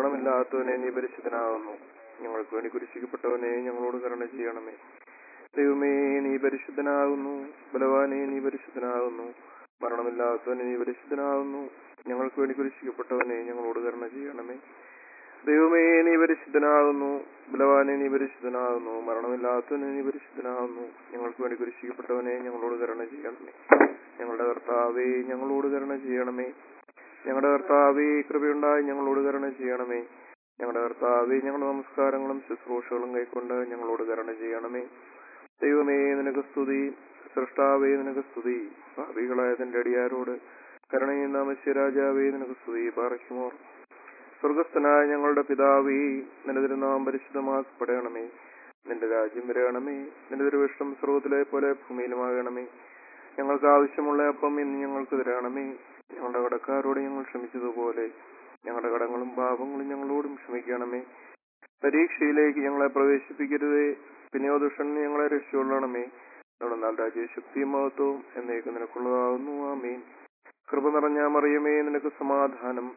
മരണമില്ലാത്തവനെ നീ പരിശുദ്ധനാകുന്നു ഞങ്ങൾക്ക് വേണ്ടി കുരിശിക്കപ്പെട്ടവനെ ഞങ്ങളോട് കരുണ ചെയ്യണമേ ദൈവമേ നീ പരിശുദ്ധനാകുന്നു ബലവാനെ നീ പരിശുദ്ധനാകുന്നു മരണമില്ലാത്തവനെ നീ പരിശുദ്ധനാകുന്നു ഞങ്ങൾക്ക് വേണ്ടി കുരിശിക്കപ്പെട്ടവനെ ഞങ്ങളോട് കരുണ ചെയ്യണമേ ദൈവമേ നീ പരിശുദ്ധനാകുന്നു ബലവാനെ നീ പരിശുദ്ധനാകുന്നു മരണമില്ലാത്തവനെ നീ പരിശുദ്ധനാകുന്നു ഞങ്ങൾക്ക് വേണ്ടി കുരിശിക്കപ്പെട്ടവനെ ഞങ്ങളോട് കരുണ ചെയ്യണമേ ഞങ്ങളുടെ കർത്താവേ ഞങ്ങളോട് കരുണ ചെയ്യണമേ ഞങ്ങളുടെ കർത്താവേ കൃപയുണ്ടായി ഞങ്ങളോട് കരുണ ചെയ്യണമേ ഞങ്ങളുടെ കർത്താവേ ഞങ്ങളുടെ നമസ്കാരങ്ങളും ശുശ്രൂഷകളും കൈക്കൊണ്ട് ഞങ്ങളോട് കരുണ ചെയ്യണമേ ദൈവമേ നിനക്ക് സ്തുതി സൃഷ്ടാവേ നിനക്ക് സ്തുതി ഭാവികളായ തന്റെ അടിയാരോട് കരുണയും നാമശ്വരാജാവേ നിനക്ക് സ്തുതി പാറയ്ക്കുമോർ സ്വർഗസ്ഥനായ ഞങ്ങളുടെ പിതാവേ നിന്റെ തിരുനാം പരിശുദ്ധമാക്കപ്പെടണമേ നിന്റെ രാജ്യം വരയണമേ നിന്റെ തിരുവിഷ്ടം സ്രോതത്തിലെ പോലെ ഭൂമിയിലുമാകണമേ ഞങ്ങൾക്ക് ആവശ്യമുള്ള അപ്പം ഇന്ന് ഞങ്ങൾക്ക് തരണമേ ഞങ്ങളുടെ കടക്കാരോട് ഞങ്ങൾ ക്ഷമിച്ചതുപോലെ ഞങ്ങളുടെ കടങ്ങളും പാപങ്ങളും ഞങ്ങളോടും ക്ഷമിക്കണമേ പരീക്ഷയിലേക്ക് ഞങ്ങളെ പ്രവേശിപ്പിക്കരുതേ പിന്നെയോ ദുഷ്ടൻ ഞങ്ങളെ രക്ഷയുള്ളണമേ എന്നാൽ രാജ്യശക്തിയും മഹത്വവും എന്നേക്ക് നിനക്കുള്ളതാകുന്നു ആമീൻ കൃപ നിറഞ്ഞ മറിയമേ നിനക്ക് സമാധാനം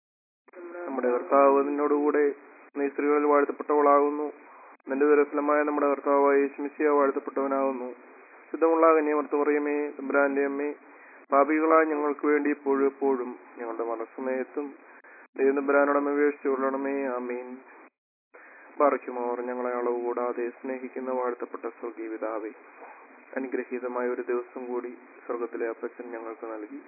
നമ്മുടെ കർത്താവ് നിന്നോടുകൂടെ നീ സ്ത്രീകളിൽ വാഴ്ത്തപ്പെട്ടവളാകുന്നു നിന്റെ ദുരഫലമായ നമ്മുടെ കർത്താവായ യേശുമിശിയ വാഴ്ത്തപ്പെട്ടവനാകുന്നു ശുദ്ധമുള്ള കന്യമർത്ത് പറയുമേ തമ്പുരാന്റെ അമ്മേ പാപികളായ ഞങ്ങൾക്ക് വേണ്ടി ഇപ്പോഴും എപ്പോഴും ഞങ്ങളുടെ മനസ്സമയത്തും ദൈവം തമ്പുരാനോടമ വീഴ്ചയുള്ളണമേ ആമീൻ പറിക്കുമോർ ഞങ്ങളെ അളവ് കൂടാതെ സ്നേഹിക്കുന്ന വാഴ്ത്തപ്പെട്ട സ്വർഗീവിതാവേ അനുഗ്രഹീതമായ ഒരു ദിവസം കൂടി സ്വർഗത്തിലെ അപ്പച്ചൻ ഞങ്ങൾക്ക് നൽകി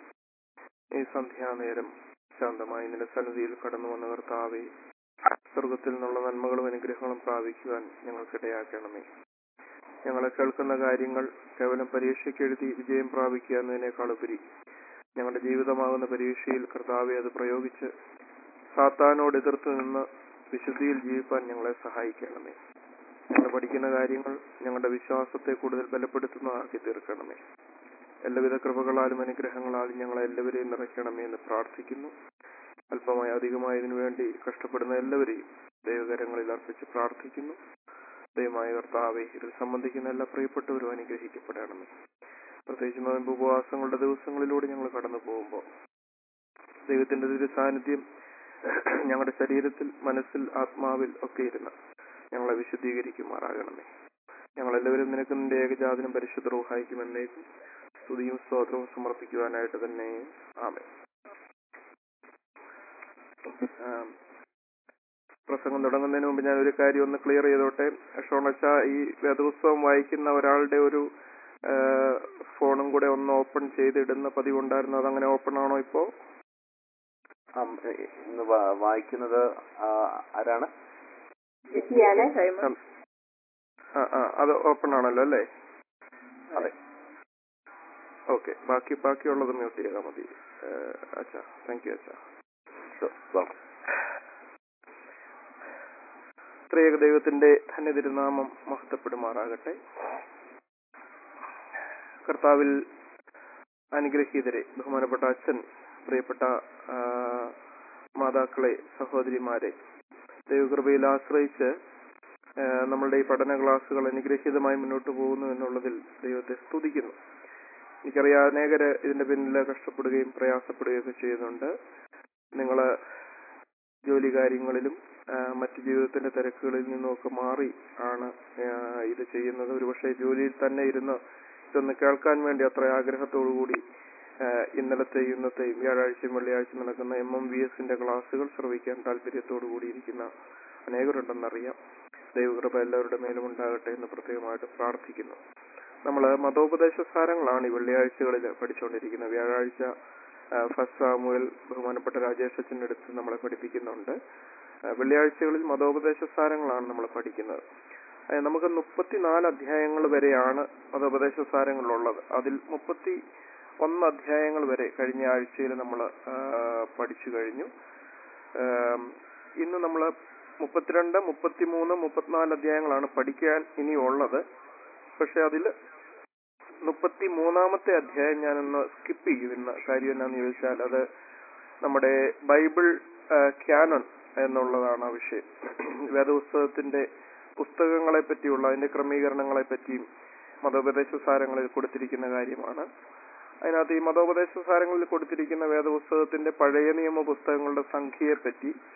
ഈ സന്ധ്യാനേരം ശാന്തമായി നിന്റെ സന്നിധിയിൽ കടന്നു വന്ന കർത്താവെ സ്വർഗത്തിൽ നിന്നുള്ള നന്മകളും അനുഗ്രഹങ്ങളും പ്രാപിക്കുവാൻ ഞങ്ങൾക്കിടയാക്കണമേ ഞങ്ങളെ കേൾക്കുന്ന കാര്യങ്ങൾ കേവലം പരീക്ഷയ്ക്ക് എഴുതി വിജയം പ്രാപിക്കുക എന്നതിനേക്കാളുപരി ഞങ്ങളുടെ ജീവിതമാകുന്ന പരീക്ഷയിൽ കർത്താവെ അത് പ്രയോഗിച്ച് സാത്താനോട് എതിർത്ത് നിന്ന് വിശുദ്ധിയിൽ ജീവിപ്പാൻ ഞങ്ങളെ സഹായിക്കണമേ ഞങ്ങൾ പഠിക്കുന്ന കാര്യങ്ങൾ ഞങ്ങളുടെ വിശ്വാസത്തെ കൂടുതൽ ബലപ്പെടുത്തുന്നതാക്കി തീർക്കണമേ എല്ലാവിധ കൃപകളാലും അനുഗ്രഹങ്ങളാലും ഞങ്ങളെ എല്ലാവരെയും നിറയ്ക്കണമേ എന്ന് പ്രാർത്ഥിക്കുന്നു അല്പമായി അധികമായി ഇതിനു വേണ്ടി കഷ്ടപ്പെടുന്ന എല്ലാവരെയും ദൈവകരങ്ങളിൽ അർപ്പിച്ച് പ്രാർത്ഥിക്കുന്നു ദൈവമായ കർത്താവെ ഇതിൽ സംബന്ധിക്കുന്ന എല്ലാ പ്രിയപ്പെട്ടവരും അനുഗ്രഹിക്കപ്പെടണമേ പ്രത്യേകിച്ച് നോയമ്പ് ഉപവാസങ്ങളുടെ ദിവസങ്ങളിലൂടെ ഞങ്ങൾ കടന്നു പോകുമ്പോൾ ദൈവത്തിന്റെ ഒരു സാന്നിധ്യം ഞങ്ങളുടെ ശരീരത്തിൽ മനസ്സിൽ ആത്മാവിൽ ഒക്കെ ഇരുന്ന് ഞങ്ങളെ വിശുദ്ധീകരിക്കുമാറാകണമേ ഞങ്ങളെല്ലാവരും നിനക്ക് നിന്റെ ഏകജാതനും പരിശുദ്ധ റൂഹായിക്കുമെന്നേക്കും സ്തുതിയും സ്തോത്രവും സമർപ്പിക്കുവാനായിട്ട് തന്നെ ആമേ ആം. പ്രസംഗം തുടങ്ങുന്നതിന് മുമ്പ് ഞാൻ ഒരു കാര്യം ഒന്ന് ക്ലിയർ ചെയ്തോട്ടെ ഷോണച്ച ഈ വേദപുസ്തകം വായിക്കുന്ന ഒരാളുടെ ഒരു ആ, ഫോണും കൂടെ ഒന്ന് ഓപ്പൺ ചെയ്തിടുന്ന പതിവുണ്ടായിരുന്നു അതങ്ങനെ ഓപ്പൺ ആണോ ഇപ്പോ ആ, ഇന്ന് വാ- വായിക്കുന്നത് ആ, ആരാണ് ജിജിയാണ് ആ ആ അത് ഓപ്പൺ ആണല്ലോ അല്ലേ അതെ ഓക്കെ ബാക്കി ബാക്കിയുള്ളത് മ്യൂട്ട് ചെയ്താൽ മതി അച്ഛാ താങ്ക് യു അച്ഛാ വെൽക്കം ത്രിയേക ദൈവത്തിന്റെ ധന്യ തിരുനാമം മഹത്വപ്പെടുമാറാകട്ടെ കർത്താവിൽ അനുഗ്രഹീതരെ ബഹുമാനപ്പെട്ട അച്ഛൻ പ്രിയപ്പെട്ട ആ, മാതാക്കളെ സഹോദരിമാരെ ദൈവകൃപയിൽ ആശ്രയിച്ച് ആ, നമ്മളുടെ ഈ പഠന ക്ലാസ്സുകൾ അനുഗ്രഹീതമായി മുന്നോട്ട് പോകുന്നു എന്നുള്ളതിൽ ദൈവത്തെ സ്തുതിക്കുന്നു എനിക്കറിയാം അനേകര് ഇതിന്റെ പിന്നിൽ കഷ്ടപ്പെടുകയും പ്രയാസപ്പെടുകയും ഒക്കെ ചെയ്യുന്നുണ്ട് നിങ്ങള് ജോലി കാര്യങ്ങളിലും ആ, മറ്റു ജീവിതത്തിന്റെ തിരക്കുകളിൽ നിന്നുമൊക്കെ മാറി ആണ് ആ, ഇത് ചെയ്യുന്നത് ഒരുപക്ഷെ ജോലിയിൽ തന്നെ ഇരുന്ന് ഇതൊന്ന് കേൾക്കാൻ വേണ്ടി അത്ര ആഗ്രഹത്തോടുകൂടി ആ, ഇന്നലത്തെയും ഇന്നത്തെയും വ്യാഴാഴ്ചയും വെള്ളിയാഴ്ചയും നടക്കുന്ന എം എം വി എസിന്റെ ക്ലാസ്സുകൾ ശ്രവിക്കാൻ താല്പര്യത്തോടു കൂടിയിരിക്കുന്ന അനേകരുണ്ടെന്നറിയാം ദൈവകൃപ എല്ലാവരുടെ മേലും ഉണ്ടാകട്ടെ എന്ന് പ്രത്യേകമായിട്ട് പ്രാർത്ഥിക്കുന്നു നമ്മൾ മതോപദേശ സാരങ്ങളാണ് ഈ വെള്ളിയാഴ്ചകളിൽ പഠിച്ചുകൊണ്ടിരിക്കുന്നത് വ്യാഴാഴ്ച ഫസ്റ്റ് സാമുവൽ ബഹുമാനപ്പെട്ട രാജേഷ് അച്ഛൻ്റെ അടുത്ത് നമ്മളെ പഠിപ്പിക്കുന്നുണ്ട് ആ, വെള്ളിയാഴ്ചകളിൽ മതോപദേശ സാരങ്ങളാണ് നമ്മൾ പഠിക്കുന്നത് ആ, നമുക്ക് മുപ്പത്തിനാല് അധ്യായങ്ങൾ വരെയാണ് മതോപദേശ സാരങ്ങളുള്ളത് അതിൽ മുപ്പത്തി ഒന്ന് അധ്യായങ്ങൾ വരെ കഴിഞ്ഞ ആഴ്ചയിൽ നമ്മൾ പഠിച്ചു കഴിഞ്ഞു ആം, ഇന്ന് നമ്മൾ മുപ്പത്തിരണ്ട് മുപ്പത്തിമൂന്ന് മുപ്പത്തിനാല് അധ്യായങ്ങളാണ് പഠിക്കാൻ ഇനിയുള്ളത് പക്ഷെ അതിൽ മുപ്പത്തി മൂന്നാമത്തെ അധ്യായം ഞാനൊന്ന് സ്കിപ്പ് ചെയ്യും ഇന്ന് കാര്യം എന്നാന്ന് ചോദിച്ചാൽ അത് നമ്മുടെ ബൈബിൾ ക്യാനൺ എന്നുള്ളതാണ് ആ വിഷയം വേദപുസ്തകത്തിന്റെ പുസ്തകങ്ങളെ പറ്റിയുള്ള അതിന്റെ ക്രമീകരണങ്ങളെ പറ്റിയും മതോപദേശ സാരങ്ങളിൽ കൊടുത്തിരിക്കുന്ന കാര്യമാണ് അതിനകത്ത് ഈ മതോപദേശ സാരങ്ങളിൽ കൊടുത്തിരിക്കുന്ന വേദപുസ്തകത്തിന്റെ പഴയ നിയമ പുസ്തകങ്ങളുടെ സംഖ്യയെ പറ്റി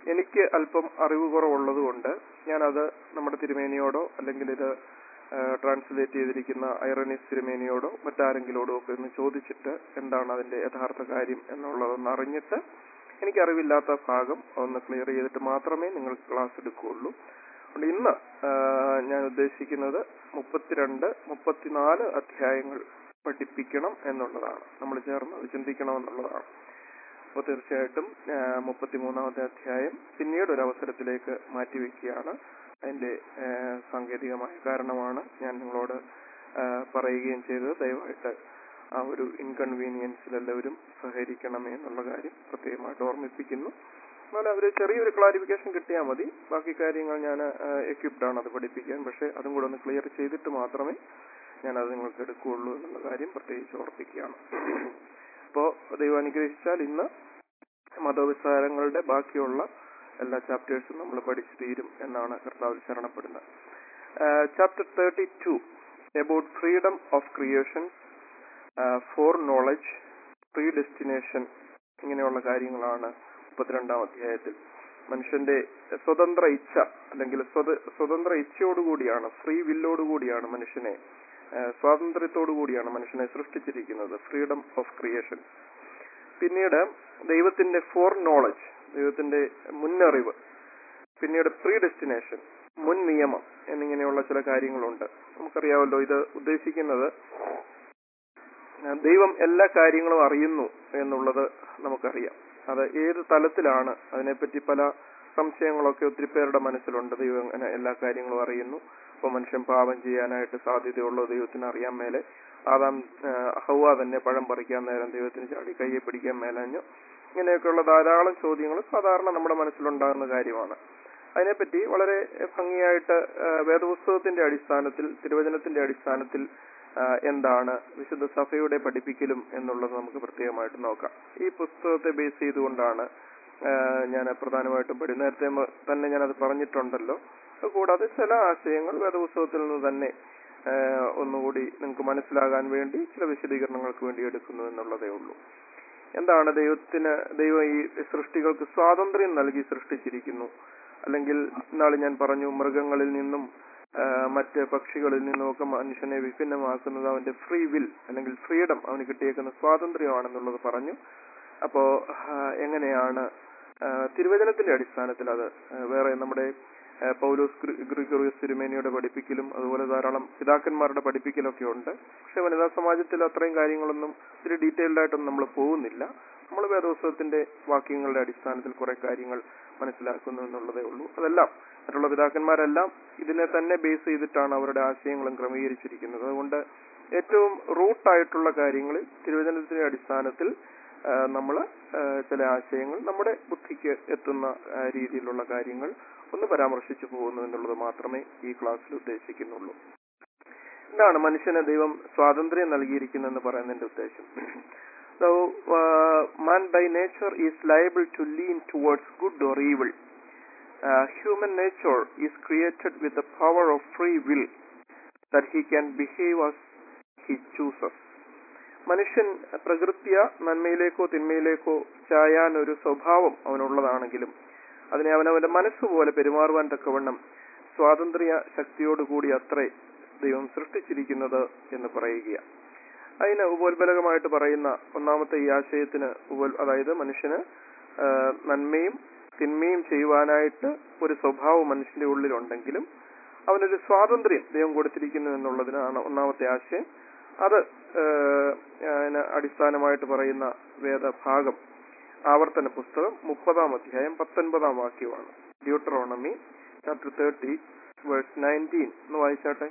എനിക്ക് അല്പം അറിവ് കുറവുള്ളത് കൊണ്ട് ഞാനത് നമ്മുടെ തിരുമേനിയോടോ അല്ലെങ്കിൽ ഇത് ട്രാൻസ്ലേറ്റ് ചെയ്തിരിക്കുന്ന ഐറനിസ് തിരുമേനിയോടോ മറ്റാരെങ്കിലോടോ ഒക്കെ ഒന്ന് ചോദിച്ചിട്ട് എന്താണ് അതിന്റെ യഥാർത്ഥ കാര്യം എന്നുള്ളതൊന്ന് അറിഞ്ഞിട്ട് എനിക്ക് അറിവില്ലാത്ത ഭാഗം ഒന്ന് ക്ലിയർ ചെയ്തിട്ട് മാത്രമേ നിങ്ങൾക്ക് ക്ലാസ് എടുക്കുകയുള്ളൂ അതുകൊണ്ട് ഇന്ന് ആ, ഞാൻ ഉദ്ദേശിക്കുന്നത് മുപ്പത്തിരണ്ട് മുപ്പത്തിനാല് അധ്യായങ്ങൾ പഠിപ്പിക്കണം എന്നുള്ളതാണ് നമ്മൾ ചേർന്ന് അത് ചിന്തിക്കണം എന്നുള്ളതാണ് അപ്പോൾ തീർച്ചയായിട്ടും ആ, മുപ്പത്തിമൂന്നാമത്തെ അധ്യായം പിന്നീട് ഒരു അവസരത്തിലേക്ക് മാറ്റിവെക്കുകയാണ് അതിന്റെ ആ, സാങ്കേതികമായ കാരണമാണ് ഞാൻ നിങ്ങളോട് ആ, പറയുകയും ചെയ്തത് ദയവായിട്ട് ആ ഒരു ഇൻകൺവീനിയൻസിൽ എല്ലാവരും സഹകരിക്കണമേ എന്നുള്ള കാര്യം പ്രത്യേകമായിട്ട് ഓർമ്മിപ്പിക്കുന്നു എന്നാൽ അവർ ചെറിയൊരു ക്ലാരിഫിക്കേഷൻ കിട്ടിയാൽ മതി ബാക്കി കാര്യങ്ങൾ ഞാൻ എക്വിപ്ഡ് ആണ് അത് പഠിപ്പിക്കാൻ പക്ഷേ അതും കൂടെ ഒന്ന് ക്ലിയർ ചെയ്തിട്ട് മാത്രമേ ഞാൻ അത് നിങ്ങൾക്ക് എടുക്കുകയുള്ളൂ എന്നുള്ള കാര്യം പ്രത്യേകിച്ച് ഓർപ്പിക്കുകയാണ് അപ്പോൾ ദൈവം അനുഗ്രഹിച്ചാൽ ഇന്ന് മതവിസ്താരങ്ങളുടെ ബാക്കിയുള്ള എല്ലാ ചാപ്റ്റേഴ്സും നമ്മൾ പഠിച്ചു തീരും എന്നാണ് കർത്താവിൽ ശരണപ്പെടുന്നത് chapter thirty two about freedom of creation foreknowledge predestination ഇങ്ങനെയുള്ള കാര്യങ്ങളാണ് മുപ്പത്തിരണ്ടാം അധ്യായത്തിൽ മനുഷ്യന്റെ സ്വതന്ത്ര ഇച്ഛ അല്ലെങ്കിൽ സ്വത- സ്വതന്ത്ര ഇച്ഛയോടുകൂടിയാണ് ഫ്രീ വില്ലോടുകൂടിയാണ് മനുഷ്യനെ ആ, സ്വാതന്ത്ര്യത്തോടുകൂടിയാണ് മനുഷ്യനെ സൃഷ്ടിച്ചിരിക്കുന്നത് ഫ്രീഡം ഓഫ് ക്രിയേഷൻ പിന്നീട് ദൈവത്തിന്റെ ഫോർ നോളജ് ദൈവത്തിന്റെ മുന്നറിവ് പിന്നീട് പ്രീ ഡെസ്റ്റിനേഷൻ മുൻ നിയമം എന്നിങ്ങനെയുള്ള ചില കാര്യങ്ങളുണ്ട് നമുക്കറിയാമല്ലോ ഇത് ഉദ്ദേശിക്കുന്നത് ആ, ദൈവം എല്ലാ കാര്യങ്ങളും അറിയുന്നു എന്നുള്ളത് നമുക്കറിയാം അത് ഏത് തലത്തിലാണ് അതിനെപ്പറ്റി പല സംശയങ്ങളൊക്കെ ഒത്തിരി പേരുടെ മനസ്സിലുണ്ട് ദൈവം അങ്ങനെ എല്ലാ കാര്യങ്ങളും അറിയുന്നു അപ്പോൾ മനുഷ്യൻ പാപം ചെയ്യാനായിട്ട് സാധ്യതയുള്ളത് ദൈവത്തിന് അറിയാൻ മേലെ ആദാം ആ, ഹൗവ തന്നെ പഴം പറിക്കാൻ നേരം ദൈവത്തിന് ചാടി കയ്യെ പിടിക്കാൻ മേലഞ്ഞു ഇങ്ങനെയൊക്കെയുള്ള ധാരാളം ചോദ്യങ്ങൾ സാധാരണ നമ്മുടെ മനസ്സിലുണ്ടാകുന്ന കാര്യമാണ് അതിനെപ്പറ്റി വളരെ ഭംഗിയായിട്ട് ആ, വേദപുസ്തകത്തിന്റെ അടിസ്ഥാനത്തിൽ തിരുവചനത്തിന്റെ അടിസ്ഥാനത്തിൽ ആ, എന്താണ് വിശുദ്ധ സഭയുടെ പഠിപ്പിക്കലും എന്നുള്ളത് നമുക്ക് പ്രത്യേകമായിട്ട് നോക്കാം ഈ പുസ്തകത്തെ ബേസ് ചെയ്തുകൊണ്ടാണ് ആ, ഞാൻ പ്രധാനമായിട്ടും പഠി നേരത്തെ മ- തന്നെ ഞാനത് പറഞ്ഞിട്ടുണ്ടല്ലോ അത് കൂടാതെ ചില ആശയങ്ങൾ വേദപുസ്തകത്തിൽ നിന്ന് തന്നെ ആ, ഒന്നുകൂടി നിങ്ങൾക്ക് മനസ്സിലാകാൻ വേണ്ടി ചില വിശദീകരണങ്ങൾക്ക് വേണ്ടി എടുക്കുന്നു എന്നുള്ളതേ ഉള്ളൂ എന്താണ് ദൈവത്തിന് ദൈവം ഈ സൃഷ്ടികൾക്ക് സ്വാതന്ത്ര്യം നൽകി സൃഷ്ടിച്ചിരിക്കുന്നു അല്ലെങ്കിൽ ഇന്നാള് ഞാൻ പറഞ്ഞു മൃഗങ്ങളിൽ നിന്നും ആ, മറ്റ് പക്ഷികളിൽ നിന്നുമൊക്കെ മനുഷ്യനെ വിഭിന്നമാക്കുന്നത് അവന്റെ ഫ്രീ വിൽ അല്ലെങ്കിൽ ഫ്രീഡം അവന് കിട്ടിയേക്കുന്ന സ്വാതന്ത്ര്യമാണെന്നുള്ളത് പറഞ്ഞു അപ്പോ ആ, എങ്ങനെയാണ് ആ, തിരുവചനത്തിന്റെ അടിസ്ഥാനത്തിൽ അത് ആ, വേറെ നമ്മുടെ ആ, പൗലോസ് ഗ്രി- ഗ്രിഗോറിയസ് തിരുമേനിയുടെ പഠിപ്പിക്കലും അതുപോലെ ധാരാളം പിതാക്കന്മാരുടെ പഠിപ്പിക്കലൊക്കെ ഉണ്ട് പക്ഷെ വനിതാ സമാജത്തിൽ അത്രയും കാര്യങ്ങളൊന്നും ഇത്തിരി ഡീറ്റെയിൽഡ് ആയിട്ടൊന്നും നമ്മൾ പോകുന്നില്ല നമ്മൾ വേദോത്സവത്തിന്റെ വാക്യങ്ങളുടെ അടിസ്ഥാനത്തിൽ കുറെ കാര്യങ്ങൾ മനസ്സിലാക്കുന്നു എന്നുള്ളതേ ഉള്ളൂ അതെല്ലാം മറ്റുള്ള പിതാക്കന്മാരെല്ലാം ഇതിനെ തന്നെ ബേസ് ചെയ്തിട്ടാണ് അവരുടെ ആശയങ്ങളും ക്രമീകരിച്ചിരിക്കുന്നത് അതുകൊണ്ട് ഏറ്റവും റൂട്ടായിട്ടുള്ള കാര്യങ്ങളിൽ തിരുവചനത്തിന്റെ അടിസ്ഥാനത്തിൽ നമ്മൾ ചില ആശയങ്ങൾ നമ്മുടെ ബുദ്ധിക്ക് എത്തുന്ന ആ, രീതിയിലുള്ള കാര്യങ്ങൾ ഒന്ന് പരാമർശിച്ചു പോകുന്നു എന്നുള്ളത് മാത്രമേ ഈ ക്ലാസ്സിൽ ഉദ്ദേശിക്കുന്നുള്ളൂ എന്താണ് മനുഷ്യന് ദൈവം സ്വാതന്ത്ര്യം നൽകിയിരിക്കുന്നെന്ന് പറയുന്നതിന്റെ ഉദ്ദേശം So, uh, man by nature is liable to lean towards good or evil. Uh, human nature is created with the power of free will that he can behave as he chooses. മനുഷ്യൻ പ്രകൃത്യ നന്മയിലേക്കോ തിന്മയിലേക്കോ ചായാൻ ഒരു സ്വഭാവം അവനുള്ളതാണെങ്കിലും അതിനെ അവനവന്റെ മനസ്സുപോലെ പെരുമാറുവാൻ തക്കവണ്ണം സ്വാതന്ത്ര്യ ശക്തിയോടുകൂടി അത്രേ ദൈവം സൃഷ്ടിച്ചിരിക്കുന്നത് എന്ന് പറയുക അതിന് ഉപോത്ബലകമായിട്ട് പറയുന്ന ഒന്നാമത്തെ ഈ ആശയത്തിന് ഉപോൽ അതായത് മനുഷ്യന് ആ, നന്മയും തിന്മയും ചെയ്യുവാനായിട്ട് ഒരു സ്വഭാവം മനുഷ്യന്റെ ഉള്ളിലുണ്ടെങ്കിലും അവനൊരു സ്വാതന്ത്ര്യം ദൈവം കൊടുത്തിരിക്കുന്നു എന്നുള്ളതിനാണ് ഒന്നാമത്തെ ആശയം അത് ആ, അതിന് അടിസ്ഥാനമായിട്ട് പറയുന്ന വേദഭാഗം ആവർത്തന പുസ്തകം മുപ്പതാം അധ്യായം പത്തൊൻപതാം വാക്യമാണ് Deuteronomy chapter thirty verse nineteen ഒന്ന് വായിച്ചാട്ടെ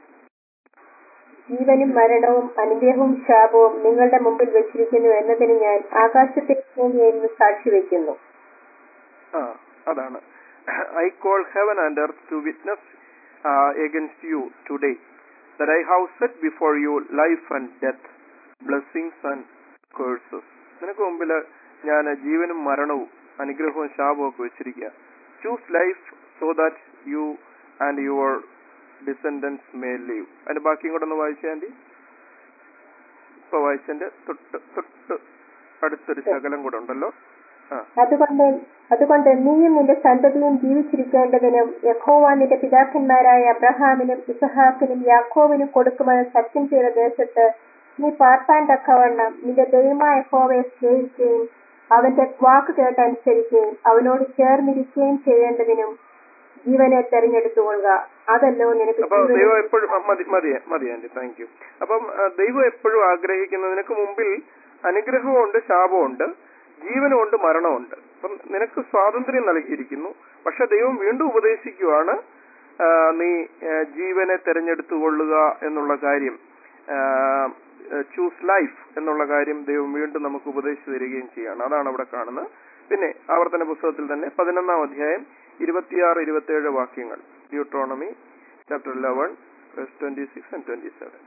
ജീവനും മരണവും അനുഗ്രഹവും ശാപവും നിങ്ങളുടെ മുമ്പിൽ വെച്ചിരിക്കുന്നു എന്നതിന് ഞാൻ ആകാശത്തെ ഭൂമിയെന്ന് സാക്ഷി വയ്ക്കുന്നു ആ അതാണ് I call heaven and earth to witness against you today that I have set before you life and death, blessings and curses. നിനക്ക് മുമ്പിൽ ഞാൻ ജീവനും മരണവും അനുഗ്രഹവും ശാപവും ഒക്കെ വെച്ചിരിക്കുക choose life so that you and your descendants may live അതിന്റെ ബാക്കിയും കൂടെ ഒന്ന് വായിച്ചാൽ മതി ഇപ്പൊ വായിച്ചതിന്റെ തൊട്ട് തൊട്ട് അടുത്തൊരു ശകലം കൂടെ ഉണ്ടല്ലോ ആ അതുകൊണ്ട് അതുകൊണ്ട് നീയും നിന്റെ സന്തതിയും ജീവിച്ചിരിക്കേണ്ടതിനും യഹോവ നിന്റെ പിതാക്കന്മാരായ അബ്രഹാമിനും ഇസഹാക്കിനും യാക്കോവിനും കൊടുക്കുമെന്ന് സത്യം ചെയ്ത ദേശത്ത് നീ പാർപ്പാൻ തക്കവണ്ണം നിന്റെ ദൈവമായ യഹോവയെ സ്നേഹിക്കുകയും അവന്റെ വാക്ക് കേട്ടനുസരിക്കുകയും അവനോട് ചേർന്നിരിക്കുകയും ചെയ്യേണ്ടതിനും ജീവനെ തെരഞ്ഞെടുത്തുകൊള്ളുക അതല്ലോ നിനക്ക് അപ്പൊ ജീവനും ദൈവം എപ്പോഴും ആ, മതി മതി മതി ആന്റി താങ്ക് യു അപ്പം ആ, ദൈവം എപ്പോഴും ആഗ്രഹിക്കുന്നത് നിനക്ക് മുമ്പിൽ അനുഗ്രഹമുണ്ട് ശാപമുണ്ട് ജീവനുമുണ്ട് മരണമുണ്ട് അപ്പം നിനക്ക് സ്വാതന്ത്ര്യം നൽകിയിരിക്കുന്നു പക്ഷെ ദൈവം വീണ്ടും ഉപദേശിക്കുവാണ് ആ, നീ ആ, ജീവനെ തെരഞ്ഞെടുത്തുകൊള്ളുക എന്നുള്ള കാര്യം ചൂസ് ലൈഫ് എന്നുള്ള കാര്യം ദൈവം വീണ്ടും നമുക്ക് ഉപദേശിച്ചു തരികയും ചെയ്യാണ് അതാണ് അവിടെ കാണുന്നത് പിന്നെ ആവർത്തന പുസ്തകത്തിൽ തന്നെ പതിനൊന്നാം അധ്യായം ഇരുപത്തിയാറ് ഇരുപത്തിയേഴ് വാക്യങ്ങൾ Deuteronomy chapter eleven twenty six and twenty seven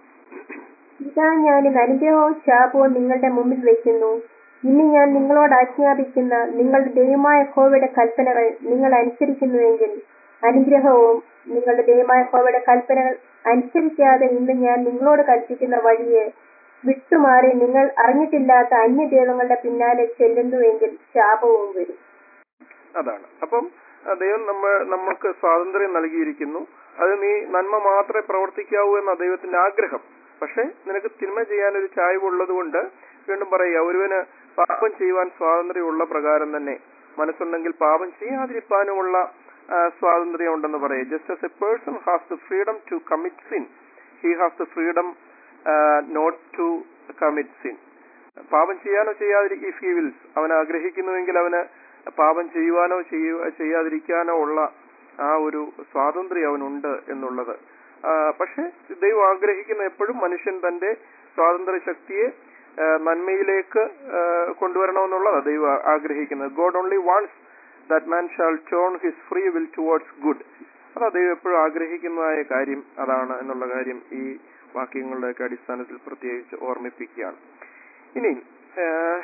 ഇതാ ഞാൻ ഇന്ന് അനുഗ്രഹവും ശാപവും നിങ്ങളുടെ മുമ്പിൽ വയ്ക്കുന്നു ഇന്ന് ഞാൻ നിങ്ങളോട് ആജ്ഞാപിക്കുന്ന നിങ്ങളുടെ ദൈവമായ ഹോവയുടെ കൽപ്പനകൾ നിങ്ങൾ അനുസരിക്കുന്നുവെങ്കിൽ അനുഗ്രഹവും നിങ്ങളുടെ ദൈവമായ ഹോവയുടെ കൽപ്പനകൾ അനുസരിക്കാതെ ഇന്ന് ഞാൻ നിങ്ങളോട് കൽപ്പിക്കുന്ന വഴിയെ വിട്ടുമാറി നിങ്ങൾ അറിഞ്ഞിട്ടില്ലാത്ത അന്യദൈവങ്ങളുടെ പിന്നാലെ ചെല്ലുന്നുവെങ്കിൽ ശാപവും വരും അതാണ് അപ്പം ആ, ദൈവം നമ്മ നമ്മൾക്ക് സ്വാതന്ത്ര്യം നൽകിയിരിക്കുന്നു അത് നീ നന്മ മാത്രമേ പ്രവർത്തിക്കാവൂ എന്ന ദൈവത്തിന്റെ ആഗ്രഹം പക്ഷെ നിനക്ക് തിന്മ ചെയ്യാൻ ഒരു ചായ്വുള്ളത് കൊണ്ട് വീണ്ടും പറയുക ഒരുവന് പാപം ചെയ്യുവാൻ സ്വാതന്ത്ര്യമുള്ള പ്രകാരം തന്നെ മനസ്സുണ്ടെങ്കിൽ പാപം ചെയ്യാതിരിക്കാനുമുള്ള ആ, സ്വാതന്ത്ര്യം ഉണ്ടെന്ന് പറയും just as a person has the freedom to commit sin he has the freedom not to commit sin പാപം ചെയ്യാനോ ചെയ്യാതിരിക്കും ഇഫ് ഹി വിൽസ് അവൻ ആഗ്രഹിക്കുന്നുവെങ്കിൽ അവന് പാപം ചെയ്യുവാനോ ചെയ്യുക ചെയ്യാതിരിക്കാനോ ഉള്ള ആ ഒരു സ്വാതന്ത്ര്യം അവനുണ്ട് എന്നുള്ളത് ആ, പക്ഷെ ദൈവം ആഗ്രഹിക്കുന്ന എപ്പോഴും മനുഷ്യൻ തന്റെ സ്വാതന്ത്ര്യ ശക്തിയെ ആ, നന്മയിലേക്ക് ആ, കൊണ്ടുവരണമെന്നുള്ളതാണ് ദൈവം ആഗ്രഹിക്കുന്നത് God only wants that man shall turn his free will towards good അതാ ദൈവം എപ്പോഴും ആഗ്രഹിക്കുന്നതായ കാര്യം അതാണ് എന്നുള്ള കാര്യം ഈ വാക്യങ്ങളുടെയൊക്കെ അടിസ്ഥാനത്തിൽ പ്രത്യേകിച്ച് ഓർമ്മിപ്പിക്കുകയാണ് ഇനി ഏഹ്,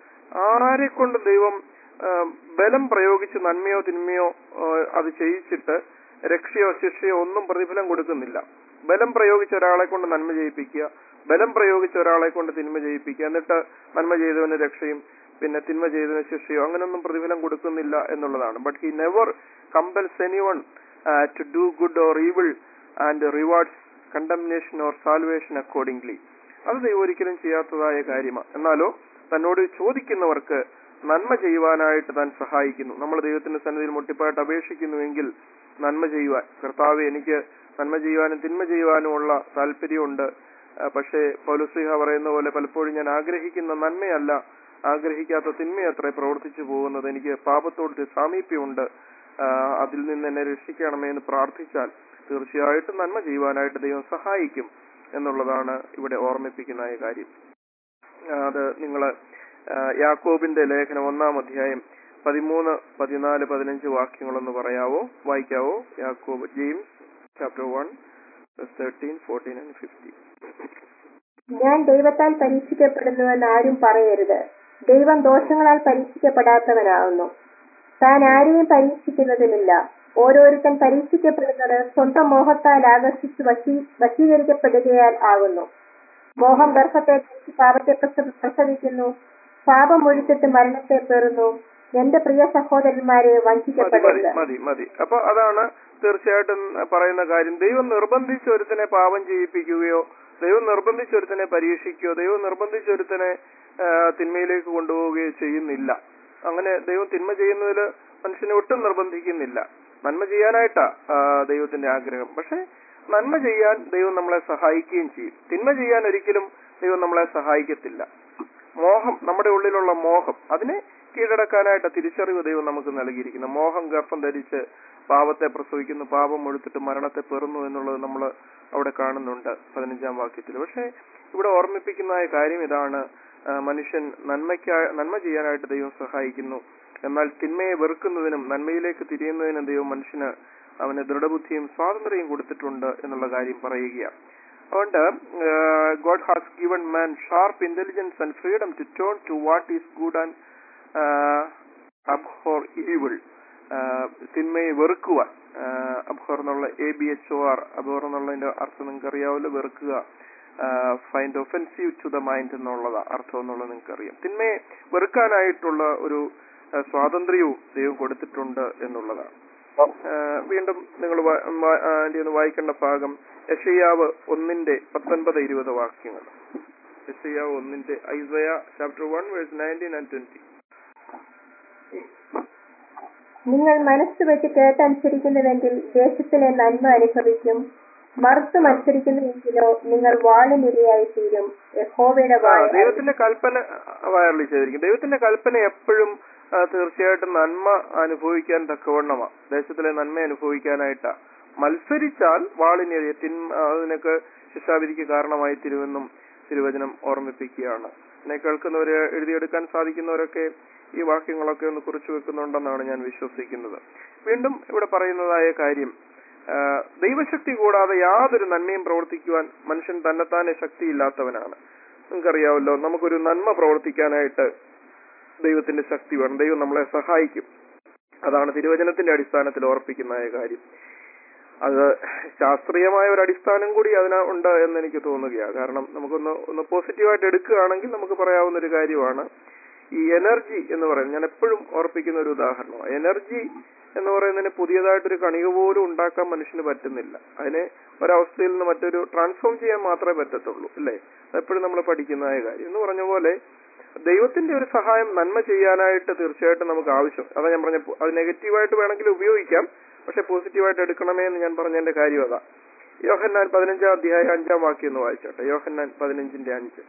ആരെ കൊണ്ട് ദൈവം ഏഹ്, ബലം പ്രയോഗിച്ച് നന്മയോ തിന്മയോ ഏഹ്, അത് ചെയ്യിച്ചിട്ട് രക്ഷയോ ശിക്ഷയോ ഒന്നും പ്രതിഫലം കൊടുക്കുന്നില്ല ബലം പ്രയോഗിച്ച ഒരാളെ കൊണ്ട് നന്മ ചെയ്യിപ്പിക്കുക ബലം പ്രയോഗിച്ച ഒരാളെ കൊണ്ട് തിന്മ ചെയ്യിപ്പിക്കുക എന്നിട്ട് നന്മ ചെയ്തവന് രക്ഷയും പിന്നെ തിന്മ ചെയ്തവന് ശിക്ഷയോ അങ്ങനെയൊന്നും പ്രതിഫലം കൊടുക്കുന്നില്ല എന്നുള്ളതാണ് but he never compels any one to do good or evil and rewards condemnation or salvation accordingly അത് ദൈവം ഒരിക്കലും ചെയ്യാത്തതായ കാര്യമാണ് എന്നാലോ തന്നോട് ചോദിക്കുന്നവർക്ക് നന്മ ചെയ്യുവാനായിട്ട് താൻ സഹായിക്കുന്നു നമ്മൾ ദൈവത്തിന്റെ സന്നിധിയിൽ മുട്ടിപ്പായിട്ട് അപേക്ഷിക്കുന്നുവെങ്കിൽ നന്മ ചെയ്യുവാൻ കർത്താവ് എനിക്ക് നന്മ ചെയ്യുവാനും തിന്മ ചെയ്യുവാനുമുള്ള താല്പര്യമുണ്ട് ആ, പക്ഷേ പൗലുസ്ലിഹ പറയുന്ന പോലെ പലപ്പോഴും ഞാൻ ആഗ്രഹിക്കുന്ന നന്മയല്ല ആഗ്രഹിക്കാത്ത തിന്മയത്രേ പ്രവർത്തിച്ചു പോകുന്നത് എനിക്ക് പാപത്തോട് സാമീപ്യമുണ്ട് ആ, അതിൽ നിന്ന് എന്നെ രക്ഷിക്കണമേ എന്ന് പ്രാർത്ഥിച്ചാൽ തീർച്ചയായിട്ടും നന്മ ചെയ്യുവാനായിട്ട് ദൈവം സഹായിക്കും എന്നുള്ളതാണ് ഇവിടെ ഓർമ്മിപ്പിക്കുന്ന ഈ കാര്യം ആ, അത് നിങ്ങൾ യാക്കോബിന്റെ ലേഖനം ഒന്നാം അധ്യായം പതിമൂന്ന് പതിനാല് പതിനഞ്ച് വാക്യങ്ങളൊന്ന് പറയാവോ വായിക്കാവോ Yakob James chapter one thirteen fourteen and fifteen ഞാൻ ദൈവത്താൽ പരീക്ഷിക്കപ്പെടുന്നുവെന്ന് ആരും പറയരുത് ദൈവം ദോഷങ്ങളാൽ പരീക്ഷിക്കപ്പെടാത്തവനാകുന്നു താൻ ആരെയും പരീക്ഷിക്കുന്നതുമില്ല ഓരോരുത്തൻ പരീക്ഷിക്കപ്പെടുന്നത് സ്വന്തം മോഹത്താൽ ആകർഷിച്ച് വശീ വശീകരിക്കപ്പെടുകയാൽ ആകുന്നു മോഹം ഗർഭത്തെ ധരിച്ച് പാപത്തെ പ്രസവ- പ്രസവിക്കുന്നു പാപം ഒഴിച്ചിട്ട് മരണത്തെ പേറുന്നു എന്റെ പ്രിയ സഹോദരന്മാരെ മതി മതി വഞ്ചിക്കപ്പെടരുത് മതി മതി അപ്പൊ അതാണ് തീർച്ചയായിട്ടും പറയുന്ന കാര്യം ദൈവം നിർബന്ധിച്ച് ഒരുത്തനെ പാപം ചെയ്യിപ്പിക്കുകയോ ദൈവം നിർബന്ധിച്ച് ഒരുത്തനെ പരീക്ഷിക്കുകയോ ദൈവം നിർബന്ധിച്ച് ഒരുത്തനെ ആ, തിന്മയിലേക്ക് കൊണ്ടുപോവുകയോ ചെയ്യുന്നില്ല അങ്ങനെ ദൈവം തിന്മ ചെയ്യുന്നതിൽ മനുഷ്യനെ ഒട്ടും നിർബന്ധിക്കുന്നില്ല നന്മ ചെയ്യാനായിട്ടാ ആ, ദൈവത്തിന്റെ ആഗ്രഹം പക്ഷെ നന്മ ചെയ്യാൻ ദൈവം നമ്മളെ സഹായിക്കുകയും ചെയ്യും തിന്മ ചെയ്യാൻ ഒരിക്കലും ദൈവം നമ്മളെ സഹായിക്കത്തില്ല മോഹം നമ്മുടെ ഉള്ളിലുള്ള മോഹം അതിനെ കീഴടക്കാനായിട്ട് തിരിച്ചറിവ് ദൈവം നമുക്ക് നൽകിയിരിക്കുന്നു മോഹം ഗർഭം ധരിച്ച് പാപത്തെ പ്രസവിക്കുന്നു പാപം ഒഴുത്തിട്ട് മരണത്തെ പെറുന്നു എന്നുള്ളത് നമ്മൾ അവിടെ കാണുന്നുണ്ട് പതിനഞ്ചാം വാക്യത്തിൽ പക്ഷെ ഇവിടെ ഓർമ്മിപ്പിക്കുന്ന കാര്യം ഇതാണ് ആ, മനുഷ്യൻ നന്മയ്ക്കാ നന്മ ചെയ്യാനായിട്ട് ദൈവം സഹായിക്കുന്നു എന്നാൽ തിന്മയെ വെറുക്കുന്നതിനും നന്മയിലേക്ക് തിരിയുന്നതിനും ദൈവം മനുഷ്യന് അവന് ദൃഢബുദ്ധിയും സ്വാതന്ത്ര്യവും കൊടുത്തിട്ടുണ്ട് എന്നുള്ള കാര്യം പറയുകയാണ് അതുകൊണ്ട് God has given man sharp intelligence and freedom to turn to what is good and abhor evil തിന്മയെ വെറുക്കുവാൻ അബ്ഹോർ എന്നുള്ള A B H O R abhor എന്നുള്ളതിന്റെ അർത്ഥം നിങ്ങൾക്ക് അറിയാവല്ലോ വെറുക്കുക find offensive to the mind എന്നുള്ളത് അർത്ഥം എന്നുള്ളത് നിങ്ങൾക്ക് അറിയാം തിന്മയെ വെറുക്കാനായിട്ടുള്ള ഒരു ആ, സ്വാതന്ത്ര്യവും ദൈവം കൊടുത്തിട്ടുണ്ട് എന്നുള്ളതാണ് ആ, വീണ്ടും നിങ്ങൾ ഒന്ന് വായിക്കേണ്ട ഭാഗം യഷയാവ് ഒന്നിന്റെ പത്തൊൻപത് ഇരുപത് വാക്യങ്ങൾ യഷയാവ് ഒന്നിന്റെ Isaiah chapter one verse nineteen and twenty നിങ്ങൾ മനസ്സ് വെച്ച് കേട്ടനുസരിക്കുന്നുവെങ്കിൽ ദേശത്തിലെ നന്മ അനുഭവിക്കും മറുത്തു മത്സരിക്കുന്നുവെങ്കിലോ നിങ്ങൾ വാളിനിരയായി തീരും യഹോവയുടെ ആ, വായ ദൈവത്തിന്റെ കൽപ്പന വയറിൽ ചെയ്തിരിക്കും ദൈവത്തിന്റെ കൽപ്പന എപ്പോഴും ആ, തീർച്ചയായിട്ടും നന്മ അനുഭവിക്കാൻ തക്കവണ്ണമാണ് ദേശത്തിലെ നന്മ അനുഭവിക്കാനായിട്ടാ മത്സരിച്ചാൽ വാളിനെതിരെ തിൻ അതിനൊക്കെ ശിക്ഷാവിധിക്ക് കാരണമായി തിരുവെന്നും തിരുവചനം ഓർമ്മിപ്പിക്കുകയാണ് എന്നെ കേൾക്കുന്നവര് എഴുതിയെടുക്കാൻ സാധിക്കുന്നവരൊക്കെ ഈ വാക്യങ്ങളൊക്കെ ഒന്ന് കുറിച്ചു വെക്കുന്നുണ്ടെന്നാണ് ഞാൻ വിശ്വസിക്കുന്നത് വീണ്ടും ഇവിടെ പറയുന്നതായ കാര്യം ആ, ദൈവശക്തി കൂടാതെ യാതൊരു നന്മയും പ്രവർത്തിക്കുവാൻ മനുഷ്യൻ തന്നെത്താനെ ശക്തിയില്ലാത്തവനാണ് നിങ്ങൾക്കറിയാവല്ലോ നമുക്കൊരു നന്മ പ്രവർത്തിക്കാനായിട്ട് ദൈവത്തിന്റെ ശക്തി വേണം ദൈവം നമ്മളെ സഹായിക്കും അതാണ് തിരുവചനത്തിന്റെ അടിസ്ഥാനത്തിൽ ഓർപ്പിക്കുന്ന കാര്യം അത് ശാസ്ത്രീയമായ ഒരു അടിസ്ഥാനം കൂടി അതിന് ഉണ്ട് എന്ന് എനിക്ക് തോന്നുകയാണ് കാരണം നമുക്കൊന്ന് ഒന്ന് പോസിറ്റീവായിട്ട് എടുക്കുകയാണെങ്കിൽ നമുക്ക് പറയാവുന്ന ഒരു കാര്യമാണ് ഈ എനർജി എന്ന് പറയുന്നത് ഞാൻ എപ്പോഴും ഓർപ്പിക്കുന്ന ഒരു ഉദാഹരണമാണ് എനർജി എന്ന് പറയുന്നതിന് പുതിയതായിട്ടൊരു കണിക പോലും ഉണ്ടാക്കാൻ മനുഷ്യന് പറ്റുന്നില്ല അതിനെ ഒരവസ്ഥയിൽ നിന്ന് മറ്റൊരു ട്രാൻസ്ഫോം ചെയ്യാൻ മാത്രമേ പറ്റത്തുള്ളൂ അല്ലേ അതെപ്പോഴും നമ്മൾ പഠിക്കുന്നതായ കാര്യം എന്ന് പറഞ്ഞ പോലെ ദൈവത്തിന്റെ ഒരു സഹായം നന്മ ചെയ്യാനായിട്ട് തീർച്ചയായിട്ടും നമുക്ക് ആവശ്യം അതാ ഞാൻ പറഞ്ഞ അത് നെഗറ്റീവായിട്ട് വേണമെങ്കിൽ ഉപയോഗിക്കാം പക്ഷെ പോസിറ്റീവായിട്ട് എടുക്കണമേ എന്ന് ഞാൻ പറഞ്ഞതിന്റെ കാര്യം അതാ യോഹന്നാൻ പതിനഞ്ചാം അധ്യായം അഞ്ചാം വാക്യം ഒന്ന് വായിച്ചോട്ടെ യോഹന്നാൻ പതിനഞ്ചിന്റെ അഞ്ച്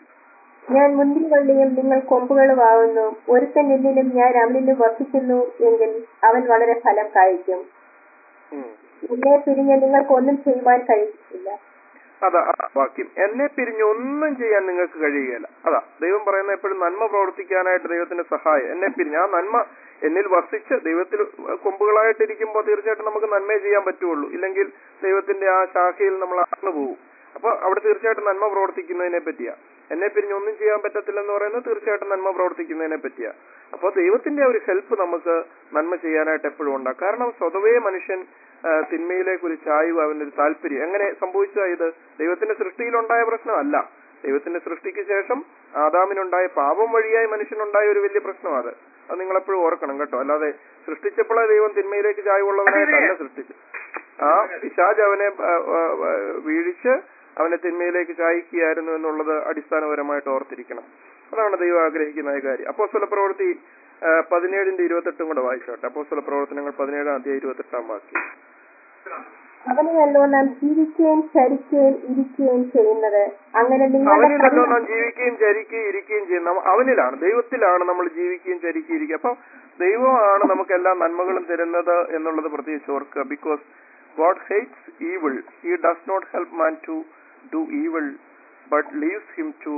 ഞാൻ മുന്തിരിവള്ളിയും നിങ്ങൾ കൊമ്പുകളുമാവുന്നു ഒരുത്തൻ എന്നിലും ഞാൻ അവനിലും വർദ്ധിക്കുന്നു എങ്കിൽ അവൻ വളരെ ഫലം കായ്ക്കും ഉം. എന്നെ പിരിഞ്ഞ് നിങ്ങൾക്കൊന്നും ചെയ്യുവാൻ കഴിയില്ല അതാ ആ വാക്യം എന്നെ പിരിഞ്ഞ് ഒന്നും ചെയ്യാൻ നിങ്ങൾക്ക് കഴിയുകയില്ല അതാ ദൈവം പറയുന്ന എപ്പോഴും നന്മ പ്രവർത്തിക്കാനായിട്ട് ദൈവത്തിന്റെ സഹായം എന്നെ പിരിഞ്ഞ് ആ നന്മ എന്നിൽ വർഷിച്ച് ദൈവത്തിൽ കൊമ്പുകളായിട്ടിരിക്കുമ്പോൾ തീർച്ചയായിട്ടും നമുക്ക് നന്മയെ ചെയ്യാൻ പറ്റുള്ളൂ ഇല്ലെങ്കിൽ ദൈവത്തിന്റെ ആ ശാഖയിൽ നമ്മൾ അകന്നു പോകും അപ്പൊ അവിടെ തീർച്ചയായിട്ടും നന്മ പ്രവർത്തിക്കുന്നതിനെ പറ്റിയാ എന്നെ പിരിഞ്ഞ് ഒന്നും ചെയ്യാൻ പറ്റത്തില്ലെന്ന് പറയുന്നത് തീർച്ചയായിട്ടും നന്മ പ്രവർത്തിക്കുന്നതിനെ പറ്റിയാ അപ്പോൾ ദൈവത്തിന്റെ ഒരു ഹെൽപ്പ് നമുക്ക് നന്മ ചെയ്യാനായിട്ട് എപ്പോഴും ഉണ്ടാകും കാരണം സ്വതവേ മനുഷ്യൻ ആ, തിന്മയിലേക്ക് ഒരു ചായ്വ് അവന്റെ ഒരു താല്പര്യം എങ്ങനെ സംഭവിച്ചതാ ഇത് ദൈവത്തിന്റെ സൃഷ്ടിയിലുണ്ടായ പ്രശ്നമല്ല ദൈവത്തിന്റെ സൃഷ്ടിക്ക് ശേഷം ആദാമിനുണ്ടായ പാപം വഴിയായി മനുഷ്യനുണ്ടായ ഒരു വലിയ പ്രശ്നമാണ് അത് അത് നിങ്ങളെപ്പോഴും ഓർക്കണം കേട്ടോ അല്ലാതെ സൃഷ്ടിച്ചപ്പോഴേ ദൈവം തിന്മയിലേക്ക് ചായ്വുള്ളവനായിട്ടല്ല സൃഷ്ടിച്ചത് ആ പിശാജ് അവനെ ആ, ആ, ആ, വീഴിച്ച് അവനെ തിന്മയിലേക്ക് ചായ്ക്കുകയായിരുന്നു എന്നുള്ളത് അടിസ്ഥാനപരമായിട്ട് ഓർത്തിരിക്കണം അതാണ് ദൈവം ആഗ്രഹിക്കുന്ന കാര്യം അപ്പോസ്തല പ്രവൃത്തി ആ, പതിനേഴിന്റെ ഇരുപത്തെട്ടും കൂടെ വായിച്ചോട്ടെ അപ്പോസ്തല പ്രവർത്തനങ്ങൾ പതിനേഴാം അധ്യായം ഇരുപത്തെട്ടാം വാക്യം അവനെയല്ലോ നാം ജീവിക്കുകയും ചരിക്കുകയും ഇരിക്കുകയും ചെയ്യുന്നത് അങ്ങനെ നിങ്ങളുടെ അവനിലല്ലോ നാം ജീവിക്കുകയും ചരിക്കുകയും ഇരിക്കുകയും ചെയ്യുന്ന അവനിലാണ് ദൈവത്തിലാണ് നമ്മൾ ജീവിക്കുകയും ചരിക്കുകയും ഇരിക്കുക അപ്പൊ ദൈവമാണ് നമുക്ക് എല്ലാ നന്മകളും തരുന്നത് എന്നുള്ളത് പ്രത്യേകിച്ച് ഓർക്കുക because God hates evil he does not help man to do evil but leaves him to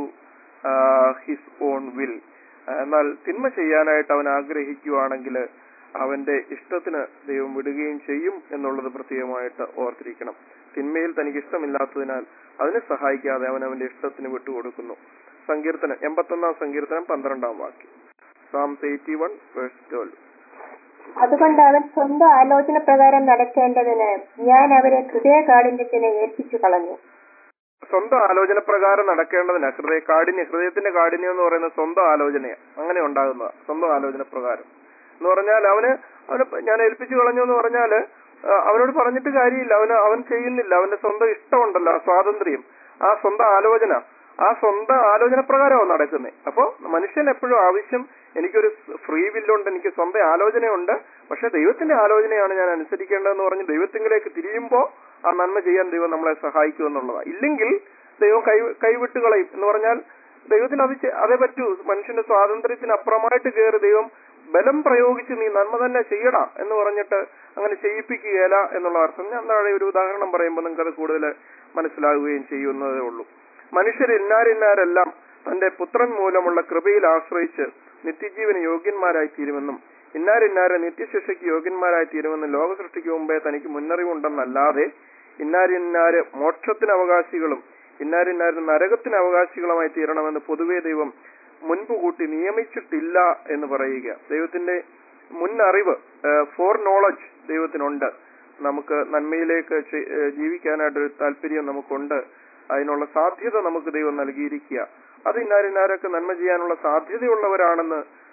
his own will എന്നാൽ തിന്മ ചെയ്യാനായിട്ട് അവൻ ആഗ്രഹിക്കുകയാണെങ്കിൽ അവന്റെ ഇഷ്ടത്തിന് ദൈവം വിടുകയും ചെയ്യും എന്നുള്ളത് പ്രത്യേകമായിട്ട് ഓർത്തിരിക്കണം തിന്മയിൽ തനിക്ക് ഇഷ്ടമില്ലാത്തതിനാൽ അതിനെ സഹായിക്കാതെ അവൻ അവന്റെ ഇഷ്ടത്തിന് വിട്ടുകൊടുക്കുന്നു സങ്കീർത്തനം എൺപത്തൊന്നാം സങ്കീർത്തനം പന്ത്രണ്ടാം വാക്യം Psalms eighty one verse twelve അതുകൊണ്ട് അവൻ സ്വന്തം ആലോചന പ്രകാരം നടക്കേണ്ടതിന് ഞാൻ അവരെ ഹൃദയകാഠിന്യത്തിന് ഏൽപ്പിച്ചു കളഞ്ഞു സ്വന്തം ആലോചന പ്രകാരം നടക്കേണ്ടതിന് ഹൃദയ കാഠിന്യം ഹൃദയത്തിന്റെ കാഠിന്യം എന്ന് പറയുന്നത് സ്വന്തം ആലോചനയാണ് അങ്ങനെ ഉണ്ടാകുന്നതാണ് സ്വന്തം ആലോചന പ്രകാരം എന്ന് പറഞ്ഞാൽ അവന് അവന് ഞാൻ ഏൽപ്പിച്ചു കളഞ്ഞു എന്ന് പറഞ്ഞാല് ആ, അവനോട് പറഞ്ഞിട്ട് കാര്യമില്ല അവന് അവൻ ചെയ്യുന്നില്ല അവന്റെ സ്വന്തം ഇഷ്ടമുണ്ടല്ലോ ആ സ്വാതന്ത്ര്യം ആ സ്വന്തം ആലോചന ആ സ്വന്തം ആലോചന പ്രകാരമാണ് നടക്കുന്നത് അപ്പോ മനുഷ്യൻ എപ്പോഴും ആവശ്യം എനിക്കൊരു ഫ്രീ വില്ലുണ്ട് എനിക്ക് സ്വന്തം ആലോചനയുണ്ട് പക്ഷെ ദൈവത്തിന്റെ ആലോചനയാണ് ഞാൻ അനുസരിക്കേണ്ടതെന്ന് പറഞ്ഞ് ദൈവത്തിങ്കിലേക്ക് തിരിയുമ്പോൾ ആ നന്മ ചെയ്യാൻ ദൈവം നമ്മളെ സഹായിക്കും എന്നുള്ളതാണ് ഇല്ലെങ്കിൽ ദൈവം കൈ കൈവിട്ട് കളയും എന്ന് പറഞ്ഞാൽ ദൈവത്തിന് അത് ചെ- അതേ പറ്റൂ മനുഷ്യന്റെ സ്വാതന്ത്ര്യത്തിന് അപ്പുറമായിട്ട് കയറി ദൈവം ബലം പ്രയോഗിച്ച് നീ നന്മ തന്നെ ചെയ്യടാ എന്ന് പറഞ്ഞിട്ട് അങ്ങനെ ചെയ്യിപ്പിക്കുകയില്ല എന്നുള്ള അർത്ഥം ഞാൻ താഴെ ഒരു ഉദാഹരണം പറയുമ്പോൾ നിങ്ങൾക്ക് അത് കൂടുതൽ മനസ്സിലാകുകയും ചെയ്യുന്നതേ ഉള്ളൂ മനുഷ്യർ ഇന്നാരിന്നാരെല്ലാം തന്റെ പുത്രൻ മൂലമുള്ള കൃപയിൽ ആശ്രയിച്ച് നിത്യജീവന് യോഗ്യന്മാരായി തീരുമെന്നും ഇന്നാരിന്നാരെ നിത്യശിക്ഷയ്ക്ക് യോഗ്യന്മാരായി തീരുമെന്നും ലോക സൃഷ്ടിക്ക് മുമ്പേ തനിക്ക് മുന്നറിവുണ്ടെന്നല്ലാതെ ഇന്നാരിന്നാര് മോക്ഷത്തിന് അവകാശികളും ഇന്നാരിന്നാര് നരകത്തിന് അവകാശികളുമായി തീരണമെന്ന് പൊതുവേ ദൈവം മുൻപ് കൂട്ടി നിയമിച്ചിട്ടില്ല എന്ന് പറയുക ദൈവത്തിന്റെ മുൻ അറിവ് ഫോർ നോളജ് ദൈവത്തിനുണ്ട് നമുക്ക് നന്മയിലേക്ക് ചെ- ഏഹ് ജീവിക്കാനായിട്ടൊരു താല്പര്യം നമുക്കുണ്ട് അതിനുള്ള സാധ്യത നമുക്ക് ദൈവം നൽകിയിരിക്കുക അത് ഇന്നാരിന്നാരൊക്കെ നന്മ ചെയ്യാനുള്ള സാധ്യതയുള്ളവരാണെന്ന്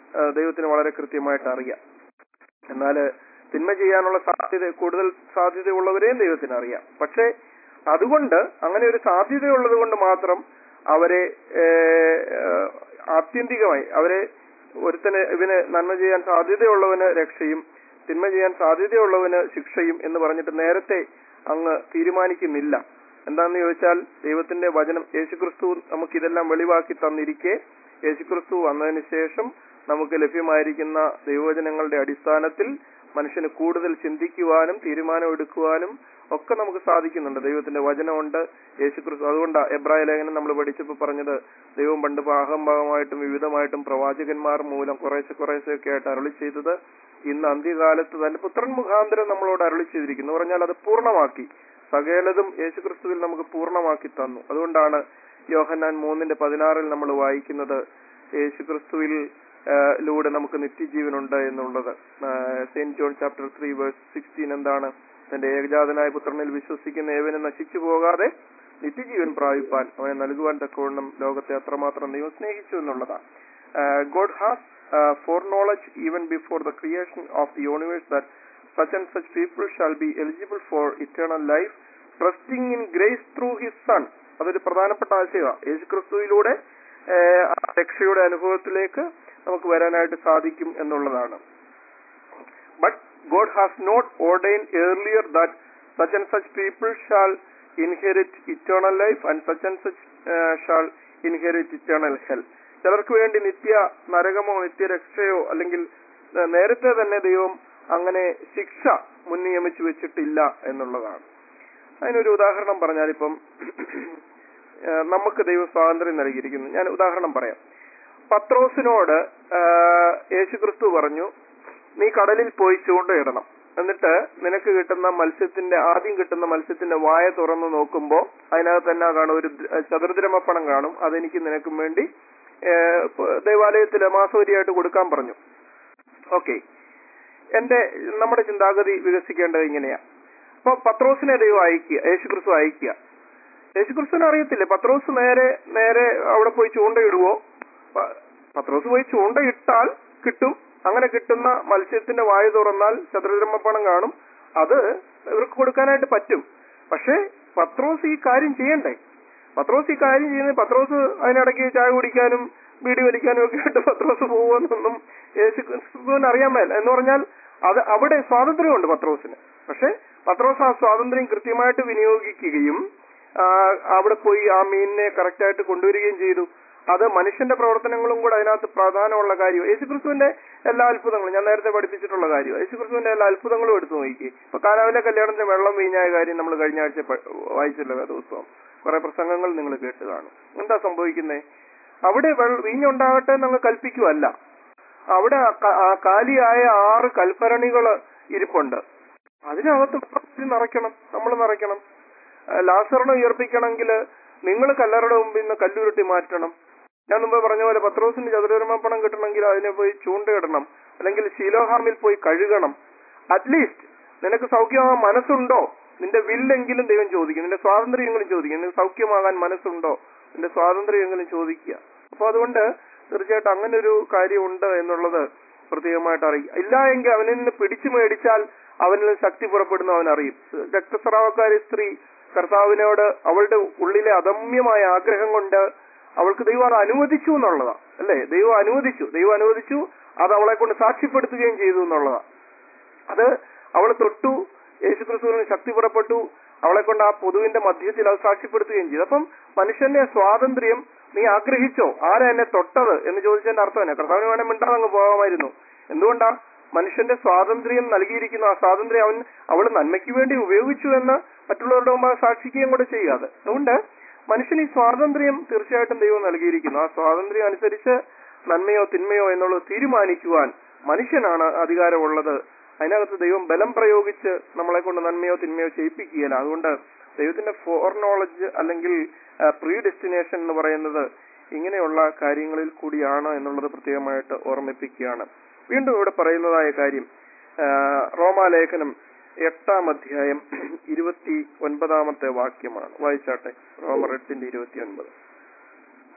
ആ, ദൈവത്തിന് വളരെ കൃത്യമായിട്ട് അറിയാം എന്നാൽ തിന്മ ചെയ്യാനുള്ള സാധ്യത കൂടുതൽ സാധ്യതയുള്ളവരെയും ദൈവത്തിന് അറിയാം പക്ഷേ അതുകൊണ്ട് അങ്ങനെ ഒരു സാധ്യതയുള്ളത് കൊണ്ട് മാത്രം അവരെ ഏഹ്, ഏഹ്, ആത്യന്തികമായി അവരെ ഒരുത്തന് ഇവന് നന്മ ചെയ്യാൻ സാധ്യതയുള്ളവന് രക്ഷയും തിന്മ ചെയ്യാൻ സാധ്യതയുള്ളവന് ശിക്ഷയും എന്ന് പറഞ്ഞിട്ട് നേരത്തെ അങ്ങ് തീരുമാനിക്കുന്നില്ല എന്താന്ന് ചോദിച്ചാൽ ദൈവത്തിന്റെ വചനം യേശുക്രിസ്തു നമുക്ക് ഇതെല്ലാം വെളിവാക്കി തന്നിരിക്കെ യേശുക്രിസ്തു വന്നതിന് ശേഷം നമുക്ക് ലഭ്യമായിരിക്കുന്ന ദൈവവചനങ്ങളുടെ അടിസ്ഥാനത്തിൽ മനുഷ്യന് കൂടുതൽ ചിന്തിക്കുവാനും തീരുമാനമെടുക്കുവാനും ഒക്കെ നമുക്ക് സാധിക്കുന്നുണ്ട് ദൈവത്തിന്റെ വചനമുണ്ട് യേശുക്രിസ്തു അതുകൊണ്ട് എബ്രായ ലേഖനം നമ്മൾ പഠിച്ചപ്പോൾ പറഞ്ഞത് ദൈവം പണ്ട് ഭാഗം ഭാഗമായിട്ടും വിവിധമായിട്ടും പ്രവാചകന്മാർ മൂലം കുറേശ്ശെ കുറേശ്ശെ ഒക്കെ ആയിട്ട് അരുളി ചെയ്തത് ഇന്ന് അന്ത്യകാലത്ത് തന്നെ പുത്രൻ മുഖാന്തരം നമ്മളോട് അരുളി ചെയ്തിരിക്കുന്നു എന്ന് പറഞ്ഞാൽ അത് പൂർണ്ണമാക്കി സകലതും യേശുക്രിസ്തുവിൽ നമുക്ക് പൂർണ്ണമാക്കി തന്നു അതുകൊണ്ടാണ് യോഹന്നാൻ മൂന്നിന്റെ പതിനാറിൽ നമ്മൾ വായിക്കുന്നത് യേശുക്രിസ്തുവിൽ ആ, ലൂടെ നമുക്ക് നിത്യജീവനുണ്ട് എന്നുള്ളത് Saint John chapter three verse sixteen എന്താണ് തന്റെ ഏകജാതനായ പുത്രനിൽ വിശ്വസിക്കുന്ന ഏവനും നശിച്ചു പോകാതെ നിത്യജീവൻ പ്രാപിപ്പാൻ അവനെ നൽകുവാൻ തക്കവണ്ണം ലോകത്തെ അത്രമാത്രം ദൈവം സ്നേഹിച്ചു എന്നുള്ളതാണ് God has foreknowledge even before the creation of the universe that such and such people shall be eligible for eternal life trusting in grace through his son അതൊരു പ്രധാനപ്പെട്ട ആശയമാണ് യേശുക്രിസ്തുവിലൂടെ ഏഹ്, ആ രക്ഷയുടെ അനുഭവത്തിലേക്ക് നമുക്ക് വരാനായിട്ട് സാധിക്കും എന്നുള്ളതാണ് but God has not ordained earlier that such and such people shall inherit eternal life and such and such shall inherit eternal hell ചിലർക്ക് വേണ്ടി നിത്യ നരകമോ നിത്യരക്ഷയോ അല്ലെങ്കിൽ ഏഹ്, നേരത്തെ തന്നെ ദൈവം അങ്ങനെ ശിക്ഷ മുൻ നിയമിച്ചു വെച്ചിട്ടില്ല എന്നുള്ളതാണ് അതിനൊരു ഉദാഹരണം പറഞ്ഞാൽ ഇപ്പം ഏഹ്, നമുക്ക് ദൈവ സ്വാതന്ത്ര്യം നൽകിയിരിക്കുന്നു ഞാൻ ഉദാഹരണം പറയാം പത്രോസിനോട് ഏഹ്, യേശുക്രിസ്തു പറഞ്ഞു നീ കടലിൽ പോയി ചൂണ്ടയിടണം എന്നിട്ട് നിനക്ക് കിട്ടുന്ന മത്സ്യത്തിന്റെ ആദ്യം കിട്ടുന്ന മത്സ്യത്തിന്റെ വായ തുറന്നു നോക്കുമ്പോൾ അതിനകത്ത് തന്നെ കാണും ഒരു ദ്ര- ചതുർദ്രമപ്പണം കാണും അതെനിക്ക് നിനക്കും വേണ്ടി ഏഹ്, പ- ദൈവാലയത്തില് മാസവരിയായിട്ട് കൊടുക്കാൻ പറഞ്ഞു ഓക്കെ എന്റെ നമ്മുടെ ചിന്താഗതി വികസിക്കേണ്ടത് ഇങ്ങനെയാ അപ്പൊ പത്രോസിനെ ദൈവം അയക്കുക യേശുക്രിസ്തു അയക്കുക യേശുക്രിസ്തുവിനെ അറിയത്തില്ലേ പത്രോസ് നേരെ നേരെ അവിടെ പോയി ചൂണ്ടയിടുവോ പ- പത്രോസ് പോയി ചൂണ്ടയിട്ടാൽ കിട്ടും അങ്ങനെ കിട്ടുന്ന മത്സ്യത്തിന്റെ വായ തുറന്നാൽ ചതുരബ്രഹ്മപ്പണം കാണും അത് ഇവർക്ക് കൊടുക്കാനായിട്ട് പറ്റും പക്ഷേ പത്രോസ് ഈ കാര്യം ചെയ്യണ്ടേ പത്രോസ് ഈ കാര്യം ചെയ്യുന്നത് പത്രോസ് അതിനിടയ്ക്ക് ചായ കുടിക്കാനും ബീഡി വലിക്കാനും ഒക്കെ ആയിട്ട് പത്രോസ് പോകുമെന്നൊന്നും യേശു ക്രിസ്തുവിന് അറിയാൻ മേല എന്ന് പറഞ്ഞാൽ അത് അവിടെ സ്വാതന്ത്ര്യമുണ്ട് പത്രോസിന് പക്ഷെ പത്രോസ് ആ സ്വാതന്ത്ര്യം കൃത്യമായിട്ട് വിനിയോഗിക്കുകയും ആ, അവിടെ പോയി ആ മീനിനെ കറക്റ്റായിട്ട് കൊണ്ടുവരികയും ചെയ്തു അത് മനുഷ്യന്റെ പ്രവർത്തനങ്ങളും കൂടെ അതിനകത്ത് പ്രധാനമുള്ള കാര്യം യേശുക്രിസ്തുവിന്റെ എല്ലാ അത്ഭുതങ്ങളും ഞാൻ നേരത്തെ പഠിപ്പിച്ചിട്ടുള്ള കാര്യം യേശുക്രിസ്തുവിന്റെ എല്ലാ അത്ഭുതങ്ങളും എടുത്തു നോക്കി ഇപ്പൊ കാനാവിലെ കല്യാണത്തിന് വെള്ളം വീഞ്ഞായ കാര്യം നമ്മൾ കഴിഞ്ഞ ആഴ്ച പ- വായിച്ചല്ലോ വേദപുസ്തകം കുറെ പ്രസംഗങ്ങൾ നിങ്ങൾ കേട്ട് കാണും എന്താ സംഭവിക്കുന്നേ അവിടെ വെള്ള- വീഞ്ഞുണ്ടാകട്ടെ എന്നങ്ങ് കൽപ്പിക്കുവല്ല അവിടെ ആ ക- ആ കാലിയായ ആറ് കൽഭരണികള് ഇരിപ്പുണ്ട് അതിനകത്ത് വെള്ളം നിറയ്ക്കണം നമ്മൾ നിറയ്ക്കണം ആ, ലാസറിനെ ഉയർപ്പിക്കണമെങ്കിൽ നിങ്ങൾ കല്ലറയുടെ മുമ്പിൽ നിന്ന് കല്ലുരുട്ടി മാറ്റണം ഞാൻ മുമ്പ് പറഞ്ഞ പോലെ പത്രോസിന് ചതുരമപ്പണം കിട്ടണമെങ്കിൽ അതിനെ പോയി ചൂണ്ടയിടണം അല്ലെങ്കിൽ ശീലോഹാമിൽ പോയി കഴുകണം അറ്റ്ലീസ്റ്റ് നിനക്ക് സൗഖ്യമാകാൻ മനസ്സുണ്ടോ നിന്റെ വില്ലെങ്കിലും ദൈവം ചോദിക്കും നിന്റെ സ്വാതന്ത്ര്യമെങ്കിലും ചോദിക്കും നിനക്ക് സൗഖ്യമാകാൻ മനസ്സുണ്ടോ നിന്റെ സ്വാതന്ത്ര്യമെങ്കിലും ചോദിക്കുക അപ്പൊ അതുകൊണ്ട് തീർച്ചയായിട്ടും അങ്ങനെ ഒരു കാര്യമുണ്ട് എന്നുള്ളത് പ്രത്യേകമായിട്ട് അറിയിക്കുക ഇല്ല എങ്കിൽ അവനിൽ നിന്ന് പിടിച്ചു മേടിച്ചാൽ അവനിൽ ശക്തി പുറപ്പെടുന്ന അവൻ അറിയും രക്തസ്രാവക്കാരി സ്ത്രീ കർത്താവിനോട് അവളുടെ ഉള്ളിലെ അദമ്യമായ ആഗ്രഹം കൊണ്ട് അവൾക്ക് ദൈവം അത് അനുവദിച്ചു എന്നുള്ളതാ അല്ലേ ദൈവം അനുവദിച്ചു ദൈവം അനുവദിച്ചു അത് അവളെ കൊണ്ട് സാക്ഷ്യപ്പെടുത്തുകയും ചെയ്തു എന്നുള്ളതാ അത് അവൾ തൊട്ടു യേശുക്രിസ്തുവിന് ശക്തി പുറപ്പെട്ടു അവളെ കൊണ്ട് ആ പൊതുവിന്റെ മധ്യത്തിൽ അത് സാക്ഷ്യപ്പെടുത്തുകയും ചെയ്തു അപ്പം മനുഷ്യന്റെ സ്വാതന്ത്ര്യം നീ ആഗ്രഹിച്ചോ ആരാ എന്നെ തൊട്ടത് എന്ന് ചോദിച്ചതിന്റെ അർത്ഥം തന്നെ കർത്താവിന് വേണേ മിണ്ടാതെ അങ്ങ് പോകാമായിരുന്നു എന്തുകൊണ്ടാ മനുഷ്യന്റെ സ്വാതന്ത്ര്യം നൽകിയിരിക്കുന്നു ആ സ്വാതന്ത്ര്യം അവൻ അവൾ നന്മയ്ക്ക് വേണ്ടി ഉപയോഗിച്ചു എന്ന് മറ്റുള്ളവരുടെ മുമ്പ് സാക്ഷിക്കുകയും കൂടെ ചെയ്യാതെ അതുകൊണ്ട് മനുഷ്യന് ഈ സ്വാതന്ത്ര്യം തീർച്ചയായിട്ടും ദൈവം നൽകിയിരിക്കുന്നു ആ സ്വാതന്ത്ര്യം അനുസരിച്ച് നന്മയോ തിന്മയോ എന്നുള്ളത് തീരുമാനിക്കുവാൻ മനുഷ്യനാണ് അധികാരമുള്ളത് അതിനകത്ത് ദൈവം ബലം പ്രയോഗിച്ച് നമ്മളെ കൊണ്ട് നന്മയോ തിന്മയോ ചെയ്യിപ്പിക്കുകയില്ല അതുകൊണ്ട് ദൈവത്തിന്റെ ഫോർ നോളജ് അല്ലെങ്കിൽ പ്രീ ഡെസ്റ്റിനേഷൻ എന്ന് പറയുന്നത് ഇങ്ങനെയുള്ള കാര്യങ്ങളിൽ കൂടിയാണ് എന്നുള്ളത് പ്രത്യേകമായിട്ട് ഓർമ്മിപ്പിക്കുകയാണ് വീണ്ടും ഇവിടെ പറയുന്നതായ കാര്യം ആ, റോമാലേഖനം എട്ടാം അധ്യായം ഇരുപത്തി ഒൻപതാമത്തെ വാക്യമാണ് വായിച്ചാട്ടെ റോമർ എട്ടിന്റെ ഇരുപത്തി ഒൻപത്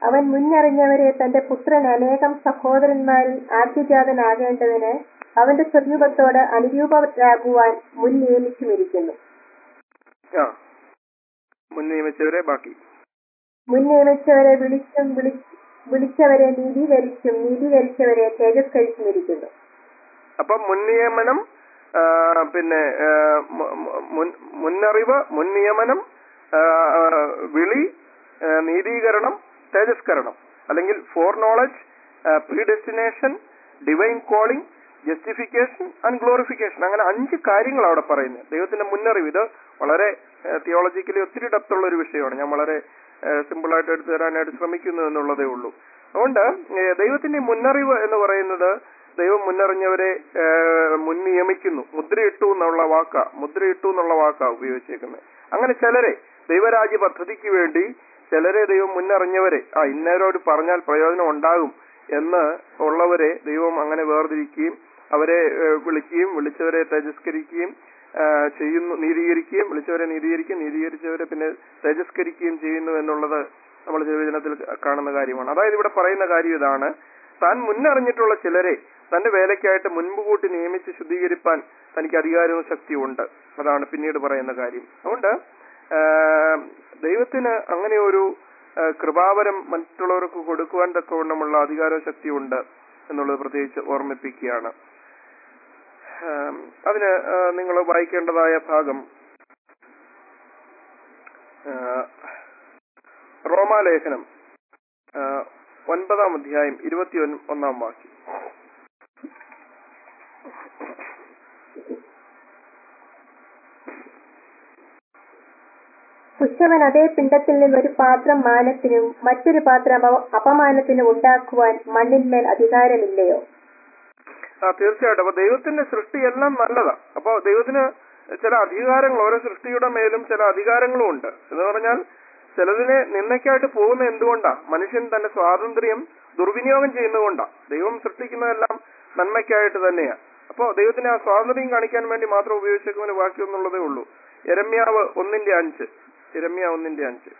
അവൻ മുന്നറിഞ്ഞവരെ തന്റെ പുത്രൻ അനേകം സഹോദരന്മാരിൽ ആദ്യജാതനാകേണ്ടതിന് അവന്റെ സ്വരൂപത്തോട് അനുരൂപരാകുവാൻ മുൻ നിയമിച്ചുമിരിക്കുന്നു ആ മുൻ നിയമിച്ചവരെ ബാക്കി മുൻ നിയമിച്ചവരെ വിളിച്ചും വിളി വിളിച്ചവരെ നീതീകരിച്ചും നീതീകരിച്ചവരെ തേജസ്കരിച്ചുമിരിക്കുന്നു അപ്പൊ മുൻ നിയമനം ആ, പിന്നെ ആ, മു- മു- മുൻ- മുന്നറിവ് മുൻ നിയമനം ആ, ആ, വിളി ആ, നീതീകരണം തേജസ്കരണം അല്ലെങ്കിൽ foreknowledge predestination divine calling justification and glorification അങ്ങനെ അഞ്ച് കാര്യങ്ങൾ അവിടെ പറയുന്നത് ദൈവത്തിന്റെ മുന്നറിവ് ഇത് വളരെ തിയോളജിക്കലി ഒത്തിരി ഡെപ്ത് ഉള്ള ഒരു വിഷയമാണ് ഞാൻ വളരെ സിമ്പിൾ ആയിട്ട് എടുത്തു തരാനായിട്ട് ശ്രമിക്കുന്നു എന്നുള്ളതേ ഉള്ളൂ അതുകൊണ്ട് ഏഹ്, ദൈവത്തിന്റെ മുന്നറിവ് എന്ന് പറയുന്നത് ദൈവം മുന്നറിഞ്ഞവരെ ഏഹ്, മുൻ നിയമിക്കുന്നു മുദ്രയിട്ടു എന്നുള്ള വാക്കാ മുദ്രയിട്ടു എന്നുള്ള വാക്കാ ഉപയോഗിച്ചേക്കുന്നത് അങ്ങനെ ചിലരെ ദൈവരാജ്യ പദ്ധതിക്ക് വേണ്ടി ചിലരെ ദൈവം മുന്നറിഞ്ഞവരെ ആ ഇന്നേരോട് പറഞ്ഞാൽ പ്രയോജനം ഉണ്ടാകും എന്ന് ഉള്ളവരെ ദൈവം അങ്ങനെ വേർതിരിക്കുകയും അവരെ ഏഹ്, വിളിക്കുകയും വിളിച്ചവരെ തേജസ്കരിക്കുകയും ആ, ചെയ്യുന്നു നീതീകരിക്കുകയും വിളിച്ചവരെ നീതീകരിക്കുകയും നീതീകരിച്ചവരെ പിന്നെ തേജസ്കരിക്കുകയും ചെയ്യുന്നു എന്നുള്ളത് നമ്മൾ തിരുവചനത്തിൽ കാണുന്ന കാര്യമാണ് അതായത് ഇവിടെ പറയുന്ന കാര്യം ഇതാണ് താൻ മുന്നറിഞ്ഞിട്ടുള്ള ചിലരെ തന്റെ വേലയ്ക്കായിട്ട് മുൻപ് കൂട്ടി നിയമിച്ച് ശുദ്ധീകരിപ്പാൻ തനിക്ക് അധികാരവും ശക്തിയും ഉണ്ട് അതാണ് പിന്നീട് പറയുന്ന കാര്യം അതുകൊണ്ട് ആ, ദൈവത്തിന് അങ്ങനെ ഒരു ആ, കൃപാവരം മറ്റുള്ളവർക്ക് കൊടുക്കുവാൻ തക്കവണ്ണമുള്ള അധികാരവും ശക്തിയും ഉണ്ട് എന്നുള്ളത് പ്രത്യേകിച്ച് ഓർമ്മിപ്പിക്കുകയാണ് ആം, അതിന് നിങ്ങൾ വായിക്കേണ്ടതായ ഭാഗം ആ, റോമാലേഖനം ആ, ഒൻപതാം അധ്യായം ഇരുപത്തി ഒൻ- ഒന്നാം വാക്യം പുരുഷവൻ അതേ പിണ്ടത്തിൽ നിന്ന് ഒരു പാത്രം മാനത്തിനും മറ്റൊരു പാത്രം അപ- അപമാനത്തിനും ഉണ്ടാക്കുവാൻ മണ്ണിന്മേൽ അധികാരമില്ലയോ ആ തീർച്ചയായിട്ടും അപ്പൊ ദൈവത്തിന്റെ സൃഷ്ടിയെല്ലാം നല്ലതാ അപ്പൊ ദൈവത്തിന് ചില അധികാരങ്ങൾ ഓരോ സൃഷ്ടിയുടെ മേലും ചില അധികാരങ്ങളും ഉണ്ട് എന്ന് പറഞ്ഞാൽ ചിലതിനെ നിന്നയ്ക്കായിട്ട് പോകുന്ന എന്തുകൊണ്ടാ മനുഷ്യൻ തന്റെ സ്വാതന്ത്ര്യം ദുർവിനിയോഗം ചെയ്യുന്നതുകൊണ്ടാ ദൈവം സൃഷ്ടിക്കുന്നതെല്ലാം നന്മയ്ക്കായിട്ട് തന്നെയാ അപ്പോ ദൈവത്തിന് ആ സ്വാതന്ത്ര്യം കാണിക്കാൻ വേണ്ടി മാത്രം ഉപയോഗിച്ചേക്കുന്ന വാക്യം എന്നുള്ളതേ ഉള്ളൂ എരമ്യാവ് ഒന്നിന്റെ അഞ്ച് എരമ്യ ഒന്നിന്റെ അഞ്ച്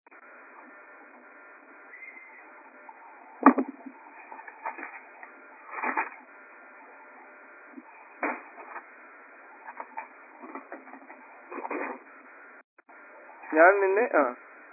ഞാൻ നിന്നെ ആ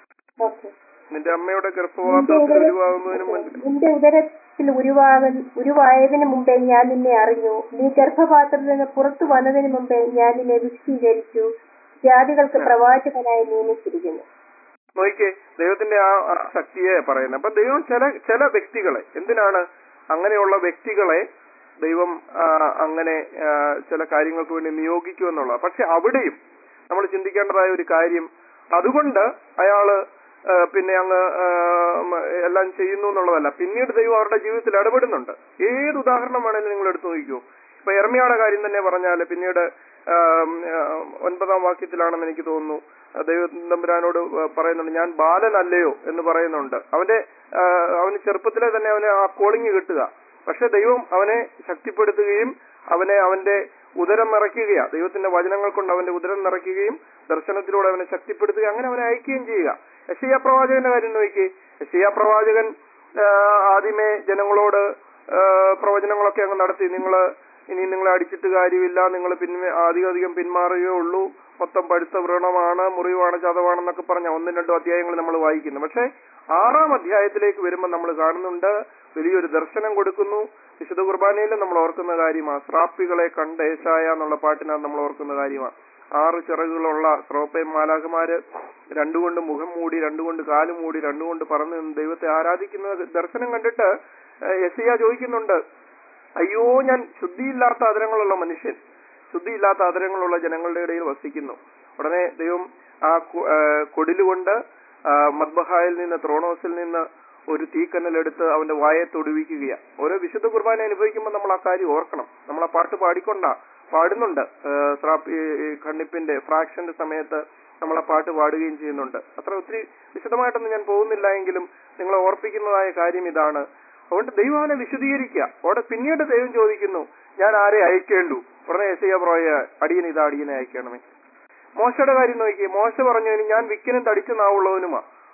ഓക്കെ നിന്റെ അമ്മയുടെ ഗർഭപാത്രത്തിൽ ഉരുവാകുന്നതിന് മുൻപ് നിന്റെ ഉദരത്തിൽ ഉരുവാക ഉരുവായതിനു മുമ്പേ ഞാൻ നിന്നെ അറിഞ്ഞു നീ ഗർഭപാത്രത്തിൽ നിന്ന് പുറത്തു വന്നതിന് മുമ്പേ ഞാൻ നിന്നെ വിശദീകരിച്ചു ജാതികൾക്ക് പ്രവാചകനായി നിയമിച്ചിരിക്കുന്നു നോക്കിക്കേ ദൈവത്തിന്റെ ആ ആ ശക്തിയെ പറയുന്നത് അപ്പൊ ദൈവം ചില ചില വ്യക്തികളെ എന്തിനാണ് അങ്ങനെയുള്ള വ്യക്തികളെ ദൈവം ആ, അങ്ങനെ ആ, ചില കാര്യങ്ങൾക്ക് വേണ്ടി നിയോഗിക്കുമെന്നുള്ളത് പക്ഷെ അവിടെയും നമ്മൾ ചിന്തിക്കേണ്ടതായ ഒരു കാര്യം അതുകൊണ്ട് അയാള് ആ, പിന്നെ അങ്ങ് ആ, ഉം, എല്ലാം ചെയ്യുന്നു എന്നുള്ളതല്ല പിന്നീട് ദൈവം അവരുടെ ജീവിതത്തിൽ ഇടപെടുന്നുണ്ട് ഏത് ഉദാഹരണം വേണേലും നിങ്ങൾ എടുത്തു നോക്കിക്കോ ഇപ്പൊ എർമിയുടെ കാര്യം തന്നെ പറഞ്ഞാല് പിന്നീട് ആം, ആ, ഒൻപതാം വാക്യത്തിലാണെന്ന് എനിക്ക് തോന്നുന്നു ആ, ദൈവം തമ്പുരാനോട് പറയുന്നുണ്ട് ഞാൻ ബാലനല്ലയോ എന്ന് പറയുന്നുണ്ട് അവന്റെ ആ, അവന് ചെറുപ്പത്തിലെ തന്നെ അവന് ആ കോളിങ് കിട്ടുക പക്ഷെ ദൈവം അവനെ ശക്തിപ്പെടുത്തുകയും അവനെ അവന്റെ ഉദരം നിറയ്ക്കുകയാ ദൈവത്തിന്റെ വചനങ്ങൾ കൊണ്ട് അവന്റെ ഉദരം നിറയ്ക്കുകയും ദർശനത്തിലൂടെ അവനെ ശക്തിപ്പെടുത്തുക അങ്ങനെ അവനെ അയക്കുകയും ചെയ്യുക യശയ്യ പ്രവാചകന്റെ കാര്യം നോക്കി യശയ്യ പ്രവാചകൻ ആ, ആദ്യമേ ജനങ്ങളോട് ആ, പ്രവചനങ്ങളൊക്കെ അങ്ങ് നടത്തി നിങ്ങള് ഇനി നിങ്ങളെ അടിച്ചിട്ട് കാര്യമില്ല നിങ്ങൾ പിന്മേ അധികം അധികം പിന്മാറുകയേ ഉള്ളൂ മൊത്തം പഴുത്ത വ്രണമാണ് മുറിവാണ് ചതവാണെന്നൊക്കെ പറഞ്ഞ ഒന്നും രണ്ടും അധ്യായങ്ങൾ നമ്മൾ വായിക്കുന്നു പക്ഷെ ആറാം അധ്യായത്തിലേക്ക് വരുമ്പോൾ നമ്മൾ കാണുന്നുണ്ട് വലിയൊരു ദർശനം കൊടുക്കുന്നു വിശുദ്ധ കുർബാനയിൽ നമ്മൾ ഓർക്കുന്ന കാര്യമാണ് ശ്രാപ്പികളെ കണ്ട് ഏശായ എന്നുള്ള പാട്ടിനകത്ത് നമ്മൾ ഓർക്കുന്ന കാര്യമാണ് ആറ് ചിറകുകളുള്ള ശ്രോപ്പയും മാലാഖമാര് രണ്ടുകൊണ്ട് മുഖം മൂടി രണ്ടുകൊണ്ട് കാല് മൂടി രണ്ടുകൊണ്ട് പറന്ന് നിന്ന് ദൈവത്തെ ആരാധിക്കുന്ന ദർശനം കണ്ടിട്ട് എസിയ ചോദിക്കുന്നുണ്ട് അയ്യോ ഞാൻ ശുദ്ധിയില്ലാത്ത അതരങ്ങളുള്ള മനുഷ്യൻ ശുദ്ധിയില്ലാത്ത അതരങ്ങളുള്ള ജനങ്ങളുടെ ഇടയിൽ വസിക്കുന്നു ഉടനെ ദൈവം ആ കു- ആ, കൊടിലുകൊണ്ട് ആ, മദ്ബഹായിൽ നിന്ന് ത്രോണോസിൽ നിന്ന് ഒരു തീക്കനലെടുത്ത് അവന്റെ വായെ തൊടുവിക്കുകയാണ് ഓരോ വിശുദ്ധ കുർബാന അനുഭവിക്കുമ്പോൾ നമ്മൾ ആ കാര്യം ഓർക്കണം നമ്മൾ ആ പാട്ട് പാടിക്കൊണ്ടാ പാടുന്നുണ്ട് ആ, ശ്രാപ്പ് ഈ- ഈ ഖണ്ഡിപ്പിന്റെ ഫ്രാക്ഷന്റെ സമയത്ത് നമ്മൾ ആ പാട്ട് പാടുകയും ചെയ്യുന്നുണ്ട് അത്ര ഒത്തിരി വിശദമായിട്ടൊന്നും ഞാൻ പോകുന്നില്ല എങ്കിലും നിങ്ങളെ ഓർപ്പിക്കുന്നതായ കാര്യം ഇതാണ് അതുകൊണ്ട് ദൈവം അവനെ വിശദീകരിക്കുക അവിടെ പിന്നീട് ദൈവം ചോദിക്കുന്നു ഞാൻ ആരെ അയക്കേണ്ടു ഉടനെ എസ് ഐ പ്രോയ അടിയൻ ഇതാ അടിയനെ അയക്കണമേ മോശയുടെ കാര്യം നോക്കി മോശ പറഞ്ഞു "ഇനി ഞാൻ വിക്കിനും തടിച്ച നാവുള്ളവനുമാ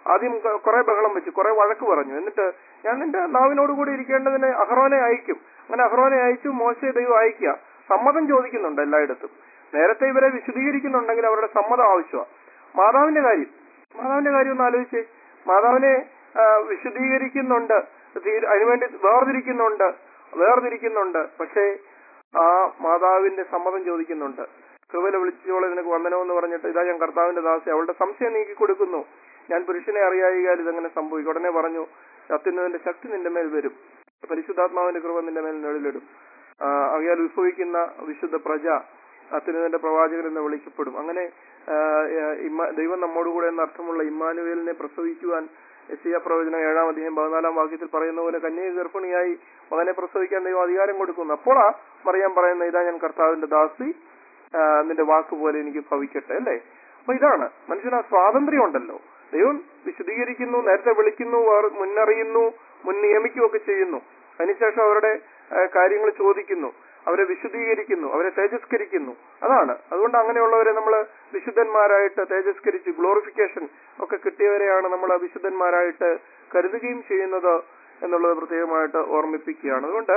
ആദ്യം ക- കുറെ ബഹളം വെച്ചു കുറെ വഴക്ക് പറഞ്ഞു എന്നിട്ട് ഞാൻ നിന്റെ നാവിനോട് കൂടി ഇരിക്കേണ്ടതിന് അഹ്റോനെ അയക്കും അങ്ങനെ അഹ്റോനെ അയച്ചു മോശയെ ദൈവം അയക്കുക സമ്മതം ചോദിക്കുന്നുണ്ട് എല്ലായിടത്തും നേരത്തെ ഇവരെ വിശദീകരിക്കുന്നുണ്ടെങ്കിൽ അവരുടെ സമ്മതം ആവശ്യമാണ് മാതാവിന്റെ കാര്യം മാതാവിന്റെ കാര്യം ഒന്ന് ആലോചിച്ചേ മാതാവിനെ ആ, വിശദീകരിക്കുന്നുണ്ട് തീ- അതിനുവേണ്ടി വേർതിരിക്കുന്നുണ്ട് വേർതിരിക്കുന്നുണ്ട് പക്ഷേ ആ മാതാവിന്റെ സമ്മതം ചോദിക്കുന്നുണ്ട് കൃപല വിളിച്ചോളെ നിനക്ക് വന്ദനമെന്ന് പറഞ്ഞിട്ട് ഇതാ ഞാൻ കർത്താവിന്റെ ദാസി അവളുടെ സംശയം നീക്കി കൊടുക്കുന്നു ഞാൻ പുരുഷനെ അറിയായികാൽ ഇതെങ്ങനെ സംഭവിക്കും ഉടനെ പറഞ്ഞു അത്യുന്നതിന്റെ ശക്തി നിന്റെ മേൽ വരും പരിശുദ്ധാത്മാവിന്റെ കൃപ നിന്റെ മേൽ നിഴലിടും ആ, ആകയാൽ ഉത്ഭവിക്കുന്ന വിശുദ്ധ പ്രജ അത്യുന്നതിന്റെ പ്രവാചകൻ എന്ന് വിളിക്കപ്പെടും അങ്ങനെ ആ, ആ, ഇമ്മ- ദൈവം നമ്മോടുകൂടെ എന്ന അർത്ഥമുള്ള ഇമ്മാനുവേലിനെ പ്രസവിക്കുവാൻ എസിയ പ്രവചനം ഏഴാം അധ്യായം പതിനാലാം വാക്യത്തിൽ പറയുന്ന പോലെ കന്യക ഗർഭിണിയായി മകനെ പ്രസവിക്കാൻ ദൈവം അധികാരം കൊടുക്കുന്നു അപ്പോഴാ മറിയാൻ പറയുന്ന ഇതാ ഞാൻ കർത്താവിന്റെ ദാസി ആ, നിന്റെ വാക്ക് പോലെ എനിക്ക് ഭവിക്കട്ടെ അല്ലേ അപ്പൊ ഇതാണ് മനുഷ്യന് ആ സ്വാതന്ത്ര്യം ഉണ്ടല്ലോ ദൈവം വിശദീകരിക്കുന്നു നേരത്തെ വിളിക്കുന്നു വേർ മുന്നറിയുന്നു മുൻ നിയമിക്കുകയൊക്കെ ചെയ്യുന്നു അതിനുശേഷം അവരുടെ കാര്യങ്ങൾ ചോദിക്കുന്നു അവരെ വിശദീകരിക്കുന്നു അവരെ തേജസ്കരിക്കുന്നു അതാണ് അതുകൊണ്ട് അങ്ങനെയുള്ളവരെ നമ്മൾ വിശുദ്ധന്മാരായിട്ട് തേജസ്കരിച്ച് ഗ്ലോറിഫിക്കേഷൻ ഒക്കെ കിട്ടിയവരെയാണ് നമ്മൾ വിശുദ്ധന്മാരായിട്ട് കരുതുകയും ചെയ്യുന്നത് എന്നുള്ളത് പ്രത്യേകമായിട്ട് ഓർമ്മിപ്പിക്കുകയാണ് അതുകൊണ്ട്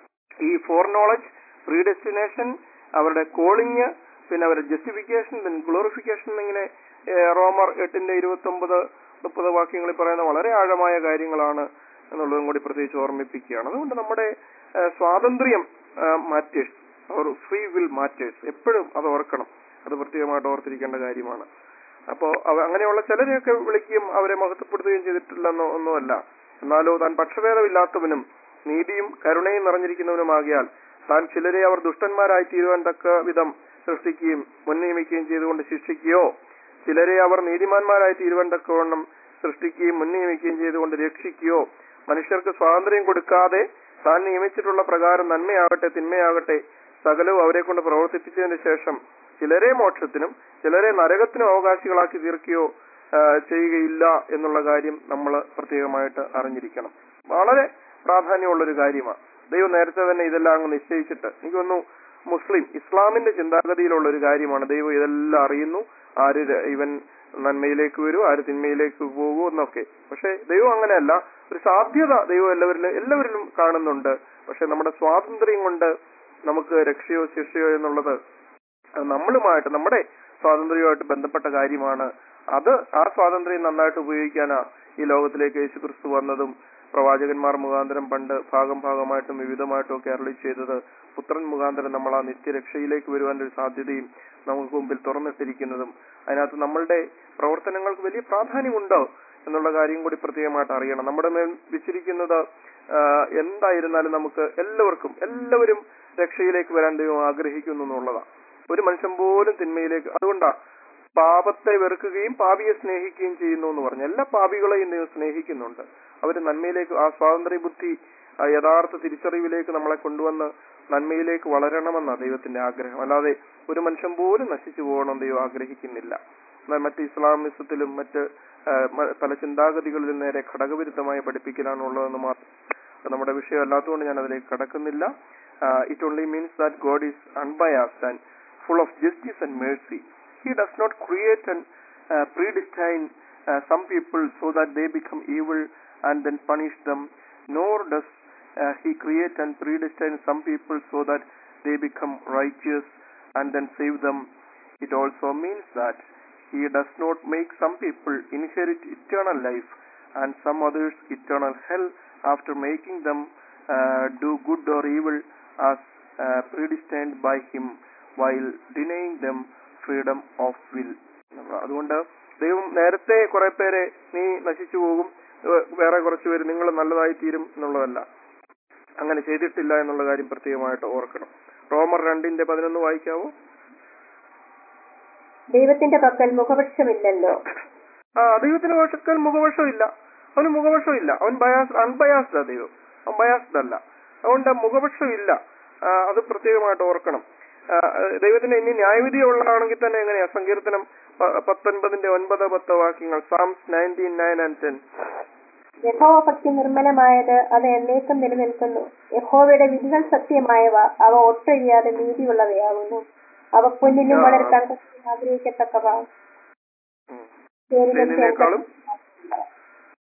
ഈ ഫോർ നോളജ് പ്രീഡെസ്റ്റിനേഷൻ അവരുടെ കോളിങ് പിന്നെ അവരുടെ ജസ്റ്റിഫിക്കേഷൻ പിന്നെ ഗ്ലോറിഫിക്കേഷൻ എന്നിങ്ങനെ ഏഹ്, റോമർ എട്ടിന്റെ ഇരുപത്തി ഒമ്പത് മുപ്പത് വാക്യങ്ങളിൽ പറയുന്ന വളരെ ആഴമായ കാര്യങ്ങളാണ് എന്നുള്ളതും കൂടി പ്രത്യേകിച്ച് ഓർമ്മിപ്പിക്കുകയാണ് അതുകൊണ്ട് നമ്മുടെ ഏഹ്, സ്വാതന്ത്ര്യം മാറ്റേഴ്സ് അവർ ഫ്രീ വിൽ മാറ്റേഴ്സ് എപ്പോഴും അത് ഓർക്കണം അത് പ്രത്യേകമായിട്ട് ഓർത്തിരിക്കേണ്ട കാര്യമാണ് അപ്പോ അവ അങ്ങനെയുള്ള ചിലരെയൊക്കെ വിളിക്കുകയും അവരെ മഹത്വപ്പെടുത്തുകയും ചെയ്തിട്ടില്ലെന്നോ ഒന്നുമല്ല എന്നാലോ താൻ പക്ഷഭേദമില്ലാത്തവനും നീതിയും കരുണയും നിറഞ്ഞിരിക്കുന്നവനുമാകിയാൽ താൻ ചിലരെ അവർ ദുഷ്ടന്മാരായി തീരുവാൻ തക്ക വിധം സൃഷ്ടിക്കുകയും മുൻനിയമിക്കുകയും ചെയ്തുകൊണ്ട് ശിക്ഷിക്കുകയോ ചിലരെ അവർ നീതിമാന്മാരായി തീരുവാൻ തക്കവണ്ണം സൃഷ്ടിക്കുകയും മുൻനിയമിക്കുകയും ചെയ്തുകൊണ്ട് രക്ഷിക്കുകയോ മനുഷ്യർക്ക് സ്വാതന്ത്ര്യം കൊടുക്കാതെ താൻ നിയമിച്ചിട്ടുള്ള പ്രകാരം നന്മയാകട്ടെ തിന്മയാകട്ടെ സകലവും അവരെ കൊണ്ട് പ്രവർത്തിപ്പിച്ചതിന് ശേഷം ചിലരെ മോക്ഷത്തിനും ചിലരെ നരകത്തിനും അവകാശികളാക്കി തീർക്കുകയോ ആ, ചെയ്യുകയില്ല എന്നുള്ള കാര്യം നമ്മൾ പ്രത്യേകമായിട്ട് അറിഞ്ഞിരിക്കണം വളരെ പ്രാധാന്യമുള്ളൊരു കാര്യമാണ് ദൈവം നേരത്തെ തന്നെ ഇതെല്ലാം അങ്ങ് നിശ്ചയിച്ചിട്ട് എനിക്ക് തോന്നുന്നു മുസ്ലിം ഇസ്ലാമിന്റെ ചിന്താഗതിയിലുള്ള ഒരു കാര്യമാണ് ദൈവം ഇതെല്ലാം അറിയുന്നു ആര് ര- ഇവൻ നന്മയിലേക്ക് വരും ആര് തിന്മയിലേക്ക് പോകും എന്നൊക്കെ പക്ഷെ ദൈവം അങ്ങനെയല്ല ഒരു സാധ്യത ദൈവം എല്ലാവരിലും എല്ലാവരിലും കാണുന്നുണ്ട് പക്ഷെ നമ്മുടെ സ്വാതന്ത്ര്യം കൊണ്ട് നമുക്ക് രക്ഷയോ ശിക്ഷയോ എന്നുള്ളത് അത് നമ്മളുമായിട്ട് നമ്മുടെ സ്വാതന്ത്ര്യവുമായിട്ട് ബന്ധപ്പെട്ട കാര്യമാണ് അത് ആ സ്വാതന്ത്ര്യം നന്നായിട്ട് ഉപയോഗിക്കാനാ ഈ ലോകത്തിലേക്ക് യേശു ക്രിസ്തു വന്നതും പ്രവാചകന്മാർ മുഖാന്തരം പണ്ട് ഭാഗം ഭാഗമായിട്ടും വിവിധമായിട്ടും ഒക്കെ അരളി ചെയ്തത് പുത്രൻ മുഖാന്തരം നമ്മൾ ആ നിത്യരക്ഷയിലേക്ക് വരുവാൻ ഒരു സാധ്യതയും നമുക്ക് മുമ്പിൽ തുറന്നിട്ടിരിക്കുന്നതും അതിനകത്ത് നമ്മളുടെ പ്രവർത്തനങ്ങൾക്ക് വലിയ പ്രാധാന്യമുണ്ടോ എന്നുള്ള കാര്യം കൂടി പ്രത്യേകമായിട്ട് അറിയണം നമ്മുടെ മേൽ വിച്ചിരിക്കുന്നത് ആ, എന്തായിരുന്നാലും നമുക്ക് എല്ലാവർക്കും എല്ലാവരും രക്ഷയിലേക്ക് വരാൻ ദൈവം ആഗ്രഹിക്കുന്നു എന്നുള്ളതാണ് ഒരു മനുഷ്യൻ പോലും തിന്മയിലേക്ക് അതുകൊണ്ടാ പാപത്തെ വെറുക്കുകയും പാപിയെ സ്നേഹിക്കുകയും ചെയ്യുന്നു എന്ന് പറഞ്ഞു എല്ലാ പാപികളെയും ദൈവം സ്നേഹിക്കുന്നുണ്ട് അവർ നന്മയിലേക്ക് ആ സ്വാതന്ത്ര്യ ബുദ്ധി ആ യഥാർത്ഥ തിരിച്ചറിവിലേക്ക് നമ്മളെ കൊണ്ടുവന്ന് നന്മയിലേക്ക് വളരണമെന്നാണ് ദൈവത്തിന്റെ ആഗ്രഹം അല്ലാതെ ഒരു മനുഷ്യൻ പോലും നശിച്ചു പോകണം ദൈവം ആഗ്രഹിക്കുന്നില്ല എന്നാൽ മറ്റ് ഇസ്ലാമിസത്തിലും മറ്റ് ആ, മ- പല ചിന്താഗതികളിലും നേരെ ഘടകവിരുദ്ധമായി പഠിപ്പിക്കലാണുള്ളതെന്ന് മാത്രം അത് നമ്മുടെ വിഷയം അല്ലാത്തതുകൊണ്ട് ഞാൻ അതിലേക്ക് കടക്കുന്നില്ല it only means that God is unbiased and full of justice and mercy. He does not create and uh, predestine uh, some people so that they become evil and then punish them, nor does uh, he create and predestine some people so that they become righteous and then save them. It also means that he does not make some people inherit eternal life and some others eternal hell after making them uh, do good or evil as uh, predestined by him while denying them freedom of will. അതുകൊണ്ട് ദൈവം നേരത്തെ കുറെ പേരെ നീ നശിച്ചു പോകും ഏഹ് വേറെ കുറച്ച് പേര് നിങ്ങൾ നല്ലതായി തീരും എന്നുള്ളതല്ല അങ്ങനെ ചെയ്തിട്ടില്ല എന്നുള്ള കാര്യം പ്രത്യേകമായിട്ട് ഓർക്കണം റോമർ രണ്ടിന്റെ പതിനൊന്ന് വായിക്കാവോ ദൈവത്തിന്റെ പക്കൽ മുഖപക്ഷമില്ലല്ലോ ആ ദൈവത്തിന് പക്ഷക്കൽ മുഖവശമില്ല അവന് മുഖവശമില്ല അവൻ ബയാസ് അൺബയാസ്ഡ് ദൈവം അവൻ ബയാസ്ഡ് അല്ല അതുകൊണ്ട് മുഖപക്ഷമില്ല ആ, അത് പ്രത്യേകമായിട്ട് ഓർക്കണം ആ, ദൈവത്തിന് ഇനി ന്യായവിധി ഉള്ളതാണെങ്കിൽ തന്നെ എങ്ങനെയാ സങ്കീർത്തനം പ- പത്തൊൻപതിന്റെ ഒൻപത് പത്ത് വാക്യങ്ങൾ Psalms nineteen nine and ten യഹോവ ഭക്തി നിർമ്മലമായത് അത് എന്നേക്കും നിലനിൽക്കുന്നു യഹോവയുടെ വിധികൾ സത്യമായവ അവ ഒട്ടൊഴിയാതെ നീതിയുള്ളവയാകുന്നു അവ പൊന്നിലും വളരെ തങ്കത്തിൽ ആഗ്രഹിക്കത്തക്കവ തേനിലും തേനിനേക്കാളും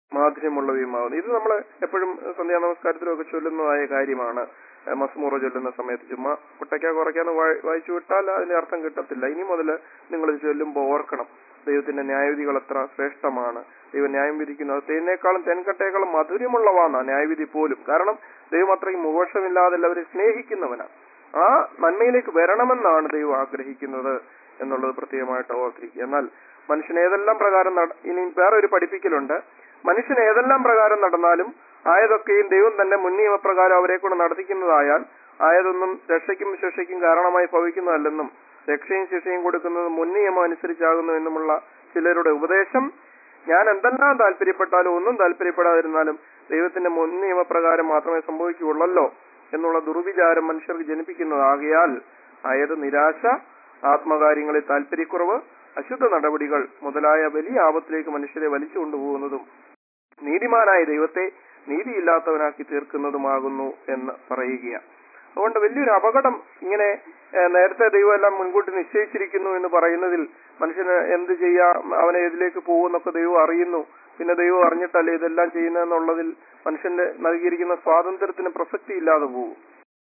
മാധുര്യമുള്ളവയുമാവുന്നു ഇത് നമ്മൾ എപ്പോഴും സന്ധ്യാ നമസ്കാരത്തിലൊക്കെ ചൊല്ലുന്നതായ കാര്യമാണ് ഏഹ് മസ്മൂറ ചൊല്ലുന്ന സമയത്ത് ചുമ്മാ കുട്ടയ്ക്ക കുറയ്ക്കാന്ന് വായി- വായിച്ചു വിട്ടാൽ അതിന്റെ അർത്ഥം കിട്ടത്തില്ല ഇനി മുതൽ നിങ്ങൾ ഇത് ചൊല്ലുമ്പോൾ ഓർക്കണം ദൈവത്തിന്റെ ന്യായവിധികൾ എത്ര ശ്രേഷ്ഠമാണ് ദൈവം ന്യായം വിധിക്കുന്നത് തേനേക്കാളും തെൻകട്ടേക്കാളും മധുര്യമുള്ളവാണ് ന്യായവിധി പോലും കാരണം ദൈവം അത്രയും മുഖോഷമില്ലാതെ എല്ലാവരെയും സ്നേഹിക്കുന്നവനാണ് ആ നന്മയിലേക്ക് വരണമെന്നാണ് ദൈവം ആഗ്രഹിക്കുന്നത് എന്നുള്ളത് പ്രത്യേകമായിട്ട് ഓർത്തിരിക്കുക എന്നാൽ മനുഷ്യൻ ഏതെല്ലാം പ്രകാരം നട- ഇനി വേറെ ഒരു പഠിപ്പിക്കലുണ്ട് മനുഷ്യൻ ഏതെല്ലാം പ്രകാരം നടന്നാലും ആയതൊക്കെയും ദൈവം തന്റെ മുൻ നിയമപ്രകാരം അവരെ കൊണ്ട് നടത്തിക്കുന്നതായാൽ ആയതൊന്നും രക്ഷയ്ക്കും ശിക്ഷയ്ക്കും കാരണമായി ഭവിക്കുന്നതല്ലെന്നും രക്ഷയും ശിക്ഷയും കൊടുക്കുന്നത് മുൻ നിയമം അനുസരിച്ചാകുന്നു എന്നുമുള്ള ചിലരുടെ ഉപദേശം ഞാൻ എന്തെല്ലാം താല്പര്യപ്പെട്ടാലും ഒന്നും താല്പര്യപ്പെടാതിരുന്നാലും ദൈവത്തിന്റെ മുൻ നിയമപ്രകാരം മാത്രമേ സംഭവിക്കുകയുള്ളല്ലോ എന്നുള്ള ദുർവിചാരം മനുഷ്യർക്ക് ജനിപ്പിക്കുന്നതാകയാൽ ആയത് നിരാശ ആത്മകാര്യങ്ങളിൽ താല്പര്യക്കുറവ് അശുദ്ധ നടപടികൾ മുതലായ വലിയ ആപത്തിലേക്ക് മനുഷ്യരെ വലിച്ചു കൊണ്ടുപോകുന്നതും നീതിമാനായ ദൈവത്തെ നീതിയില്ലാത്തവനാക്കി തീർക്കുന്നതുമാകുന്നു എന്ന് പറയുകയാണ് അതുകൊണ്ട് വലിയൊരു അപകടം ഇങ്ങനെ ഏഹ്, നേരത്തെ ദൈവം എല്ലാം മുൻകൂട്ടി നിശ്ചയിച്ചിരിക്കുന്നു എന്ന് പറയുന്നതിൽ മനുഷ്യന് എന്ത് ചെയ്യാം അവനെ ഏതിലേക്ക് പോകുമെന്നൊക്കെ ദൈവം അറിയുന്നു പിന്നെ ദൈവം അറിഞ്ഞിട്ടല്ലേ ഇതെല്ലാം ചെയ്യുന്നതെന്നുള്ളതിൽ മനുഷ്യന്റെ നൽകിയിരിക്കുന്ന സ്വാതന്ത്ര്യത്തിന് പ്രസക്തി ഇല്ലാതെ പോകും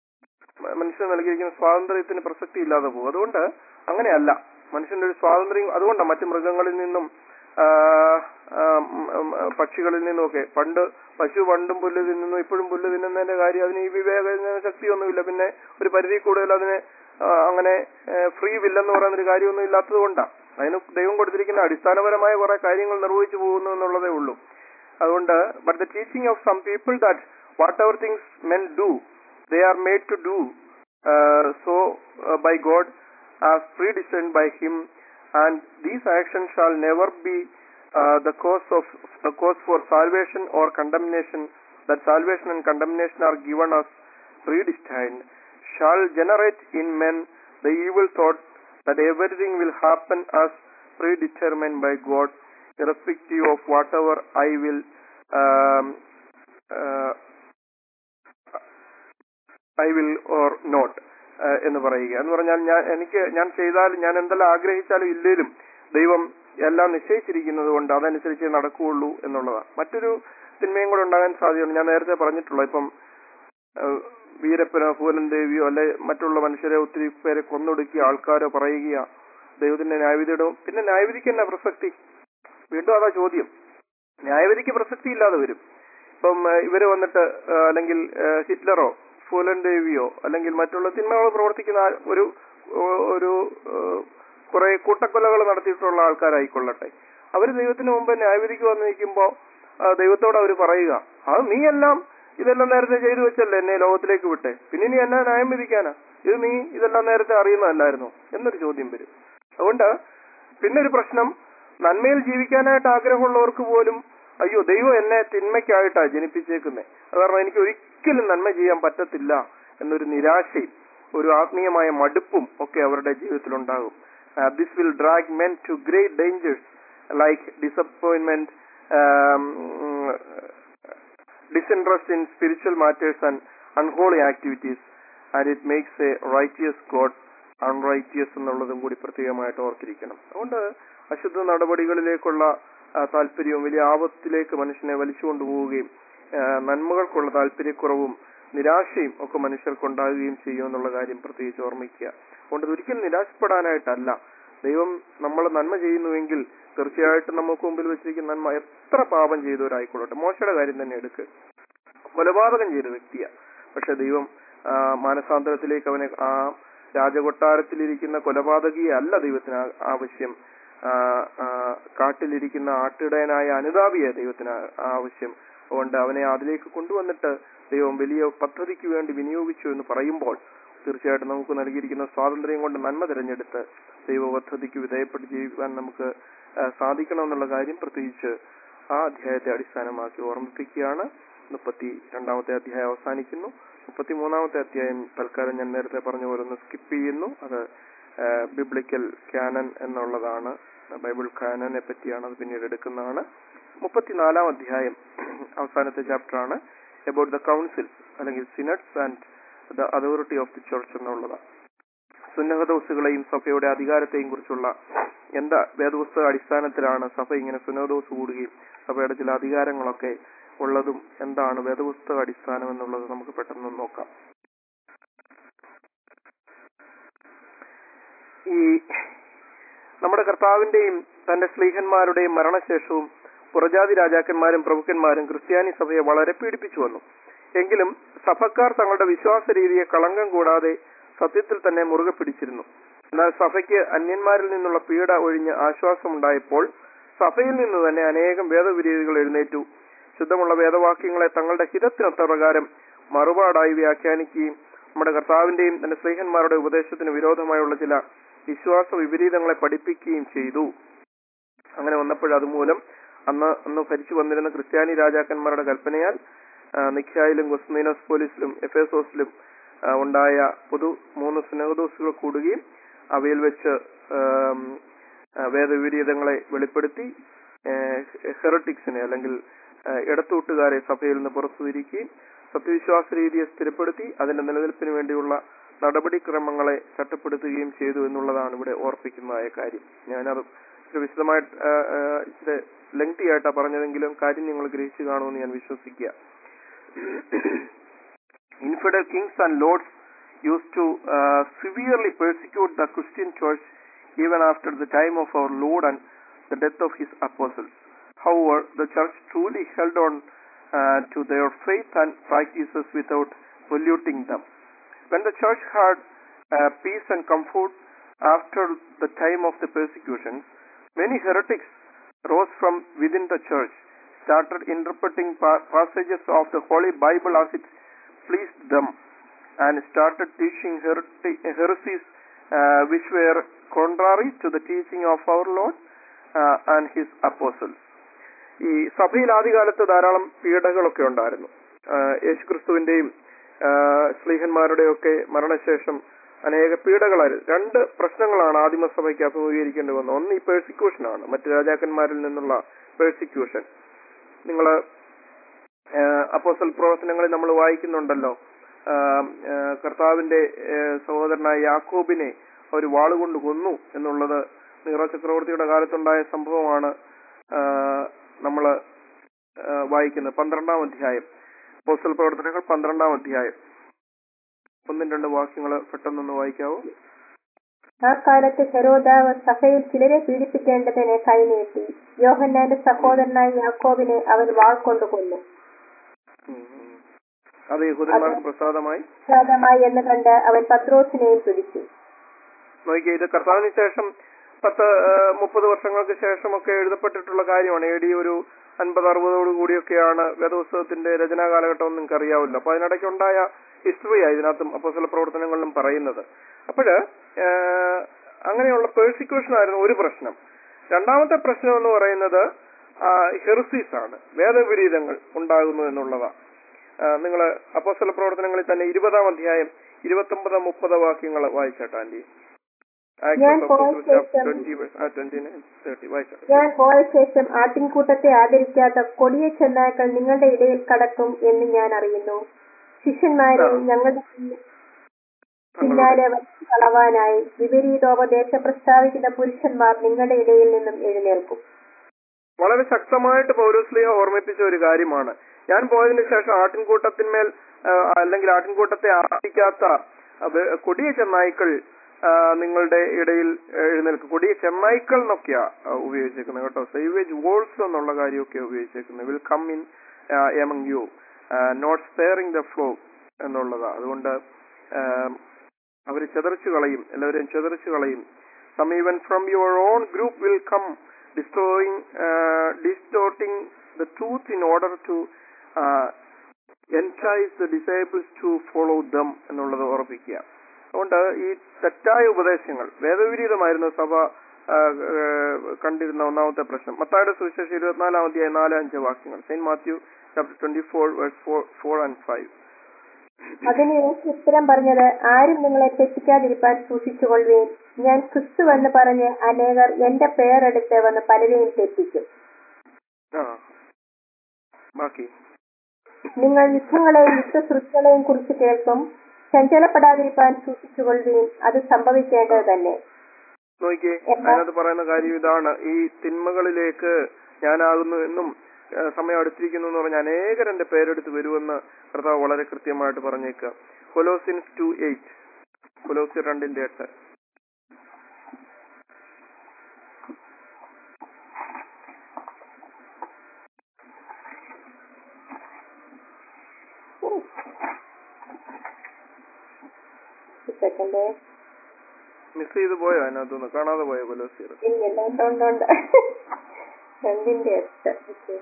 മ- മനുഷ്യന് നൽകിയിരിക്കുന്ന സ്വാതന്ത്ര്യത്തിന് പ്രസക്തി ഇല്ലാതെ പോകും അതുകൊണ്ട് അങ്ങനെയല്ല മനുഷ്യന്റെ ഒരു സ്വാതന്ത്ര്യം അതുകൊണ്ടാണ് മറ്റു മൃഗങ്ങളിൽ നിന്നും ആ, ആ, ഉം, ഉം, പക്ഷികളിൽ നിന്നുമൊക്കെ പണ്ട് പശു പണ്ടും പുല്ല് തിന്നുന്നു ഇപ്പോഴും പുല്ല് തിന്നുന്നതിന്റെ കാര്യം അതിന് ഈ വിവേക ശക്തിയൊന്നുമില്ല പിന്നെ ഒരു പരിധി കൂടുതൽ അതിന് ആ, അങ്ങനെ ഫ്രീ വില്ലെന്ന് പറയുന്ന ഒരു കാര്യമൊന്നും ഇല്ലാത്തത് കൊണ്ടാണ് അതിന് ദൈവം കൊടുത്തിരിക്കുന്ന അടിസ്ഥാനപരമായ കുറെ കാര്യങ്ങൾ നിർവഹിച്ചു പോകുന്നു എന്നുള്ളതേ ഉള്ളൂ അതുകൊണ്ട് but the teaching of some people that whatever things men do they are made to do uh, so uh, by God as predestined by Him, and these actions shall never be uh, the cause of the cause for salvation or condemnation. That salvation and condemnation are given as predestined, shall generate in men the evil thought that everything will happen as predetermined by God, irrespective of whatever I will um, uh, I will or not എന്ന് പറയുക എന്ന് പറഞ്ഞാൽ ഞാൻ എനിക്ക് ഞാൻ ചെയ്താൽ ഞാൻ എന്തെല്ലാം ആഗ്രഹിച്ചാലും ഇല്ലേലും ദൈവം എല്ലാം നിശ്ചയിച്ചിരിക്കുന്നത് കൊണ്ട് അതനുസരിച്ച് നടക്കുകയുള്ളൂ എന്നുള്ളതാണ് മറ്റൊരു തിന്മയും കൂടെ ഉണ്ടാകാൻ സാധ്യതയുണ്ട് ഞാൻ നേരത്തെ പറഞ്ഞിട്ടുള്ള ഇപ്പം ഏഹ്, വീരപ്പനോ പൂലൻ ദേവിയോ അല്ലെ മറ്റുള്ള മനുഷ്യരെ ഒത്തിരി പേരെ കൊന്നൊടുക്കിയ ആൾക്കാരോ പറയുക ദൈവത്തിന്റെ ന്യായവിധിയുടെ പിന്നെ ന്യായവിധിക്ക് എന്നാ പ്രസക്തി വീണ്ടും അതാ ചോദ്യം ന്യായവിധിക്ക് പ്രസക്തി ഇല്ലാതെ വരും ഇപ്പം ഏഹ്, ഇവര് വന്നിട്ട് ഏഹ്, അല്ലെങ്കിൽ ഏഹ്, ഹിറ്റ്ലറോ ഫൂലൻ ദേവിയോ അല്ലെങ്കിൽ മറ്റുള്ള തിന്മകൾ പ്രവർത്തിക്കുന്ന ആ- ഒരു ഒരു ഏഹ്, കുറെ കൂട്ടക്കൊലകൾ നടത്തിയിട്ടുള്ള ആൾക്കാരായിക്കൊള്ളട്ടെ അവർ ദൈവത്തിന് മുമ്പ് ന്യായവിധിക്ക് വന്ന് നിൽക്കുമ്പോൾ ദൈവത്തോട് അവർ പറയുക അത് നീ എല്ലാം ഇതെല്ലാം നേരത്തെ ചെയ്തു വെച്ചല്ലേ എന്നെ ലോകത്തിലേക്ക് വിട്ടെ പിന്നെ നീ എന്നാ ന്യായം വിധിക്കാനാ ഇത് നീ ഇതെല്ലാം നേരത്തെ അറിയുന്നതല്ലായിരുന്നോ എന്നൊരു ചോദ്യം വരും അതുകൊണ്ട് പിന്നെ ഒരു പ്രശ്നം നന്മയിൽ ജീവിക്കാനായിട്ട് ആഗ്രഹമുള്ളവർക്ക് പോലും അയ്യോ ദൈവം എന്നെ തിന്മയ്ക്കായിട്ടാ ജനിപ്പിച്ചേക്കുന്നത് അത് കാരണം എനിക്ക് ഒരിക്കലും നന്മ ചെയ്യാൻ പറ്റത്തില്ല എന്നൊരു നിരാശയും ഒരു ആത്മീയമായ മടുപ്പും ഒക്കെ അവരുടെ ജീവിതത്തിൽ ഉണ്ടാകും this will drag men to great dangers like disappointment disinterest in spiritual matters and unholy activities and it makes a righteous God unrighteous എന്നുള്ളതും കൂടി പ്രത്യേകമായിട്ട് ഓർത്തിരിക്കണം അതുകൊണ്ട് അശുദ്ധ നടപടികളിലേക്കുള്ള ആ, താല്പര്യവും വലിയ ആപത്തിലേക്ക് മനുഷ്യനെ വലിച്ചുകൊണ്ടുപോവുകയും ആ, നന്മകൾക്കുള്ള താല്പര്യക്കുറവും നിരാശയും ഒക്കെ മനുഷ്യർക്കുണ്ടാകുകയും ചെയ്യും എന്നുള്ള കാര്യം പ്രത്യേകിച്ച് ഓർമ്മിക്കുക അതുകൊണ്ട് ഒരിക്കലും നിരാശപ്പെടാനായിട്ടല്ല ദൈവം നമ്മൾ നന്മ ചെയ്യുന്നുവെങ്കിൽ തീർച്ചയായിട്ടും നമുക്ക് മുമ്പിൽ വെച്ചിരിക്കുന്ന നന്മ എത്ര പാപം ചെയ്തവരായിക്കൊള്ളട്ടെ മോശയുടെ കാര്യം തന്നെ എടുക്ക് കൊലപാതകം ചെയ്ത വ്യക്തിയാ പക്ഷെ ദൈവം ആ, മാനസാന്തരത്തിലേക്ക് അവനെ ആ രാജകൊട്ടാരത്തിലിരിക്കുന്ന കൊലപാതകിയെ അല്ല ദൈവത്തിന് ആ- ആവശ്യം ആ, ആ, കാട്ടിലിരിക്കുന്ന ആട്ടിടയനായ അനുതാപിയെ ദൈവത്തിന് ആ- ആവശ്യം അതുകൊണ്ട് അവനെ അതിലേക്ക് കൊണ്ടുവന്നിട്ട് ദൈവം വലിയ പദ്ധതിക്ക് വേണ്ടി വിനിയോഗിച്ചു എന്ന് പറയുമ്പോൾ തീർച്ചയായിട്ടും നമുക്ക് നൽകിയിരിക്കുന്ന സ്വാതന്ത്ര്യം കൊണ്ട് നന്മ തിരഞ്ഞെടുത്ത് ദൈവ പദ്ധതിക്ക് വിധേയപ്പെട്ട് ജീവിക്കാൻ നമുക്ക് ആ, സാധിക്കണമെന്നുള്ള കാര്യം പ്രത്യേകിച്ച് ആ അധ്യായത്തെ അടിസ്ഥാനമാക്കി ഓർമ്മിപ്പിക്കുകയാണ് മുപ്പത്തി രണ്ടാമത്തെ അധ്യായം അവസാനിക്കുന്നു മുപ്പത്തി മൂന്നാമത്തെ അധ്യായം തൽക്കാലം ഞാൻ നേരത്തെ പറഞ്ഞ പോലെ ഒന്ന് സ്കിപ്പ് ചെയ്യുന്നു അത് ബിബ്ലിക്കൽ ക്യാനൻ എന്നുള്ളതാണ് ബൈബിൾ ക്യാനനെ പറ്റിയാണ് അത് പിന്നീട് എടുക്കുന്നതാണ് മുപ്പത്തിനാലാം അധ്യായം അവസാനത്തെ ചാപ്റ്റർ ആണ് അബൌട്ട് ദ കൗൺസിൽസ് അല്ലെങ്കിൽ synods and the authority of the church എന്നുള്ളതാണ് സുന്നഹദോസുകളെയും സഭയുടെ അധികാരത്തെയും കുറിച്ചുള്ള എന്താ വേദപുസ്തക അടിസ്ഥാനത്തിലാണ് സഭ ഇങ്ങനെ സുന്നഹദോസ് കൂടുകയും സഭയുടെ ചില അധികാരങ്ങളൊക്കെ ഉള്ളതും എന്താണ് വേദപുസ്തക അടിസ്ഥാനം എന്നുള്ളത് നമുക്ക് പെട്ടെന്ന് നോക്കാം ഈ നമ്മുടെ കർത്താവിന്റെയും തന്റെ സ്ലീഹന്മാരുടെയും മരണശേഷവും പുറജാതി രാജാക്കന്മാരും പ്രഭുക്കന്മാരും ക്രിസ്ത്യാനി സഭയെ വളരെ പീഡിപ്പിച്ചു വന്നു എങ്കിലും സഭക്കാർ തങ്ങളുടെ വിശ്വാസ രീതിയെ കളങ്കം കൂടാതെ സത്യത്തിൽ തന്നെ മുറുകെ പിടിച്ചിരുന്നു എന്നാൽ സഭയ്ക്ക് അന്യന്മാരിൽ നിന്നുള്ള പീഡ ഒഴിഞ്ഞ് ആശ്വാസമുണ്ടായപ്പോൾ സഭയിൽ നിന്ന് തന്നെ അനേകം വേദവിരീതികൾ എഴുന്നേറ്റു ശുദ്ധമുള്ള വേദവാക്യങ്ങളെ തങ്ങളുടെ ഹിതത്തിനൊത്ത പ്രകാരം മറുപാടായി വ്യാഖ്യാനിക്കുകയും നമ്മുടെ കർത്താവിന്റെയും തന്റെ സ്നേഹന്മാരുടെ ഉപദേശത്തിന് വിരോധമായുള്ള ചില വിശ്വാസ വിപരീതങ്ങളെ പഠിപ്പിക്കുകയും ചെയ്തു അങ്ങനെ വന്നപ്പോൾ അതുമൂലം അന്ന് അന്ന് ഭരിച്ചു വന്നിരുന്ന ക്രിസ്ത്യാനി രാജാക്കന്മാരുടെ കൽപ്പനയാൽ ആ, നിഖ്യായിലും ഗൊസ്മീനോസ് പോലീസിലും എഫേസോസിലും ആ, ഉണ്ടായ പൊതു മൂന്ന് സുനഹദോസുകൾ കൂടുകയും അവയിൽ വെച്ച് ആം, ആ, വേദവിപരീതങ്ങളെ വെളിപ്പെടുത്തി ഹെറട്ടിക്സിനെ അല്ലെങ്കിൽ ആ, ഇടത്തൂട്ടുകാരെ സഭയിൽ നിന്ന് പുറത്തുതിരിക്കുകയും സത്യവിശ്വാസ രീതിയെ സ്ഥിരപ്പെടുത്തി അതിന്റെ നിലനിൽപ്പിന് വേണ്ടിയുള്ള നടപടിക്രമങ്ങളെ ചട്ടപ്പെടുത്തുകയും ചെയ്തു എന്നുള്ളതാണ് ഇവിടെ ഓർപ്പിക്കുന്നതായ കാര്യം ഞാനത് ഇച്ചിരി വിശദമായിട്ട് ആ, ആ, ഇച്ചിരി ലെങ്തി ആയിട്ടാണ് പറഞ്ഞതെങ്കിലും കാര്യം നിങ്ങൾ ഗ്രഹിച്ചു കാണുമെന്ന് ഞാൻ വിശ്വസിക്കുക infidel kings and lords used to uh, severely persecute the Christian church even after the time of our Lord and the death of his apostles. However, the church truly held on uh, to their faith and practices without polluting them. When the church had uh, peace and comfort after the time of the persecutions, many heretics rose from within the church, started interpreting pa- passages of the Holy Bible as it pleased them, and started teaching hereti- heresies uh, which were contrary to the teaching of our Lord uh, and his apostles. ഈ സഭയിൽ ആദ്യകാലത്ത് ധാരാളം പീഡകളൊക്കെ ഉണ്ടായിരുന്നു ആഹ് യേശുക്രിസ്തുവിന്റെയും ആഹ് സ്ലീഹന്മാരുടെയും ഒക്കെ മരണശേഷം അനേക പീഡകളായിരുന്നു രണ്ട് പ്രശ്നങ്ങളാണ് ആദിമസഭയ്ക്ക് അഭിമുഖീകരിക്കേണ്ടി വന്നത് ഒന്ന് ഈ പേഴ്സിക്യൂഷനാണ് മറ്റു രാജാക്കന്മാരിൽ നിന്നുള്ള പേഴ്സിക്യൂഷൻ നിങ്ങൾ അപ്പോസൽ പ്രവർത്തനങ്ങളിൽ നമ്മൾ വായിക്കുന്നുണ്ടല്ലോ ആഹ് ആഹ് കർത്താവിന്റെ ആഹ് സഹോദരനായ യാക്കോബിനെ അവർ വാളുകൊണ്ട് കൊന്നു എന്നുള്ളത് നീറോ ചക്രവർത്തിയുടെ കാലത്തുണ്ടായ സംഭവമാണ് നമ്മൾ വായിക്കുന്നത് പന്ത്രണ്ടാം അധ്യായം അപ്പോസ്റ്റൽ പ്രവർത്തനങ്ങൾ പന്ത്രണ്ടാം അധ്യായം ഒന്നും രണ്ട് വാക്യങ്ങൾ പെട്ടെന്നൊന്ന് വായിക്കാവോ ആ കാലത്ത് ഹെരോദാവ് സഭയിൽ ചിലരെ പീഡിപ്പിക്കേണ്ടതിന് കൈനീട്ടി യോഹന്നാന്റെ സഹോദരനായ യാക്കോബിനെ അവൻ വാൾ കൊണ്ട് കൊന്നു ഉം, ഉം. അത് യഹൂദന്മാർക്ക് പ്രസാദമായി പ്രസാദമായി എന്ന് കണ്ട് അവൻ പത്രോസിനെയും പിടിച്ചു നോക്കിയേ ഇത് കർത്താവിന് ശേഷം പത്ത് ആ, മുപ്പത് വർഷങ്ങൾക്ക് ശേഷമൊക്കെ എഴുതപ്പെട്ടിട്ടുള്ള കാര്യമാണ് എ ഡി ഒരു അൻപത് അറുപതോട് കൂടിയൊക്കെയാണ് വേദപുസ്തകത്തിന്റെ രചനാ കാലഘട്ടം എന്ന് നിങ്ങൾക്ക് അറിയാവില്ല അപ്പൊ അതിനിടയ്ക്ക് ഉണ്ടായ ഹിസ്റ്ററിയാണ് ഇതിനകത്തും അപ്പോസ്തല പ്രവർത്തനങ്ങളിലും പറയുന്നത് അപ്പോഴ് അങ്ങനെയുള്ള പേഴ്സിക്യൂഷൻ ആയിരുന്നു ഒരു പ്രശ്നം രണ്ടാമത്തെ പ്രശ്നം എന്ന് പറയുന്നത് ഹെർസീസ് ആണ് വേദവിരീതങ്ങൾ ഉണ്ടാകുന്നു എന്നുള്ളതാണ് നിങ്ങൾ അപ്പോസ്തല പ്രവർത്തനങ്ങളിൽ തന്നെ ഇരുപതാം അധ്യായം ഇരുപത്തൊമ്പത് മുപ്പത് വാക്യങ്ങൾ വായിച്ചേട്ടാ ആന്റി ഞാൻ പോയ ശേഷം- ഞാൻ പോയ ശേഷം ആട്ടിൻകൂട്ടത്തെ ആദരിക്കാത്ത കൊടിയ ചെന്നായ്ക്കൾ നിങ്ങളുടെ ഇടയിൽ കടക്കും എന്ന് ഞാൻ അറിയുന്നു ശിഷ്യന്മാരെ ആ. ഞങ്ങളുടെ പിന്നാലെ വലിച്ചു കളവാനായി വിപരീതോപദേശം പ്രസ്താവിക്കുന്ന പുരുഷന്മാർ നിങ്ങളുടെ ഇടയിൽ നിന്നും എഴുന്നേൽക്കും വളരെ ശക്തമായിട്ട് പൗലോസ്ലിഹ ഓർമ്മിപ്പിച്ച ഒരു കാര്യമാണ് ഞാൻ പോയതിനു ശേഷം ആട്ടിൻകൂട്ടത്തിന്മേൽ ആ, അല്ലെങ്കിൽ ആട്ടിൻകൂട്ടത്തെ ആർപ്പിക്കാത്ത ആ, വെ- കൊടിയ ചെന്നായ്ക്കൾ ആ, നിങ്ങളുടെ ഇടയിൽ എഴുന്നേൽക്കും കൊടിയ ചെന്നായ്ക്കൾ എന്നൊക്കെയാ ആ, ഉപയോഗിച്ചേക്കുന്നത് കേട്ടോ സൈവേജ് വോൾസ് എന്നുള്ള കാര്യമൊക്കെ ഉപയോഗിച്ചേക്കുന്നത് will come in among you not sparing the flock എന്നുള്ളതാ അതുകൊണ്ട് അവർ ചെതറിച്ചു കളയും എല്ലാവരെയും ചെതറിച്ചു കളയും some even from your own group will come destroying distorting the truth in order to entice the disciples to follow them എന്നുള്ളത് ഉറപ്പിക്കുക അതുകൊണ്ട് ഈ തെറ്റായ ഉപദേശങ്ങൾ വേദവിരീതമായിരുന്നു സഭ ആ, ആ, കണ്ടിരുന്ന ഒന്നാമത്തെ പ്രശ്നം മത്തായുടെ സുവിശേഷം ഇരുപത്തിനാലാം അധ്യായം നാല് അഞ്ച് വാക്യങ്ങൾ Saint Matthew chapter twenty four four and five അതിന് യേശു ഉത്തരം പറഞ്ഞത് ആരും നിങ്ങളെ തെറ്റിക്കാതിരിപ്പാൻ സൂക്ഷിച്ചുകൊള്ളുകയും ഞാൻ ക്രിസ്തു എന്ന് പറഞ്ഞ് അനേകർ എന്റെ പേരെടുത്ത് വന്ന് പലരെയും തെറ്റിക്കും ആ ബാക്കി നിങ്ങൾ യുദ്ധങ്ങളെയും യുദ്ധസൃഷ്ടികളെയും കുറിച്ച് കേൾക്കും ചഞ്ചലപ്പെടാതിരിക്കാൻ സൂക്ഷിച്ചുകൊള്ളുകയും അത് സംഭവിക്കേണ്ടത് തന്നെ നോക്കിയേ എന്താ? അതിനകത്ത് പറയുന്ന കാര്യം ഇതാണ് ഈ തിന്മകളിലേക്ക് ഞാനാകുന്നു എന്നും ആ, സമയം അടുത്തിരിക്കുന്നു എന്ന് പറഞ്ഞ അനേകർ എന്റെ പേരെടുത്ത് വരുമെന്ന് കർത്താവ് വളരെ കൃത്യമായിട്ട് പറഞ്ഞേക്കുക കൊലോസിൻസ് ടു എയ്റ്റ് കൊലോസി രണ്ടിന്റെ എട്ട് സെക്കൻഡ് മിസ് ചെയ്ത് പോയോ അതിനകത്തുനിന്ന് കാണാതെ പോയോ കൊലോസിയർ ഇല്ലില്ല ഉണ്ട് ഉണ്ട് ഉണ്ട് രണ്ടിന്റെ എട്ട് ഓക്കേ.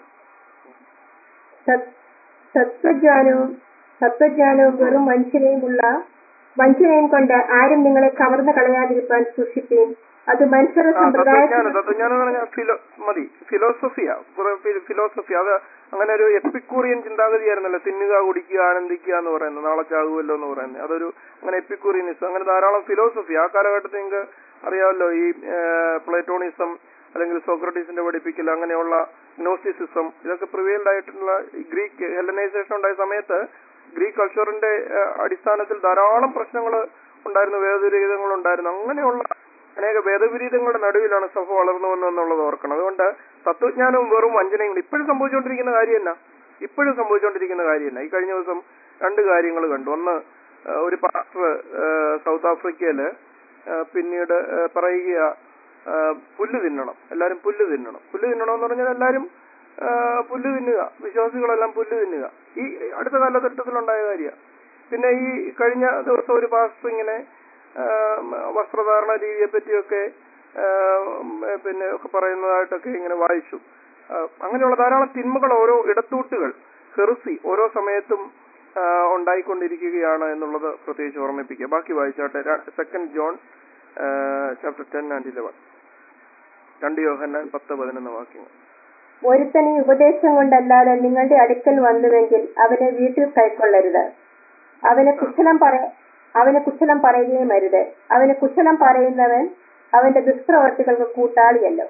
സത്- സത്വജ്ഞാനവും സത്വജ്ഞാനവും വെറും വഞ്ചനയുമുള്ള വഞ്ചനയും കൊണ്ട് ആരും നിങ്ങളെ കവർന്നു കളയാതിരിക്കാൻ സൂക്ഷിപ്പീൻ അത് മനുഷ്യരുടെ ആ തത്വജ്ഞാനം സമ്പ്രദായത്തിൽ തത്വജ്ഞാനം എന്ന് പറഞ്ഞാൽ ഫിലോ മതി ഫിലോസഫിയാ ഫിലോസഫി അത് അങ്ങനെ ഒരു എപ്പിക്കൂറിയൻ ചിന്താഗതിയായിരുന്നല്ലോ തിന്നുക കുടിക്കുക ആനന്ദിക്കുക എന്ന് പറയുന്നത് നാളെ ചാകുമല്ലോ എന്ന് പറയുന്നത് അതൊരു അങ്ങനെ എപ്പിക്കൂറിയനിസം അങ്ങനെ ധാരാളം ഫിലോസഫി ആ കാലഘട്ടത്തിൽ നിങ്ങൾക്ക് അറിയാമല്ലോ ഈ പ്ലേറ്റോണിസം അല്ലെങ്കിൽ സോക്രട്ടീസിന്റെ പഠിപ്പിക്കൽ അങ്ങനെയുള്ള ഗ്നോസ്റ്റിസിസം ഇതൊക്കെ പ്രിവെയിൽഡ് ആയിട്ടുള്ള ഈ ഗ്രീക്ക് ഹെലനൈസേഷൻ ഉണ്ടായ സമയത്ത് ഗ്രീക്ക് കൾച്ചറിന്റെ അടിസ്ഥാനത്തിൽ ധാരാളം പ്രശ്നങ്ങൾ ഉണ്ടായിരുന്നു വേദവിരീതങ്ങൾ ഉണ്ടായിരുന്നു അങ്ങനെയുള്ള അനേക വേദവിരീതങ്ങളുടെ നടുവിലാണ് സഭ വളർന്നു വന്നു എന്നുള്ളത് ഓർക്കണം അതുകൊണ്ട് തത്വജ്ഞാനവും വെറും വഞ്ചനയും കൂടി ഇപ്പോഴും സംഭവിച്ചുകൊണ്ടിരിക്കുന്ന കാര്യമല്ല ഇപ്പോഴും സംഭവിച്ചുകൊണ്ടിരിക്കുന്ന കാര്യമല്ല ഈ കഴിഞ്ഞ ദിവസം രണ്ട് കാര്യങ്ങൾ കണ്ടു ഒന്ന് ആ, ഒരു പാസ്റ്റർ സൗത്ത് ആഫ്രിക്കയില് ആ, പിന്നീട് ആ, പറയുക ആ, പുല്ല് തിന്നണം എല്ലാരും പുല്ല് തിന്നണം പുല്ല് തിന്നണം എന്ന് പറഞ്ഞാൽ എല്ലാരും ആ, പുല്ല് തിന്നുക വിശ്വാസികളെല്ലാം പുല്ല് തിന്നുക ഈ അടുത്ത കാലഘട്ടത്തിലുണ്ടായ കാര്യമാണ് പിന്നെ ഈ കഴിഞ്ഞ ദിവസം ഒരു പാസ്റ്റർ ഇങ്ങനെ ആ, വസ്ത്രധാരണ രീതിയെ പറ്റിയൊക്കെ ആ, ഉം, പിന്നെ ഒക്കെ പറയുന്നതായിട്ടൊക്കെ ഇങ്ങനെ വായിച്ചു ആ, അങ്ങനെയുള്ള ധാരാളം തിന്മകൾ ഓരോ ഇടത്തൂട്ടുകൾ ഹെറുസി ഓരോ സമയത്തും ആ, ഉണ്ടായിക്കൊണ്ടിരിക്കുകയാണ് എന്നുള്ളത് പ്രത്യേകിച്ച് ഓർമ്മിപ്പിക്കുക ബാക്കി വായിച്ചാട്ടെ second John chapter ten and eleven രണ്ട് യോഹന്നാൻ പത്ത് പതിനൊന്ന് വാക്യങ്ങൾ ഒരുത്തൻ ഈ ഉപദേശം കൊണ്ടല്ലാതെ നിങ്ങളുടെ അടുക്കൽ വന്നുവെങ്കിൽ അവനെ വീട്ടിൽ കൈക്കൊള്ളരുത് അവന് കുശലം പറ അവന് കുശലം പറയുകയും അരുത് അവന് കുശലം പറയുന്നവൻ അവന്റെ ദുഷ്പ്രവർത്തികൾക്ക് കൂട്ടാളിയല്ലോ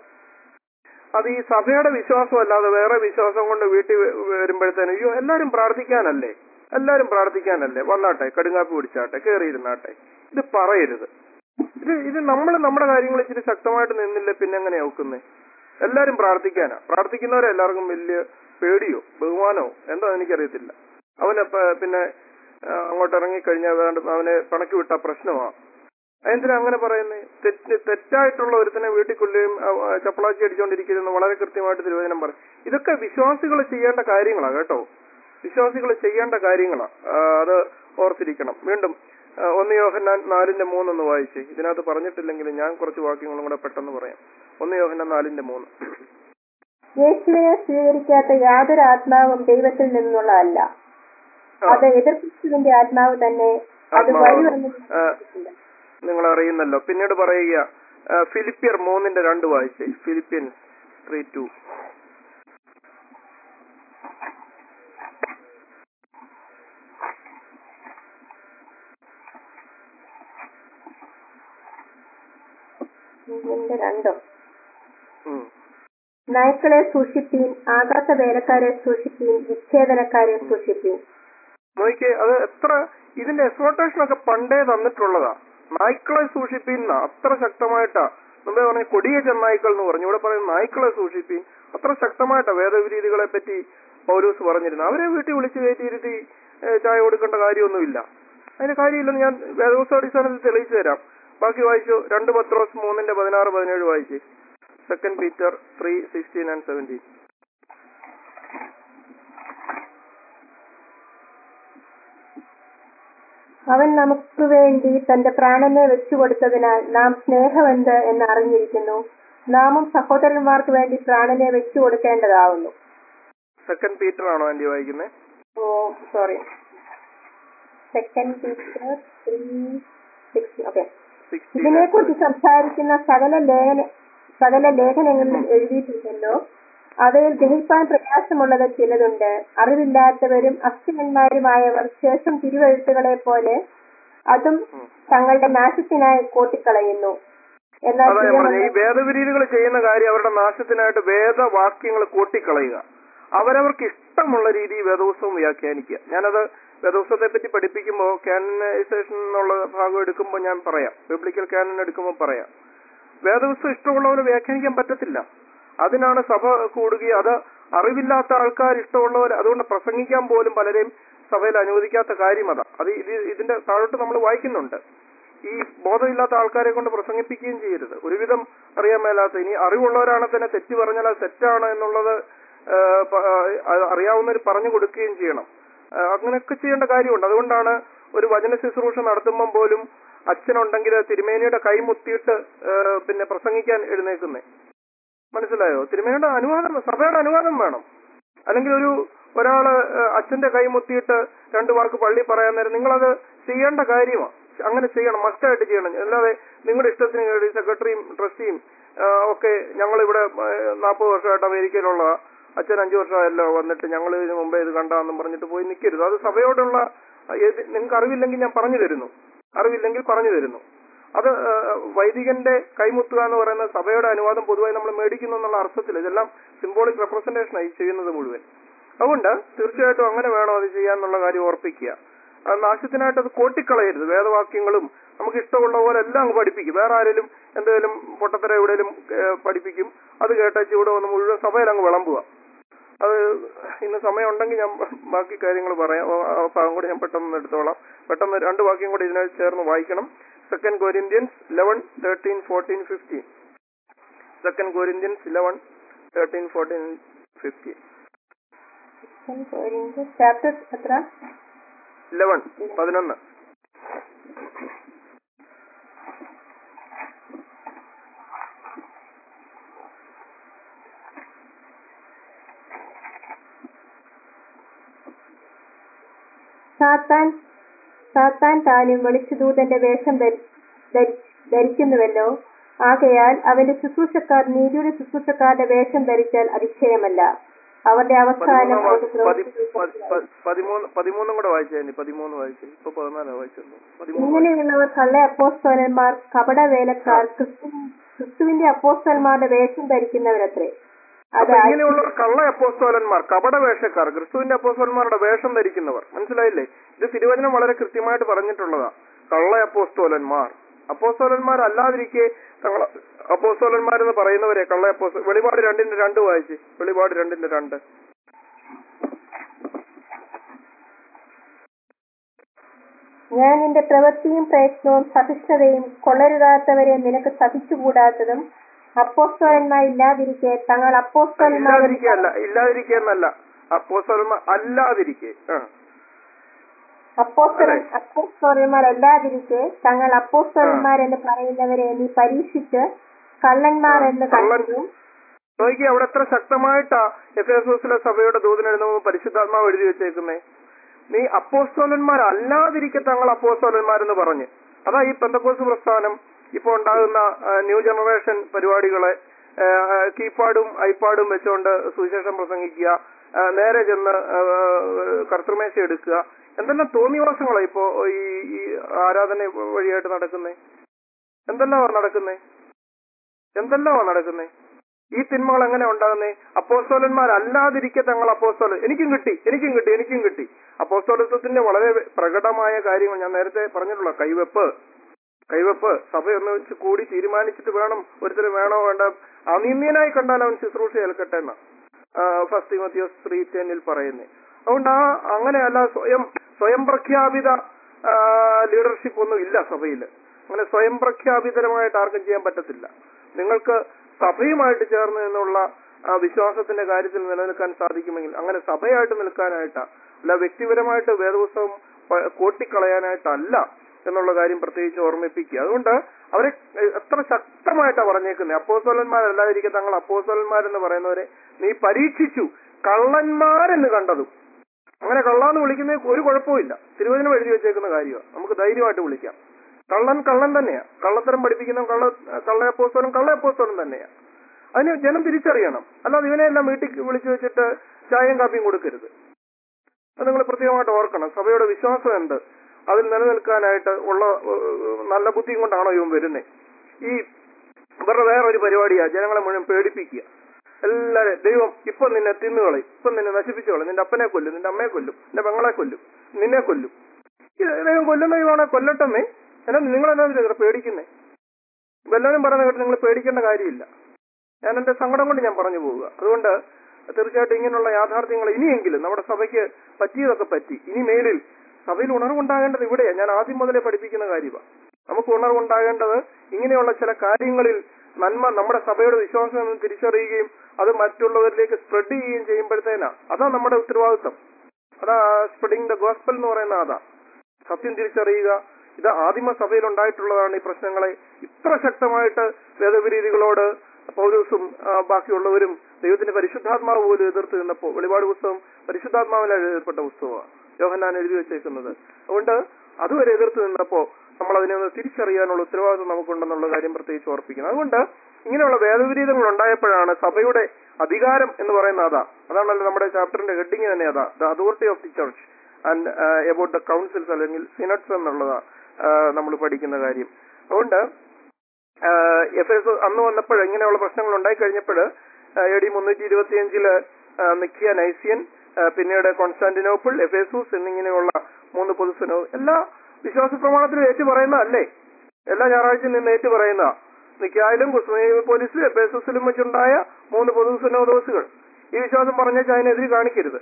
അത് ഈ സഭയുടെ വിശ്വാസം അല്ലാതെ വേറെ വിശ്വാസം കൊണ്ട് വീട്ടിൽ വ- വരുമ്പോഴത്തേനും അയ്യോ എല്ലാരും പ്രാർത്ഥിക്കാനല്ലേ എല്ലാരും പ്രാർത്ഥിക്കാനല്ലേ വന്നാട്ടെ കടുങ്ങാപ്പി പിടിച്ചാട്ടെ കയറിയിരുന്നാട്ടെ ഇത് പറയരുത് ഇത് ഇത് നമ്മൾ നമ്മുടെ കാര്യങ്ങൾ ഇച്ചിരി ശക്തമായിട്ട് നിന്നില്ല പിന്നെ എങ്ങനെയാ ഒക്കുന്നേ എല്ലാരും പ്രാർത്ഥിക്കാനാ പ്രാർത്ഥിക്കുന്നവരെ എല്ലാവർക്കും വലിയ പേടിയോ ബഹുമാനമോ എന്താ എനിക്കറിയത്തില്ല അവന് പ- പിന്നെ ആ, അങ്ങോട്ട് ഇറങ്ങിക്കഴിഞ്ഞാൽ വേണ്ട അവനെ പണക്ക് വിട്ട പ്രശ്നമാ എന്തിനാ അങ്ങനെ പറയുന്നത് തെറ്റ് തെറ്റായിട്ടുള്ള ഒരുത്തനെ വീട്ടിൽ കൊല്ലുകയും ആ, ആ, ചപ്പളാച്ചി അടിച്ചുകൊണ്ടിരിക്കുന്നത് വളരെ കൃത്യമായിട്ട് തിരുവചനം പറയും ഇതൊക്കെ വിശ്വാസികൾ ചെയ്യേണ്ട കാര്യങ്ങളാ കേട്ടോ വിശ്വാസികൾ ചെയ്യേണ്ട കാര്യങ്ങളാ ആ, അത് ഓർത്തിരിക്കണം വീണ്ടും ആ, ഒന്ന് യോഹന്നാൻ നാലിന്റെ മൂന്നൊന്ന് വായിച്ചേ ഇതിനകത്ത് പറഞ്ഞിട്ടില്ലെങ്കിലും ഞാൻ കുറച്ച് വാക്യങ്ങളും കൂടെ പെട്ടെന്ന് പറയാം ഒന്ന് യോഹന്നാൻ നാലിന്റെ മൂന്ന് യേശുവിനെ സ്വീകരിക്കാത്ത യാതൊരു ആത്മാവും ദൈവത്തിൽ നിന്നുള്ളതല്ല ആ, അത് എതിർപ്പിച്ചതിന്റെ ആത്മാവ് തന്നെ അത് ആത്മാവ്. വരുമെന്ന് ആ, നിങ്ങൾ അറിയുന്നല്ലോ പിന്നീട് പറയുക ആ, ഫിലിപ്പിയർ മൂന്നിന്റെ രണ്ട് വായിച്ചേ ഫിലിപ്പിയൻ ത്രീ ടു ഇതിന്റെ രണ്ടും ഉം. നായ്ക്കളെ സൂക്ഷിപ്പീൻ ആകാത്ത വേലക്കാരെ സൂക്ഷിപ്പീൻ വിച്ഛേദനക്കാരെ സൂക്ഷിപ്പീൻ നോക്കിയേ അത് എത്ര ഇതിന്റെ എക്സ്പ്ലോട്ടേഷൻ ഒക്കെ പണ്ടേ തന്നിട്ടുള്ളതാ നായ്ക്കളെ സൂക്ഷിപ്പീന്ന അത്ര ശക്തമായിട്ടാ മുമ്പേ പറഞ്ഞ കൊടിയ ചെന്നായ്ക്കൾ എന്ന് പറഞ്ഞു ഇവിടെ പറയുന്ന നായ്ക്കളെ സൂക്ഷിപ്പീൻ അത്ര ശക്തമായിട്ടാ വേദവിരീതികളെ പറ്റി പൗലൂസ് പറഞ്ഞിരുന്നു അവരെ വീട്ടിൽ വിളിച്ചു കയറ്റിയിരുത്തി ഏ, ചായ കൊടുക്കേണ്ട കാര്യമൊന്നുമില്ല അതിന് കാര്യമില്ലെന്ന് ഞാൻ വേദോത്സവ അടിസ്ഥാനത്തിൽ തെളിയിച്ചു തരാം ബാക്കി വായിച്ചു രണ്ട് പത്രോസ് മൂന്നിന്റെ പതിനാറ് പതിനേഴ് വായിച്ചേ second Peter three sixteen and seventeen അവൻ നമുക്ക് വേണ്ടി തന്റെ പ്രാണനെ വെച്ചുകൊടുത്തതിനാൽ നാം സ്നേഹമെന്ത് എന്ന് അറിഞ്ഞിരിക്കുന്നു നാമും സഹോദരന്മാർക്ക് വേണ്ടി പ്രാണനെ വെച്ചുകൊടുക്കേണ്ടതാവുന്നു സെക്കൻഡ് പീറ്റർ ആണോ ആന്റി വായിക്കുന്നത് oh sorry second Peter three six okay ഇതിനെക്കുറിച്ച് സംസാരിക്കുന്ന സകല ലേഖന സകല ലേഖനങ്ങളിലും എഴുതിയിട്ടുണ്ടല്ലോ അവയിൽ ഗ്രഹിക്കാൻ പ്രയാസമുള്ളത് ചിലതുണ്ട് അറിവില്ലാത്തവരും അസ്ഥിരന്മാരുമായവർ ശേഷം തിരുവെഴുത്തുകളെ പോലെ അതും തങ്ങളുടെ നാശത്തിനായി കോട്ടിക്കളയുന്നു എന്നാൽ അതാ ഞാൻ പറഞ്ഞ ഈ പ്രിയമുള്ള- വേദവിരീതികൾ ചെയ്യുന്ന കാര്യം അവരുടെ നാശത്തിനായിട്ട് വേദവാക്യങ്ങൾ കൂട്ടിക്കളയുക അവരവർക്ക് ഇഷ്ടമുള്ള രീതിയിൽ വേദപുസ്തകം വ്യാഖ്യാനിക്കുക ഞാനത് വേദോത്സവത്തെ പറ്റി പഠിപ്പിക്കുമ്പോൾ കാനനൈസേഷൻ എന്നുള്ള ഭാഗം എടുക്കുമ്പോൾ ഞാൻ പറയാം പബ്ലിക്കൽ കാനൻ എടുക്കുമ്പോൾ പറയാം വേദപുസ്തകം ഇഷ്ടമുള്ളവരെ വ്യാഖ്യാനിക്കാൻ പറ്റത്തില്ല അതിനാണ് സഭ കൂടുകയും അത് അറിവില്ലാത്ത ആൾക്കാർ ഇഷ്ടമുള്ളവർ അതുകൊണ്ട് പ്രസംഗിക്കാൻ പോലും പലരെയും സഭയിൽ അനുവദിക്കാത്ത കാര്യം അതാ അത് ഇത് ഇതിന്റെ താഴോട്ട് നമ്മൾ വായിക്കുന്നുണ്ട് ഈ ബോധമില്ലാത്ത ആൾക്കാരെ കൊണ്ട് പ്രസംഗിപ്പിക്കുകയും ചെയ്യരുത് ഒരുവിധം അറിയാൻ മേലാത്ത ഇനി അറിവുള്ളവരാണ് തന്നെ തെറ്റ് പറഞ്ഞാൽ അത് തെറ്റാണ് എന്നുള്ളത് ആ, പ- ആ, അറിയാവുന്നവർ പറഞ്ഞു കൊടുക്കുകയും ചെയ്യണം ആ, അങ്ങനെയൊക്കെ ചെയ്യേണ്ട കാര്യമുണ്ട് അതുകൊണ്ടാണ് ഒരു വചന ശുശ്രൂഷ നടത്തുമ്പം പോലും അച്ഛനുണ്ടെങ്കിൽ തിരുമേനിയുടെ കൈ മുത്തിയിട്ട് ആ, പിന്നെ പ്രസംഗിക്കാൻ എഴുന്നേക്കുന്നേ മനസ്സിലായോ തിരുമേനിയുടെ അനുവാദം സഭയുടെ അനുവാദം വേണം അല്ലെങ്കിൽ ഒരു ഒരാള് ആ, അച്ഛന്റെ കൈ മുത്തിയിട്ട് രണ്ടു വാക്ക് പള്ളി പറയാൻ നേരം നിങ്ങളത് ചെയ്യേണ്ട കാര്യമാണ് അങ്ങനെ ചെയ്യണം മസ്റ്റായിട്ട് ചെയ്യണം അല്ലാതെ നിങ്ങളുടെ ഇഷ്ടത്തിന് വേണ്ടി സെക്രട്ടറിയും ട്രസ്റ്റിയും ആ, ഒക്കെ ഞങ്ങളിവിടെ നാൽപ്പത് വർഷമായിട്ട് അമേരിക്കയിലുള്ള അച്ഛൻ അഞ്ചു വർഷമായല്ലോ വന്നിട്ട് ഞങ്ങൾ ഇതിന് മുമ്പേ ഇത് കണ്ടാന്നും പറഞ്ഞിട്ട് പോയി നിൽക്കരുത് അത് സഭയോടുള്ള നിങ്ങൾക്ക് അറിവില്ലെങ്കിൽ ഞാൻ പറഞ്ഞു തരുന്നു അറിവില്ലെങ്കിൽ പറഞ്ഞു തരുന്നു അത് ആ, വൈദികന്റെ കൈമുത്തുക എന്ന് പറയുന്ന സഭയുടെ അനുവാദം പൊതുവായി നമ്മൾ മേടിക്കുന്നു എന്നുള്ള അർത്ഥത്തിൽ ഇതെല്ലാം സിംബോളിക് റെപ്രസെന്റേഷൻ ആയി ചെയ്യുന്നത് മുഴുവൻ അതുകൊണ്ട് തീർച്ചയായിട്ടും അങ്ങനെ വേണം അത് ചെയ്യാന്നുള്ള കാര്യം ഓർപ്പിക്കുക അത് നാശത്തിനായിട്ട് അത് കോട്ടിക്കളയരുത് വേദവാക്യങ്ങളും നമുക്ക് ഇഷ്ടമുള്ള പോലെ എല്ലാം അങ്ങ് പഠിപ്പിക്കും വേറെ ആരെങ്കിലും എന്തെങ്കിലും പൊട്ടത്തര എവിടെയും പഠിപ്പിക്കും അത് കേട്ടേച്ച് ഇവിടെ വന്ന് മുഴുവൻ സഭയിൽ അങ്ങ് വിളമ്പുക അത് ഇന്ന് സമയം ഉണ്ടെങ്കിൽ ഞാൻ ബാക്കി കാര്യങ്ങൾ പറയാം ആ ആ ഭാഗം കൂടി ഞാൻ പെട്ടെന്ന് എടുത്തോളാം പെട്ടെന്ന് രണ്ട് വാക്യം കൂടി ഇതിനെ ചേർന്ന് വായിക്കണം second Corinthians eleven thirteen fourteen fifteen second Corinthians eleven thirteen fourteen fifteen chapter എത്ര ഇലവൻ പതിനൊന്ന് സാത്താൻ സാത്താൻ താനും വെളിച്ചദൂതന്റെ വേഷം ധരി- ധരി- ധരിക്കുന്നുവല്ലോ ആകയാൽ അവന്റെ ശുശ്രൂഷക്കാർ നീതിയുടെ ശുശ്രൂഷക്കാരുടെ വേഷം ധരിച്ചാൽ അതിശയമല്ല അവരുടെ അവസാനം പതിമൂന്നാം അവരുടെ വാ- പതി- പ്രവൃത്തി പ- പ- പതിമൂന്ന് പതിമൂന്നും കൂടെ വായിച്ചു പതിമൂന്ന് വായിച്ചു ഇപ്പൊ പതിനാലാ വായിച്ചത് പതിമൂന്ന് വായിച്ചു. ഇങ്ങനെയുള്ളവർ കള്ള അപ്പോസ്തലന്മാർ കപടവേലക്കാർ ക്രിസ്തു ക്രിസ്തുവിന്റെ അപ്പോസ്തലന്മാരുടെ വേഷം ധരിക്കുന്നവരത്രേ അത് അപ്പൊ ഇങ്ങനെയുള്ളവർ കള്ള അപ്പോസ്തോലന്മാർ കപട വേഷക്കാർ ക്രിസ്തുവിന്റെ അപ്പോസ്തോലന്മാരുടെ വേഷം ധരിക്കുന്നവർ മനസ്സിലായില്ലേ ഇത് തിരുവചനം വളരെ കൃത്യമായിട്ട് പറഞ്ഞിട്ടുള്ളതാ കള്ള അപ്പോസ്തോലന്മാർ അപ്പോസ്തോലന്മാർ അല്ലാതിരിക്കെ തങ്ങൾ അപ്പോസ്തോലന്മാരെന്ന് പറയുന്നവരെ കള്ള അപ്പോസ്തോ വെളിപാട് രണ്ടിന്റെ രണ്ട് വായിച്ച് വെളിപാട് രണ്ടിന്റെ രണ്ട് ഞാൻ നിന്റെ പ്രവൃത്തിയും പ്രയത്നവും സഹിഷ്ണുതയും കൊള്ളരുതാത്തവരെ നിനക്ക് സഹിച്ചുകൂടാത്തതും അപ്പോസ്തലന്മാരില്ലാതിരിക്കെ തങ്ങൾ അപ്പോസ്തലന്മാരെ ഇല്ലാതിരിക്കെ അല്ല ഇല്ലാതിരിക്കെ എന്നല്ല അപ്പോസ്തോലന്മാർ അല്ലാതിരിക്കെ ആ അപ്പോസ്തലൻ അതെ. അപ്പോസ്തലന്മാരല്ലാതിരിക്കെ തങ്ങൾ അപ്പോസ്തലന്മാരെന്ന് പറയുന്നവരെ നീ പരീക്ഷിച്ച് കള്ളന്മാർ എന്ന് കള്ളൻ. കണ്ടതും നോക്കി അവിടെ എത്ര ശക്തമായിട്ടാ എഫ് എസ് എസിലെ സഭയുടെ ദൂതൻ എഴുതുമ്പോൾ പരിശുദ്ധാത്മാവ് എഴുതി വെച്ചേക്കുന്നേ നീ അപ്പോസ്തോലന്മാരല്ലാതിരിക്കെ തങ്ങൾ അപ്പോസ്തോലന്മാരെന്ന് പറഞ്ഞ് അതാ ഈ പെന്തക്കോസ് പ്രസ്ഥാനം ഇപ്പൊ ഉണ്ടാകുന്ന ആ, ന്യൂ ജനറേഷൻ പരിപാടികളെ ആ, ആ, കീപാഡും ഐപാഡും വെച്ചുകൊണ്ട് സുവിശേഷം പ്രസംഗിക്കുക ആ, നേരെ ചെന്ന് ആ, കർത്തൃമേശ എടുക്കുക എന്തെല്ലാം തോന്നിവാസങ്ങളാ ഇപ്പോ ഈ ഈ ആരാധന വഴിയായിട്ട് നടക്കുന്നേ എന്തെല്ലാമാ നടക്കുന്നേ എന്തെല്ലാമാ നടക്കുന്നേ ഈ തിന്മകൾ എങ്ങനെ ഉണ്ടാകുന്നേ അപ്പോസ്തോലന്മാരല്ലാതിരിക്കെ തങ്ങൾ അപ്പോസ്തോലൻ എനിക്കും കിട്ടി എനിക്കും കിട്ടി എനിക്കും കിട്ടി അപ്പോസ്തോലത്വത്തിന്റെ വളരെ പ്രകടമായ കാര്യങ്ങൾ ഞാൻ നേരത്തെ പറഞ്ഞിട്ടുള്ള കൈവെപ്പ് കൈവെപ്പ് സഭയൊന്ന് വെച്ച് കൂടി തീരുമാനിച്ചിട്ട് വേണം ഒരുത്തര് വേണോ വേണ്ട അനിന്യനായി കണ്ടാൽ അവൻ ശുശ്രൂഷ ഏൽക്കട്ടെ എന്നാ ഫസ്റ്റ് തിമോത്തിയോസ് ത്രീ ടെന്നിൽ പറയുന്നത് അതുകൊണ്ട് ആ അങ്ങനെയല്ല സ്വയം സ്വയം പ്രഖ്യാപിത ലീഡർഷിപ്പ് ഒന്നും ഇല്ല സഭയിൽ അങ്ങനെ സ്വയം പ്രഖ്യാപിതരമായിട്ട് ആർക്കും ചെയ്യാൻ പറ്റത്തില്ല നിങ്ങൾക്ക് സഭയുമായിട്ട് ചേർന്ന് നിന്നുള്ള ആ വിശ്വാസത്തിന്റെ കാര്യത്തിൽ നിലനിൽക്കാൻ സാധിക്കുമെങ്കിൽ അങ്ങനെ സഭയായിട്ട് നിൽക്കാനായിട്ടാ അല്ല വ്യക്തിപരമായിട്ട് വേദപുസ്തകം പ- കോട്ടിക്കളയാനായിട്ടല്ല എന്നുള്ള കാര്യം പ്രത്യേകിച്ച് ഓർമ്മിപ്പിക്കുക അതുകൊണ്ട് അവരെ എത്ര ശക്തമായിട്ടാ പറഞ്ഞേക്കുന്നത് അപ്പോസ്തലന്മാരല്ലാതിരിക്കെ തങ്ങൾ അപ്പോസ്തലന്മാരെന്ന് പറയുന്നവരെ നീ പരീക്ഷിച്ചു കള്ളന്മാരെന്ന് കണ്ടതും അങ്ങനെ കള്ളാന്ന് വിളിക്കുന്നതിന് ഒരു കുഴപ്പമില്ല തിരുവചനം എഴുതി വെച്ചേക്കുന്ന കാര്യമാണ് നമുക്ക് ധൈര്യമായിട്ട് വിളിക്കാം കള്ളൻ കള്ളൻ തന്നെയാ കള്ളത്തരം പഠിപ്പിക്കുന്ന കള്ള കള്ളയപ്പോസ്തോലൻ കള്ളയപ്പോസ്തോലൻ തന്നെയാ അതിന് ജനം തിരിച്ചറിയണം അല്ലാതെ ഇവനെല്ലാം വീട്ടിൽ വിളിച്ചു വെച്ചിട്ട് ചായയും കാപ്പിയും കൊടുക്കരുത് അത് നിങ്ങൾ പ്രത്യേകമായിട്ട് ഓർക്കണം സഭയുടെ വിശ്വാസം എന്ത് അതിൽ നിലനിൽക്കാനായിട്ട് ഉള്ള ഏഹ്, നല്ല ബുദ്ധിയും കൊണ്ടാണോ ഇവൻ വരുന്നത് ഈ ഇവരുടെ വേറൊരു പരിപാടിയാ ജനങ്ങളെ മുഴുവൻ പേടിപ്പിക്കുക എല്ലാരും ദൈവം ഇപ്പൊ നിന്നെ തിന്നുകളയും ഇപ്പൊ നിന്നെ നശിപ്പിച്ചോളും നിന്റെ അപ്പനെ കൊല്ലും നിന്റെ അമ്മയെ കൊല്ലും നിന്റെ പെങ്ങളെ കൊല്ലും നിന്നെ കൊല്ലും ഇത് ദൈവം കൊല്ലുന്ന ദൈവമാണെ കൊല്ലട്ടെന്നേ എന്നാ നിങ്ങളെന്നാ ഇത്ര പേടിക്കുന്നേ വല്ലവരും പറയുന്ന കേട്ട് നിങ്ങൾ പേടിക്കേണ്ട കാര്യമില്ല ഞാൻ എന്റെ സങ്കടം കൊണ്ട് ഞാൻ പറഞ്ഞു പോവുക അതുകൊണ്ട് തീർച്ചയായിട്ടും ഇങ്ങനെയുള്ള യാഥാർത്ഥ്യങ്ങൾ ഇനിയെങ്കിലും നമ്മുടെ സഭയ്ക്ക് പറ്റിയതൊക്കെ പറ്റി ഇനി മേലിൽ സഭയിൽ ഉണർവുണ്ടാകേണ്ടത് ഇവിടെയാണ് ഞാൻ ആദ്യം മുതലേ പഠിപ്പിക്കുന്ന കാര്യമാണ് നമുക്ക് ഉണർവുണ്ടാകേണ്ടത് ഇങ്ങനെയുള്ള ചില കാര്യങ്ങളിൽ നന്മ നമ്മുടെ സഭയുടെ വിശ്വാസം എന്ന് തിരിച്ചറിയുകയും അത് മറ്റുള്ളവരിലേക്ക് സ്പ്രെഡ് ചെയ്യുകയും ചെയ്യുമ്പോഴത്തേനാ അതാ നമ്മുടെ ഉത്തരവാദിത്വം അതാ സ്പ്രെഡിങ് ദ ഗോസ്പൽ എന്ന് പറയുന്ന അതാ സത്യം തിരിച്ചറിയുക ഇത് ആദിമ സഭയിൽ ഉണ്ടായിട്ടുള്ളതാണ് ഈ പ്രശ്നങ്ങളെ ഇത്ര ശക്തമായിട്ട് വേദവിരീതികളോട് പൗരൂസും ആ, ബാക്കിയുള്ളവരും ദൈവത്തിന്റെ പരിശുദ്ധാത്മാവ് പോലും എതിർത്ത് നിന്നപ്പോൾ വെളിപാട് പുസ്തകം പരിശുദ്ധാത്മാവിനാൽ എഴുതപ്പെട്ട പുസ്തകമാണ് യോഹന്നാൻ എഴുതി വെച്ചേക്കുന്നത് അതുകൊണ്ട് അതുവരെ എതിർത്ത് നിന്നപ്പോ നമ്മൾ അതിനെ ഒന്ന് തിരിച്ചറിയാനുള്ള ഉത്തരവാദിത്വം നമുക്കുണ്ടെന്നുള്ള കാര്യം പ്രത്യേകിച്ച് ഓർപ്പിക്കുന്നത് അതുകൊണ്ട് ഇങ്ങനെയുള്ള വേദവിരീതങ്ങൾ ഉണ്ടായപ്പോഴാണ് സഭയുടെ അധികാരം എന്ന് പറയുന്ന അതാ അതാണല്ലോ നമ്മുടെ ചാപ്റ്ററിന്റെ ഹെഡിങ് തന്നെ അതാ the authority of the church and about the councils അല്ലെങ്കിൽ സിനറ്റ്സ് എന്നുള്ളതാ നമ്മൾ പഠിക്കുന്ന കാര്യം അതുകൊണ്ട് എഫ് എസ് അന്ന് വന്നപ്പോൾ ഇങ്ങനെയുള്ള പ്രശ്നങ്ങൾ ഉണ്ടായി കഴിഞ്ഞപ്പോൾ എ ഡി മുന്നൂറ്റി ഇരുപത്തിയഞ്ചില് നിക്കിയ നൈസിയൻ ആ, പിന്നീട് കോൺസ്റ്റാന്റിനോപ്പിൾ എഫേസൂസ് എന്നിങ്ങനെയുള്ള മൂന്ന് പൊതുസനോ എല്ലാ വിശ്വാസ പ്രമാണത്തിലും ഏറ്റു പറയുന്നതല്ലേ എല്ലാ ഞായറാഴ്ചയും നിന്ന് ഏറ്റു പറയുന്ന നിക്കായാലും പോലീസിലും എഫേസൂസിലും വെച്ചുണ്ടായ മൂന്ന് പൊതുസനോദോസുകൾ ഈ വിശ്വാസം പറഞ്ഞാൽ അതിനെതിരെ കാണിക്കരുത്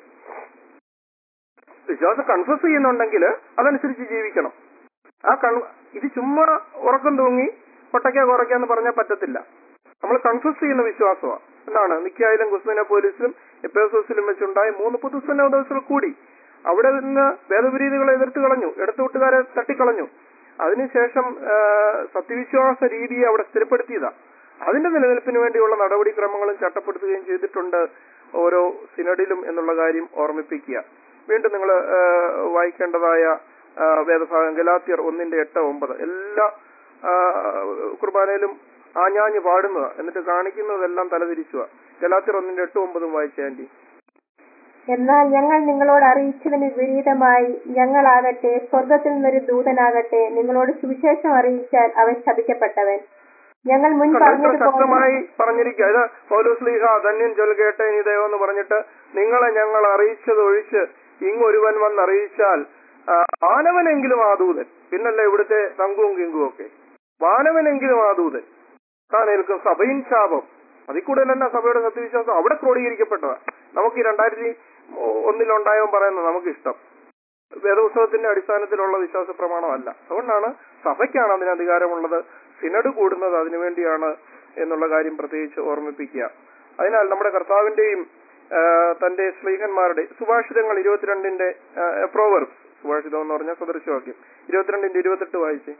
വിശ്വാസം കൺഫ്യൂസ് ചെയ്യുന്നുണ്ടെങ്കിൽ അതനുസരിച്ച് ജീവിക്കണം ആ കൺ ഇത് ചുമ്മാ ഉറക്കം തൂങ്ങി കൊട്ടയ്ക്ക കുറയ്ക്കാന്ന് പറഞ്ഞാൽ പറ്റത്തില്ല നമ്മൾ കൺഫ്യൂസ് ചെയ്യുന്ന വിശ്വാസമാണ് എന്താണ് നിക്കായാലും കുസ്മിന പോലീസിലും എപ്പേസോസിലും വെച്ചുണ്ടായ മൂന്ന് പൊതുസന്നോദോസുകൾ കൂടി അവിടെ നിന്ന് വേദവിരീതികളെ എതിർത്ത് കളഞ്ഞു ഇടത്തുകൂട്ടുകാരെ തട്ടിക്കളഞ്ഞു അതിനുശേഷം ആ, സത്യവിശ്വാസ രീതിയെ അവിടെ സ്ഥിരപ്പെടുത്തിയതാ അതിന്റെ നിലനിൽപ്പിന് വേണ്ടിയുള്ള നടപടിക്രമങ്ങളും ചട്ടപ്പെടുത്തുകയും ചെയ്തിട്ടുണ്ട് ഓരോ സിനഡിലും എന്നുള്ള കാര്യം ഓർമ്മിപ്പിക്കുക വീണ്ടും നിങ്ങൾ വായിക്കേണ്ടതായ ആ, വേദഭാഗം ഗലാത്തിയർ ഒന്നിന്റെ എട്ട് ഒമ്പത് എല്ലാ ആ, കുർബാനയിലും ആഞ്ഞാഞ്ഞ് പാടുന്നതാ എന്നിട്ട് കാണിക്കുന്നതെല്ലാം തലതിരിച്ചുക ഗലാത്തിയർ ഒന്നിന്റെ എട്ടും ഒമ്പതും വായിച്ച ആന്റി എന്നാൽ ഞങ്ങൾ നിങ്ങളോട് അറിയിച്ചതിന് വിപരീതമായി ഞങ്ങളാകട്ടെ സ്വർഗത്തിൽ നിന്നൊരു ദൂതനാകട്ടെ നിങ്ങളോട് സുവിശേഷം അറിയിച്ചാൽ അവൻ ശപിക്കപ്പെട്ടവൻ ഞങ്ങൾ മുൻ കണ്ടോ? ഇത്ര പറഞ്ഞതുപോലെ ശക്തമായി പറഞ്ഞിരിക്കുക ഇത് പൗലോസ്ലീഹ ധന്യൻ ചൊൽ കേട്ട ഇനി ദൈവം എന്ന് പറഞ്ഞിട്ട് നിങ്ങളെ ഞങ്ങൾ അറിയിച്ചത് ഒഴിച്ച് ഇങ്ങൊരുവൻ വന്ന് അറിയിച്ചാൽ ആ, വാനവനെങ്കിലും ആ ദൂതൻ പിന്നല്ല ഇവിടുത്തെ തങ്കുവും കിങ്കും ഒക്കെ വാനവനെങ്കിലും ആ ദൂതൻ താൻ ഏൽക്കും സഭയിൻ ശാപം അതിൽ കൂടുതൽ തന്നെ സഭയുടെ സത്യവിശ്വാസം അവിടെ ക്രോഡീകരിക്കപ്പെട്ടതാ നമുക്ക് ഈ രണ്ടായിരത്തി ഒന്നിലുണ്ടായവൻ പറയുന്നത് നമുക്ക് ഇഷ്ടം വേദപുസ്തകത്തിന്റെ അടിസ്ഥാനത്തിലുള്ള വിശ്വാസ പ്രമാണമല്ല അതുകൊണ്ടാണ് സഭയ്ക്കാണ് അതിന് അധികാരമുള്ളത് സിനഡ് കൂടുന്നത് അതിനുവേണ്ടിയാണ് എന്നുള്ള കാര്യം പ്രത്യേകിച്ച് ഓർമ്മിപ്പിക്കുക അതിനാൽ നമ്മുടെ കർത്താവിന്റെയും ആ, തന്റെ സ്ത്രീഹന്മാരുടെ സുഭാഷിതങ്ങൾ ഇരുപത്തിരണ്ടിന്റെ പ്രോവർബ്സ് സുഭാഷിതം എന്ന് പറഞ്ഞ സദൃശവാക്യം ഇരുപത്തിരണ്ടിന്റെ ഇരുപത്തെട്ട് വായിച്ചേ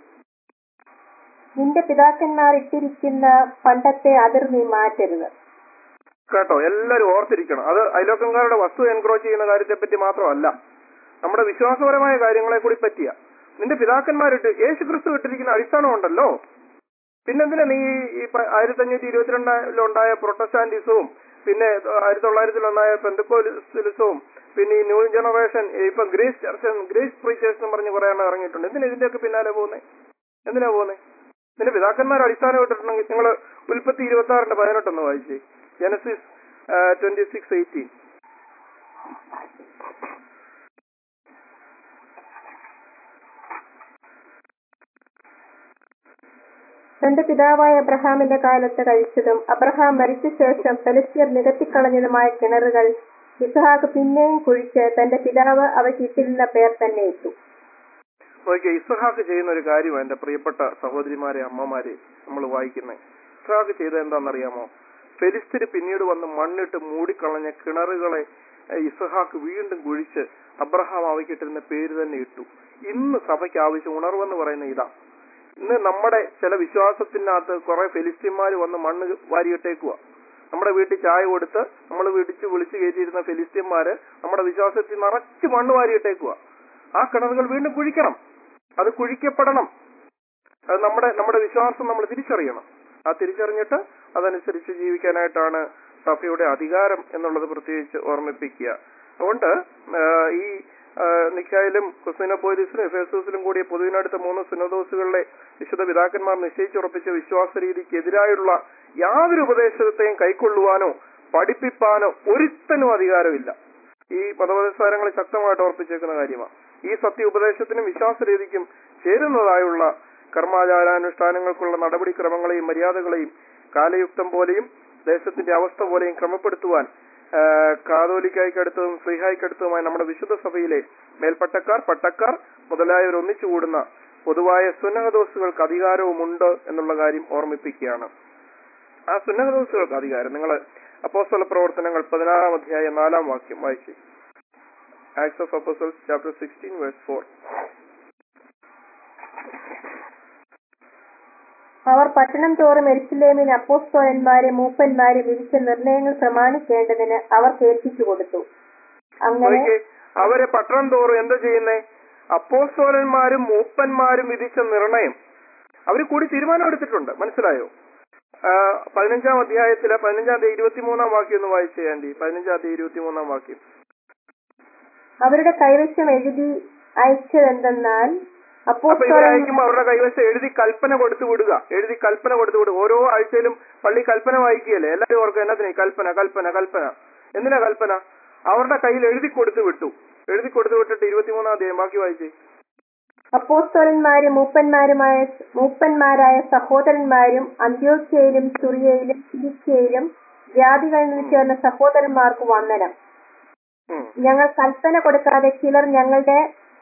നിന്റെ പിതാക്കന്മാർ ഇട്ടിരിക്കുന്ന പണ്ടത്തെ അതിർ നീ മാറ്റരുത് കേട്ടോ എല്ലാവരും ഓർത്തിരിക്കണം അത് അയലോക്കംകാരുടെ വസ്തു എൻക്രോച്ച് ചെയ്യുന്ന കാര്യത്തെപ്പറ്റി മാത്രമല്ല നമ്മുടെ വിശ്വാസപരമായ കാര്യങ്ങളെ കൂടി പറ്റിയ നിന്റെ പിതാക്കന്മാരിട്ട് യേശു ക്രിസ്തു ഇട്ടിരിക്കുന്ന അടിസ്ഥാനം ഉണ്ടല്ലോ പിന്നെന്തിനാ നീ ഈ ആയിരത്തി അഞ്ഞൂറ്റി ഇരുപത്തിരണ്ടിലുണ്ടായ പ്രൊട്ടസ്റ്റാന്റിസവും പിന്നെ ആയിരത്തി തൊള്ളായിരത്തിലുണ്ടായ പെന്തക്കോലിസവും പിന്നെ ഈ ന്യൂ ജനറേഷൻ ഇപ്പൊ ഗ്രേസ് ചർച്ച് ഗ്രേസ് പ്രീച്ചേഴ്സ് എന്ന് പറഞ്ഞ് കുറെ എണ്ണം ഇറങ്ങിയിട്ടുണ്ട് എന്തിനാ ഇതിന്റെയൊക്കെ പിന്നാലെ പോകുന്നേ എന്തിനാ പോകുന്നേ നിന്റെ പിതാക്കന്മാർ അടിസ്ഥാനം ഇട്ടിട്ടുണ്ടെങ്കിൽ നിങ്ങൾ ഉൽപ്പത്തി ഇരുപത്തി ആറിന്റെ പതിനെട്ടൊന്ന് വായിച്ചേ ജനസിസ് ട്വന്റി സിക്സ് എയ്റ്റീൻ തന്റെ പിതാവായ അബ്രഹാമിന്റെ കാലത്ത് കഴിച്ചതും അബ്രഹാം മരിച്ച ശേഷം ഫലസ്തീർ നികത്തിക്കളഞ്ഞതുമായ കിണറുകൾ ഇസ്ഹാക്ക് പിന്നെയും കുഴിച്ച് തന്റെ പിതാവ് അവയ്ക്ക് ഇട്ടിരുന്ന പേർ തന്നെ ഇട്ടു നോക്കിയ ഇസ്ഹാക്ക് ചെയ്യുന്ന ഒരു കാര്യം എന്റെ പ്രിയപ്പെട്ട സഹോദരിമാരെ അമ്മമാരെ നമ്മൾ വായിക്കുന്നത് ഇസ്ഹാക്ക് ചെയ്ത എന്താണെന്നറിയാമോ ഫെലിസ്തീന് പിന്നീട് വന്ന് മണ്ണിട്ട് മൂടിക്കളഞ്ഞ കിണറുകളെ ഏഹ്, ഇസ്ഹാക്ക് വീണ്ടും കുഴിച്ച് അബ്രഹാം അവയ്ക്കിട്ടിരുന്ന പേര് തന്നെ ഇട്ടു ഇന്ന് സഭയ്ക്ക് ആവശ്യം ഉണർവെന്ന് പറയുന്ന ഇതാ ഇന്ന് നമ്മുടെ ചില വിശ്വാസത്തിനകത്ത് കുറെ ഫെലിസ്തീന്മാർ വന്ന് മണ്ണ് വാരിയിട്ടേക്കുക നമ്മുടെ വീട്ടിൽ ചായ കൊടുത്ത് നമ്മൾ വിടിച്ച് വിളിച്ച് കയറ്റിയിരുന്ന ഫെലിസ്തീന്മാര് നമ്മുടെ വിശ്വാസത്തിൽ നിറച്ച് മണ്ണ് വാരിയിട്ടേക്കുക ആ കിണറുകൾ വീണ്ടും കുഴിക്കണം അത് കുഴിക്കപ്പെടണം അത് നമ്മുടെ നമ്മുടെ വിശ്വാസം നമ്മൾ തിരിച്ചറിയണം ആ തിരിച്ചറിഞ്ഞിട്ട് അതനുസരിച്ച് ജീവിക്കാനായിട്ടാണ് സഭയുടെ അധികാരം എന്നുള്ളത് പ്രത്യേകിച്ച് ഓർമ്മിപ്പിക്കുക അതുകൊണ്ട് ആ, ഈ ആ, നിക്കായിലും കുസ്മിനോപോലിസിലും എഫേസൂസിലും കൂടിയ പൊതുവിനടുത്ത മൂന്ന് സിനോദോസുകളിലെ വിശുദ്ധ പിതാക്കന്മാർ നിശ്ചയിച്ചുറപ്പിച്ച വിശ്വാസ രീതിക്കെതിരായുള്ള യാതൊരു ഉപദേശത്തെയും കൈക്കൊള്ളുവാനോ പഠിപ്പിപ്പാനോ ഒരുത്തനും അധികാരമില്ല ഈ മതപരിസാരങ്ങൾ ശക്തമായിട്ട് ഓർപ്പിച്ചേക്കുന്ന കാര്യമാണ് ഈ സത്യ ഉപദേശത്തിനും വിശ്വാസരീതിക്കും ചേരുന്നതായുള്ള കർമാചാരാനുഷ്ഠാനങ്ങൾക്കുള്ള നടപടിക്രമങ്ങളെയും മര്യാദകളെയും കാലയുക്തം പോലെയും ദേശത്തിന്റെ അവസ്ഥ പോലെയും ക്രമപ്പെടുത്തുവാൻ ആ, കാതോലിക്കായ്ക്കടുത്തതും ശ്രീഹായ്ക്കടുത്തതുമായ നമ്മുടെ വിശുദ്ധ സഭയിലെ മേൽപ്പട്ടക്കാർ പട്ടക്കാർ മുതലായവർ ഒന്നിച്ചു കൂടുന്ന പൊതുവായ സുന്നഹദോസുകൾക്ക് അധികാരവുമുണ്ട് എന്നുള്ള കാര്യം ഓർമ്മിപ്പിക്കുകയാണ് ആ സുന്നഹദോസുകൾക്ക് അധികാരം നിങ്ങൾ അപ്പോസ്തല പ്രവർത്തനങ്ങൾ പതിനാറാം അധ്യായം നാലാം വാക്യം വായിച്ചു Acts of Apostles chapter sixteen verse four അവർ പട്ടണം തോറും എരിശിലേമിന് അപ്പോസ്തോലന്മാരെ മൂപ്പന്മാരെ വിധിച്ച നിർണയങ്ങൾ പ്രമാണിക്കേണ്ടതിന് അവർ കേൾപ്പിച്ചു കൊടുത്തു അങ്ങനെ നോക്കിക്കേ, അവരെ പട്ടണം തോറും എന്താ ചെയ്യുന്നേ അപ്പോസ്തോലന്മാരും മൂപ്പന്മാരും വിധിച്ച നിർണയം അവർ കൂടി തീരുമാനം എടുത്തിട്ടുണ്ട് മനസ്സിലായോ ആ, പതിനഞ്ചാം അധ്യായത്തിലെ പതിനഞ്ചാം തീയതി ഇരുപത്തിമൂന്നാം വാക്യം ഒന്ന് വായിച്ചേ ആന്റി പതിനഞ്ചാം തീയതി ഇരുപത്തിമൂന്നാം വാക്യം അവരുടെ കൈവശം എഴുതി അയച്ചതെന്തെന്നാൽ അപ്പൊ ഇവരെ അപ്പോസ്തോലൻ അയക്കുമ്പോൾ അവരുടെ കൈവശം എഴുതി കൽപ്പന കൊടുത്തു വിടുക എഴുതി കൽപ്പന കൊടുത്തു വിടുക ഓരോ ആഴ്ചയിലും പള്ളി കൽപ്പന വായിക്കുകയല്ലേ എല്ലാവരും ഓർക്കും എന്നതിനെ കൽപ്പന കൽപ്പന കൽപ്പന എന്തിനാ കൽപ്പന അവരുടെ കയ്യിൽ എഴുതി കൊടുത്തു വിട്ടു എഴുതി കൊടുത്തു വിട്ടിട്ട് ഇരുപത്തിമൂന്നാം അധ്യായം ബാക്കി വായിച്ചേ അപ്പോസ്തോലന്മാരും മൂപ്പന്മാരുമായ മൂപ്പന്മാരായ സഹോദരന്മാരും അന്ത്യോക്യയിലും സുറിയയിലും ഫിലിസ്ത്യയിലും ജാതികളിൽ നിന്ന് ചേർന്ന സഹോദരന്മാർക്ക് വന്ദനം ഉം. ഞങ്ങൾ കൽപ്പന കൊടുക്കാതെ ചിലർ ഞങ്ങളുടെ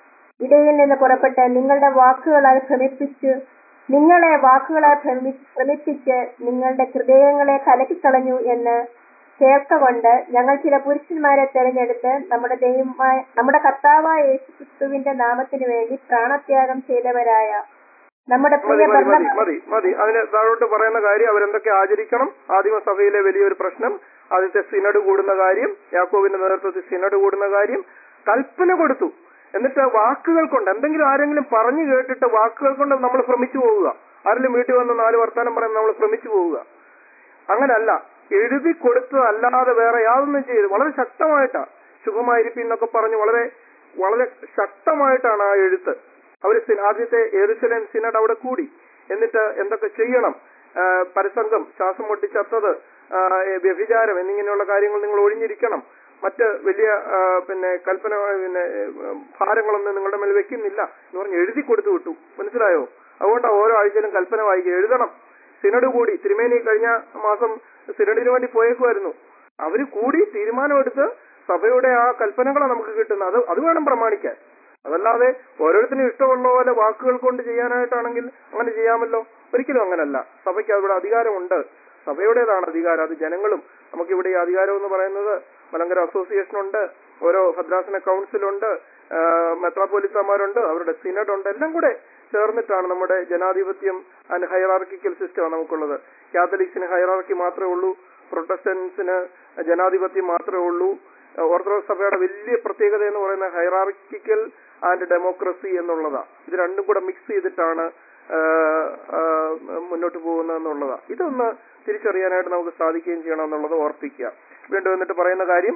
ഇടയിൽ നിന്ന് പുറപ്പെട്ട് നിങ്ങളുടെ വാക്കുകളാൽ ഭ്രമിപ്പിച്ചു നിങ്ങളെ വാക്കുകളാൽ ഭ്രമി- ഭ്രമിപ്പിച്ച് നിങ്ങളുടെ ഹൃദയങ്ങളെ കലക്കിക്കളഞ്ഞു എന്ന് ചേർത്തുകൊണ്ട് ഞങ്ങൾ ചില പുരുഷന്മാരെ തെരഞ്ഞെടുത്ത് നമ്മുടെ ദൈവമായ നമ്മുടെ കർത്താവായ യേശുക്രിസ്തുവിന്റെ നാമത്തിനു വേണ്ടി പ്രാണത്യാഗം ചെയ്തവരായ നമ്മുടെ മതി പ്രിയ മതി മതി ഭരണ മതി മതി അതിന് താഴോട്ട് പറയുന്ന കാര്യം അവരെന്തൊക്കെ ആചരിക്കണം ആദിമസഭയിലെ വലിയൊരു പ്രശ്നം ആദ്യത്തെ സിനഡ് കൂടുന്ന കാര്യം യാക്കോബിന്റെ നേതൃത്വത്തിൽ സിനഡ് കൂടുന്ന കാര്യം കൽപ്പന കൊടുത്തു എന്നിട്ട് വാക്കുകൾ കൊണ്ട് എന്തെങ്കിലും ആരെങ്കിലും പറഞ്ഞു കേട്ടിട്ട് വാക്കുകൾ കൊണ്ട് നമ്മൾ ഭ്രമിച്ചു പോവുക ആരെങ്കിലും വീട്ടിൽ വന്ന് നാല് വർത്താനം പറയുമ്പോൾ നമ്മൾ ഭ്രമിച്ചു പോവുക അങ്ങനല്ല എഴുതി കൊടുത്തതല്ലാതെ വേറെ യാതൊന്നും ചെയ്ത് വളരെ ശക്തമായിട്ടാ ശുഭമായിരിക്കും എന്നൊക്കെ പറഞ്ഞ് വളരെ വളരെ ശക്തമായിട്ടാണ് ആ എഴുത്ത് അവര് സി- ആദ്യത്തെ എറുസലേം സിനഡ് അവിടെ കൂടി എന്നിട്ട് എന്തൊക്കെ ചെയ്യണം ആ, പരസംഗം ശ്വാസം മുട്ടിച്ചത്തത് ആ, ഏ, വ്യഭിചാരം എന്നിങ്ങനെയുള്ള കാര്യങ്ങൾ നിങ്ങൾ ഒഴിഞ്ഞിരിക്കണം മറ്റ് വലിയ ആ, പിന്നെ കൽപ്പന പിന്നെ ഏ, ഭാരങ്ങളൊന്നും നിങ്ങളുടെ മേൽ വെക്കുന്നില്ല എന്ന് പറഞ്ഞ് എഴുതി കൊടുത്തു വിട്ടു മനസ്സിലായോ അതുകൊണ്ടാണ് ഓരോ ആഴ്ചയിലും കൽപ്പന വായിക്കുക എഴുതണം സിനഡ് കൂടി തിരുമേനി കഴിഞ്ഞ മാസം സിനഡിന് വേണ്ടി പോയേക്കുമായിരുന്നു അവര് കൂടി തീരുമാനമെടുത്ത് സഭയുടെ ആ കൽപ്പനകളാണ് നമുക്ക് കിട്ടുന്നത് അത് അത് വേണം പ്രമാണിക്കാൻ അതല്ലാതെ ഓരോരുത്തരും ഇഷ്ടമുള്ള പോലെ വാക്കുകൾ കൊണ്ട് ചെയ്യാനായിട്ടാണെങ്കിൽ അങ്ങനെ ചെയ്യാമല്ലോ ഒരിക്കലും അങ്ങനല്ല സഭയ്ക്ക് അവിടെ അധികാരമുണ്ട് സഭയുടേതാണ് അധികാരം അത് ജനങ്ങളും നമുക്കിവിടെ ഈ അധികാരം എന്ന് പറയുന്നത് മലങ്കര അസോസിയേഷൻ ഉണ്ട് ഓരോ ഭദ്രാസന കൗൺസിലുണ്ട് മെത്രാപോലിത്തമാരുണ്ട് അവരുടെ സിനഡ് ഉണ്ട് എല്ലാം കൂടെ ചേർന്നിട്ടാണ് നമ്മുടെ ജനാധിപത്യം ആൻഡ് ഹൈറാർക്കിക്കൽ സിസ്റ്റമാണ് നമുക്കുള്ളത് കാത്തലിക്സിന് ഹൈറാർക്കി മാത്രമേ ഉള്ളൂ പ്രൊട്ടസ്റ്റന്റ്സിന് ജനാധിപത്യം മാത്രമേ ഉള്ളൂ ഓർത്തഡോക്സ് സഭയുടെ വലിയ പ്രത്യേകത എന്ന് പറയുന്നത് ഹൈറാർക്കിക്കൽ ആൻഡ് ഡെമോക്രസി എന്നുള്ളതാ ഇത് രണ്ടും കൂടെ മിക്സ് ചെയ്തിട്ടാണ് ആ, ആ, മുന്നോട്ട് പോകുന്നത് എന്നുള്ളതാ ഇതൊന്ന് തിരിച്ചറിയാനായിട്ട് നമുക്ക് സാധിക്കുകയും ചെയ്യണം എന്നുള്ളത് ഓർപ്പിക്കുക വീണ്ടും എന്നിട്ട് പറയുന്ന കാര്യം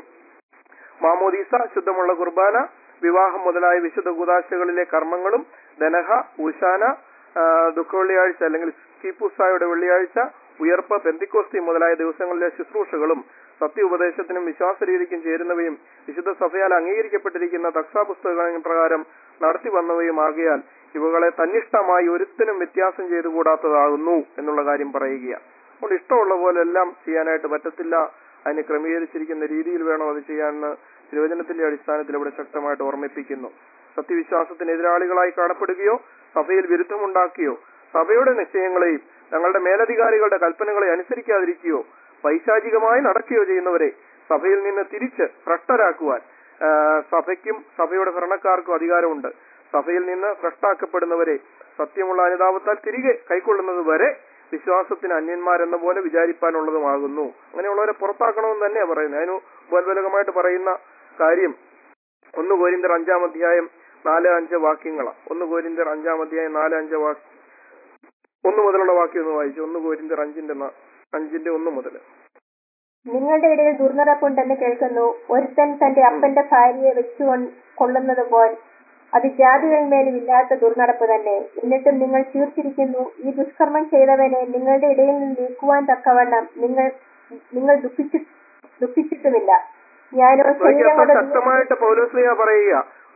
മാമോദീസ ശുദ്ധമുള്ള കുർബാന വിവാഹം മുതലായ വിശുദ്ധ കൂതാശകളിലെ കർമ്മങ്ങളും ദനഹ ഊശാന ആ, ദുഃഖവെള്ളിയാഴ്ച അല്ലെങ്കിൽ കീപ്പുസായുടെ വെള്ളിയാഴ്ച ഉയർപ്പ് പെന്തിക്കോസ്തി മുതലായ ദിവസങ്ങളിലെ ശുശ്രൂഷകളും സത്യ ഉപദേശത്തിനും വിശ്വാസരീതിക്കും ചേരുന്നവയും വിശുദ്ധ സഭയാൽ അംഗീകരിക്കപ്പെട്ടിരിക്കുന്ന തക്സാ പുസ്തകങ്ങൾ പ്രകാരം നടത്തി വന്നവയും ആകിയാൽ ഇവകളെ തന്നിഷ്ടമായി ഒരുത്തിനും വ്യത്യാസം ചെയ്തുകൂടാത്തതാകുന്നു എന്നുള്ള കാര്യം പറയുകയാണ് അതുകൊണ്ട് ഇഷ്ടമുള്ള പോലെ എല്ലാം ചെയ്യാനായിട്ട് പറ്റത്തില്ല അതിന് ക്രമീകരിച്ചിരിക്കുന്ന രീതിയിൽ വേണം അത് ചെയ്യാമെന്ന് തിരുവചനത്തിന്റെ അടിസ്ഥാനത്തിൽ ഇവിടെ ശക്തമായിട്ട് ഓർമ്മിപ്പിക്കുന്നു സത്യവിശ്വാസത്തിന് എതിരാളികളായി കാണപ്പെടുകയോ സഭയിൽ വിരുദ്ധമുണ്ടാക്കുകയോ സഭയുടെ നിശ്ചയങ്ങളെയും തങ്ങളുടെ മേലധികാരികളുടെ കൽപ്പനകളെ അനുസരിക്കാതിരിക്കുകയോ പൈശാചികമായി നടക്കുകയോ ചെയ്യുന്നവരെ സഭയിൽ നിന്ന് തിരിച്ച് ഭ്രഷ്ടരാക്കുവാൻ ആ, സഭയ്ക്കും സഭയുടെ ഭരണക്കാർക്കും അധികാരമുണ്ട് സഭയിൽ നിന്ന് ഭ്രഷ്ടാക്കപ്പെടുന്നവരെ സത്യമുള്ള അനുതാപത്താൽ തിരികെ കൈക്കൊള്ളുന്നത് വരെ വിശ്വാസത്തിന് അന്യന്മാരെന്ന പോലെ വിചാരിപ്പാനുള്ളതുമാകുന്നു അങ്ങനെയുള്ളവരെ പുറത്താക്കണമെന്ന് തന്നെയാണ് പറയുന്നത് അതിന് ബോധബലകമായിട്ട് പറയുന്ന കാര്യം ഒന്ന് കോരിന്തർ അഞ്ചാം അധ്യായം നാല് അഞ്ച് വാക്യങ്ങളാണ് ഒന്ന് കോരിന്തർ അഞ്ചാം അധ്യായം നാല് അഞ്ച് വാക്യം ഒന്ന് മുതലുള്ള വാക്യം ഒന്ന് വായിച്ചു ഒന്ന് കോരിന്തർ അഞ്ചിന്റെ ന- അഞ്ചിന്റെ ഒന്ന് മുതൽ നിങ്ങളുടെ ഇടയിൽ ദുർനടപ്പുണ്ടെന്ന് കേൾക്കുന്നു ഒരുത്തൻ തന്റെ അപ്പന്റെ ഭാര്യയെ വെച്ചു കൊള്ളുന്നത് പോൽ അത് ജാതികളിന്മേലും ഇല്ലാത്ത ദുർനടപ്പ് തന്നെ എന്നിട്ടും നിങ്ങൾ തീർത്തിരിക്കുന്നു ഈ ദുഷ്കർമ്മം ചെയ്തവനെ നിങ്ങളുടെ ഇടയിൽ നിന്ന് നീക്കുവാൻ തക്കവണ്ണം നിങ്ങൾ നിങ്ങൾ ദുഃഖിച്ചു ദുഃഖിച്ചിട്ടുമില്ല ഞാനോ നോക്കി ശരീരം അത്ര കൊണ്ട് ശക്തമായിട്ട് പൗലോസ്ലിയ പറയുക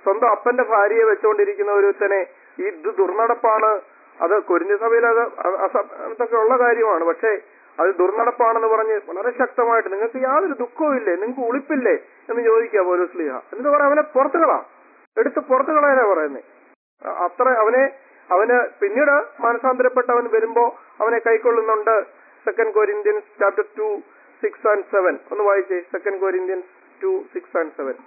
സ്വന്തം അപ്പന്റെ ഭാര്യയെ വെച്ചുകൊണ്ടിരിക്കുന്ന ഒരുത്തനെ ഈ ഇത് ദുർനടപ്പാണ് അത് കൊരിഞ്ഞ സഭയിൽ അത് അ- അസ- അതൊക്കെ ഉള്ള കാര്യമാണ് പക്ഷേ അത് ദുർനടപ്പാണെന്ന് പറഞ്ഞ് വളരെ ശക്തമായിട്ട് നിങ്ങൾക്ക് യാതൊരു ദുഃഖവും ഇല്ലേ നിങ്ങൾക്ക് ഉളിപ്പില്ലേ എന്ന് ചോദിക്കുക പോലും സ്ലീഹ എന്നിട്ട് പറയാം അവനെ പുറത്തു കളാം എടുത്ത് പുറത്തു കളയാനാ പറയുന്നത് അത്ര അവനെ അവന് പിന്നീട് മാനസാന്തരപ്പെട്ട് അവൻ വരുമ്പോ അവനെ കൈക്കൊള്ളുന്നുണ്ട് second Corinthians chapter two six and seven ഒന്ന് വായിച്ചേ second Corinthians two six and seven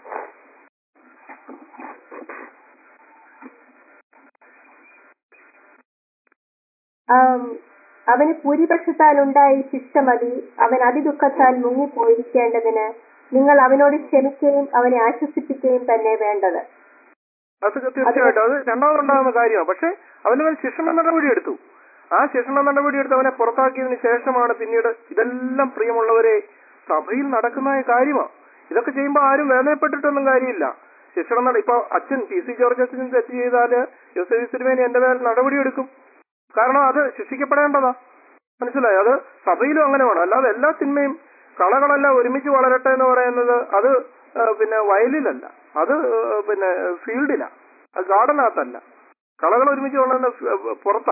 ആം, അവന് ഭൂരിപക്ഷത്താൽ ഉണ്ടായ ശിക്ഷ മതി അവൻ അതിദുഃഖത്താൽ മുങ്ങിപ്പോയിരിക്കേണ്ടതിന് നിങ്ങൾ അവനോട് ക്ഷമിക്കുകയും അവനെ ആശ്വസിപ്പിക്കുകയും തന്നെ വേണ്ടത് അത് തീർച്ചയായിട്ടും അത് രണ്ടാമതുണ്ടാകുന്ന കാര്യമാണ് പക്ഷെ അവന് മേൽ ശിക്ഷണ നടപടി എടുത്തു ആ ശിക്ഷണ നടപടി എടുത്ത് അവനെ പുറത്താക്കിയതിനു ശേഷമാണ് പിന്നീട് ഇതെല്ലാം പ്രിയമുള്ളവരെ സഭയിൽ നടക്കുന്ന കാര്യമാണ് ഇതൊക്കെ ചെയ്യുമ്പോൾ ആരും വേദനപ്പെട്ടിട്ടൊന്നും കാര്യമില്ല ശിക്ഷണം നട ഇപ്പൊ അച്ഛൻ പി സി ജോർജ് അച്ഛൻ തെറ്റ് ചെയ്താല് യോസഫ് സിനിമേനി എന്റെ മേൽ നടപടി എടുക്കും കാരണം അത് ശിക്ഷിക്കപ്പെടേണ്ടതാ മനസ്സിലായോ അത് സഭയിലും അങ്ങനെ വേണം അല്ലാതെ എല്ലാ തിന്മയും കളകളെല്ലാം ഒരുമിച്ച് വളരട്ടെ എന്ന് പറയുന്നത് അത് ആ, പിന്നെ വയലിലല്ല അത് ആ, പിന്നെ ഫീൽഡിലാ അത് ഗാർഡനകത്തല്ല കളകൾ ഒരുമിച്ച് വളരുന്ന ഫ്- പുറത്താ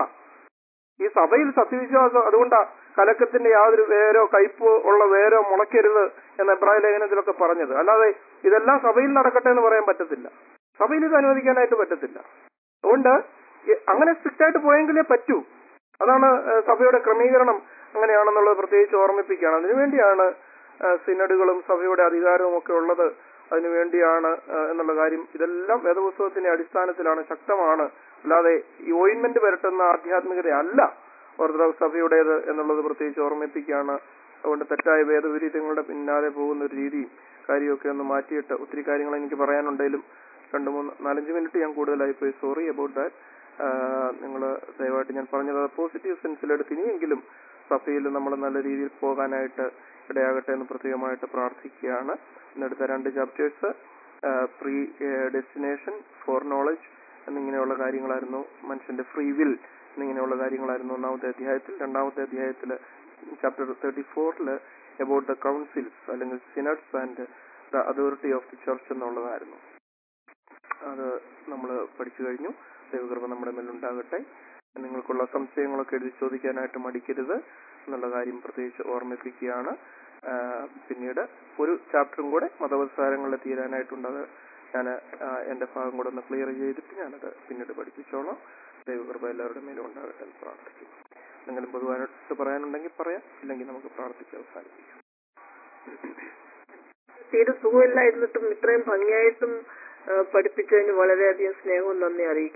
ഈ സഭയിൽ സത്യവിശ്വാസം അതുകൊണ്ടാ കലക്കത്തിന്റെ യാതൊരു വേരോ കയ്പോ ഉള്ള വേരോ മുളയ്ക്കരുത് എന്ന അഭിപ്രായ ലേഖനത്തിലൊക്കെ പറഞ്ഞത് അല്ലാതെ ഇതെല്ലാം സഭയിൽ നടക്കട്ടെ എന്ന് പറയാൻ പറ്റത്തില്ല സഭയിൽ ഇത് അനുവദിക്കാനായിട്ട് പറ്റത്തില്ല അതുകൊണ്ട് ഈ- അങ്ങനെ സ്ട്രിക്റ്റ് ആയിട്ട് പോയെങ്കിലേ പറ്റൂ അതാണ് ഏഹ്, സഭയുടെ ക്രമീകരണം അങ്ങനെയാണെന്നുള്ളത് പ്രത്യേകിച്ച് ഓർമ്മിപ്പിക്കുകയാണ് അതിനുവേണ്ടിയാണ് ഏഹ്, സിനഡുകളും സഭയുടെ അധികാരവും ഒക്കെ ഉള്ളത് അതിനുവേണ്ടിയാണ് ഏഹ്, എന്നുള്ള കാര്യം ഇതെല്ലാം വേദപുസ്തകത്തിന്റെ അടിസ്ഥാനത്തിലാണ് ശക്തമാണ് അല്ലാതെ ഈ ഓയിൻമെന്റ് പുരട്ടുന്ന ആധ്യാത്മികത അല്ല ഓർത്തഡോക്സ് സഭയുടേത് എന്നുള്ളത് പ്രത്യേകിച്ച് ഓർമ്മിപ്പിക്കുകയാണ് അതുകൊണ്ട് തെറ്റായ വേദവിരീതങ്ങളുടെ പിന്നാലെ പോകുന്ന ഒരു രീതിയും കാര്യമൊക്കെ ഒന്ന് മാറ്റിയിട്ട് ഒത്തിരി കാര്യങ്ങൾ എനിക്ക് പറയാനുണ്ടെങ്കിലും രണ്ട് മൂന്ന് നാലഞ്ച് മിനിറ്റ് ഞാൻ കൂടുതലായി പോയി സോറി അബൌട്ട് ദാറ്റ് നിങ്ങൾ ദയവായിട്ട് ഞാൻ പറഞ്ഞത് പോസിറ്റീവ് സെൻസിലെടുത്ത് ഇനിയെങ്കിലും സഭയിൽ നമ്മൾ നല്ല രീതിയിൽ പോകാനായിട്ട് ഇടയാകട്ടെ എന്ന് പ്രത്യേകമായിട്ട് പ്രാർത്ഥിക്കുകയാണ് ഇന്നെടുത്ത രണ്ട് chapters predestination foreknowledge എന്നിങ്ങനെയുള്ള കാര്യങ്ങളായിരുന്നു മനുഷ്യന്റെ ഫ്രീ വിൽ എന്നിങ്ങനെയുള്ള കാര്യങ്ങളായിരുന്നു ഒന്നാമത്തെ അധ്യായത്തിൽ രണ്ടാമത്തെ അധ്യായത്തിൽ ചാപ്റ്റർ തേർട്ടി ഫോറിൽ അബൌട്ട് ദ കൗൺസിൽസ് അല്ലെങ്കിൽ synods and the authority of the church എന്നുള്ളതായിരുന്നു അത് നമ്മൾ പഠിച്ചു കഴിഞ്ഞു ദൈവകൃപ നമ്മുടെ മേലുണ്ടാകട്ടെ നിങ്ങൾക്കുള്ള സംശയങ്ങളൊക്കെ എഴുതി ചോദിക്കാനായിട്ട് മടിക്കരുത് എന്നുള്ള കാര്യം പ്രത്യേകിച്ച് ഓർമ്മിപ്പിക്കുകയാണ് ആ, പിന്നീട് ഒരു ചാപ്റ്ററും കൂടെ മതവസാരങ്ങളിൽ തീരാനായിട്ടുണ്ട് അത് ഞാൻ എന്റെ ഭാഗം കൂടെ ഒന്ന് ക്ലിയർ ചെയ്തിട്ട് ഞാനത് പിന്നീട് പഠിപ്പിച്ചോളാം ദൈവകൃപ എല്ലാവരുടെ മേലും ഉണ്ടാകട്ടെ എന്ന് പ്രാർത്ഥിക്കുന്നു എന്തെങ്കിലും പൊതുവായിട്ട് പറയാനുണ്ടെങ്കിൽ പറയാം ഇല്ലെങ്കിൽ നമുക്ക് പ്രാർത്ഥിച്ച് അവസാനിപ്പിക്കാം തീരെ സുഖമില്ലായിരുന്നിട്ടും ഇത്രയും ഭംഗിയായിട്ടും ആ, പഠിപ്പിച്ചതിന് വളരെയധികം സ്നേഹവും നന്ദി അറിയിക്കുന്നു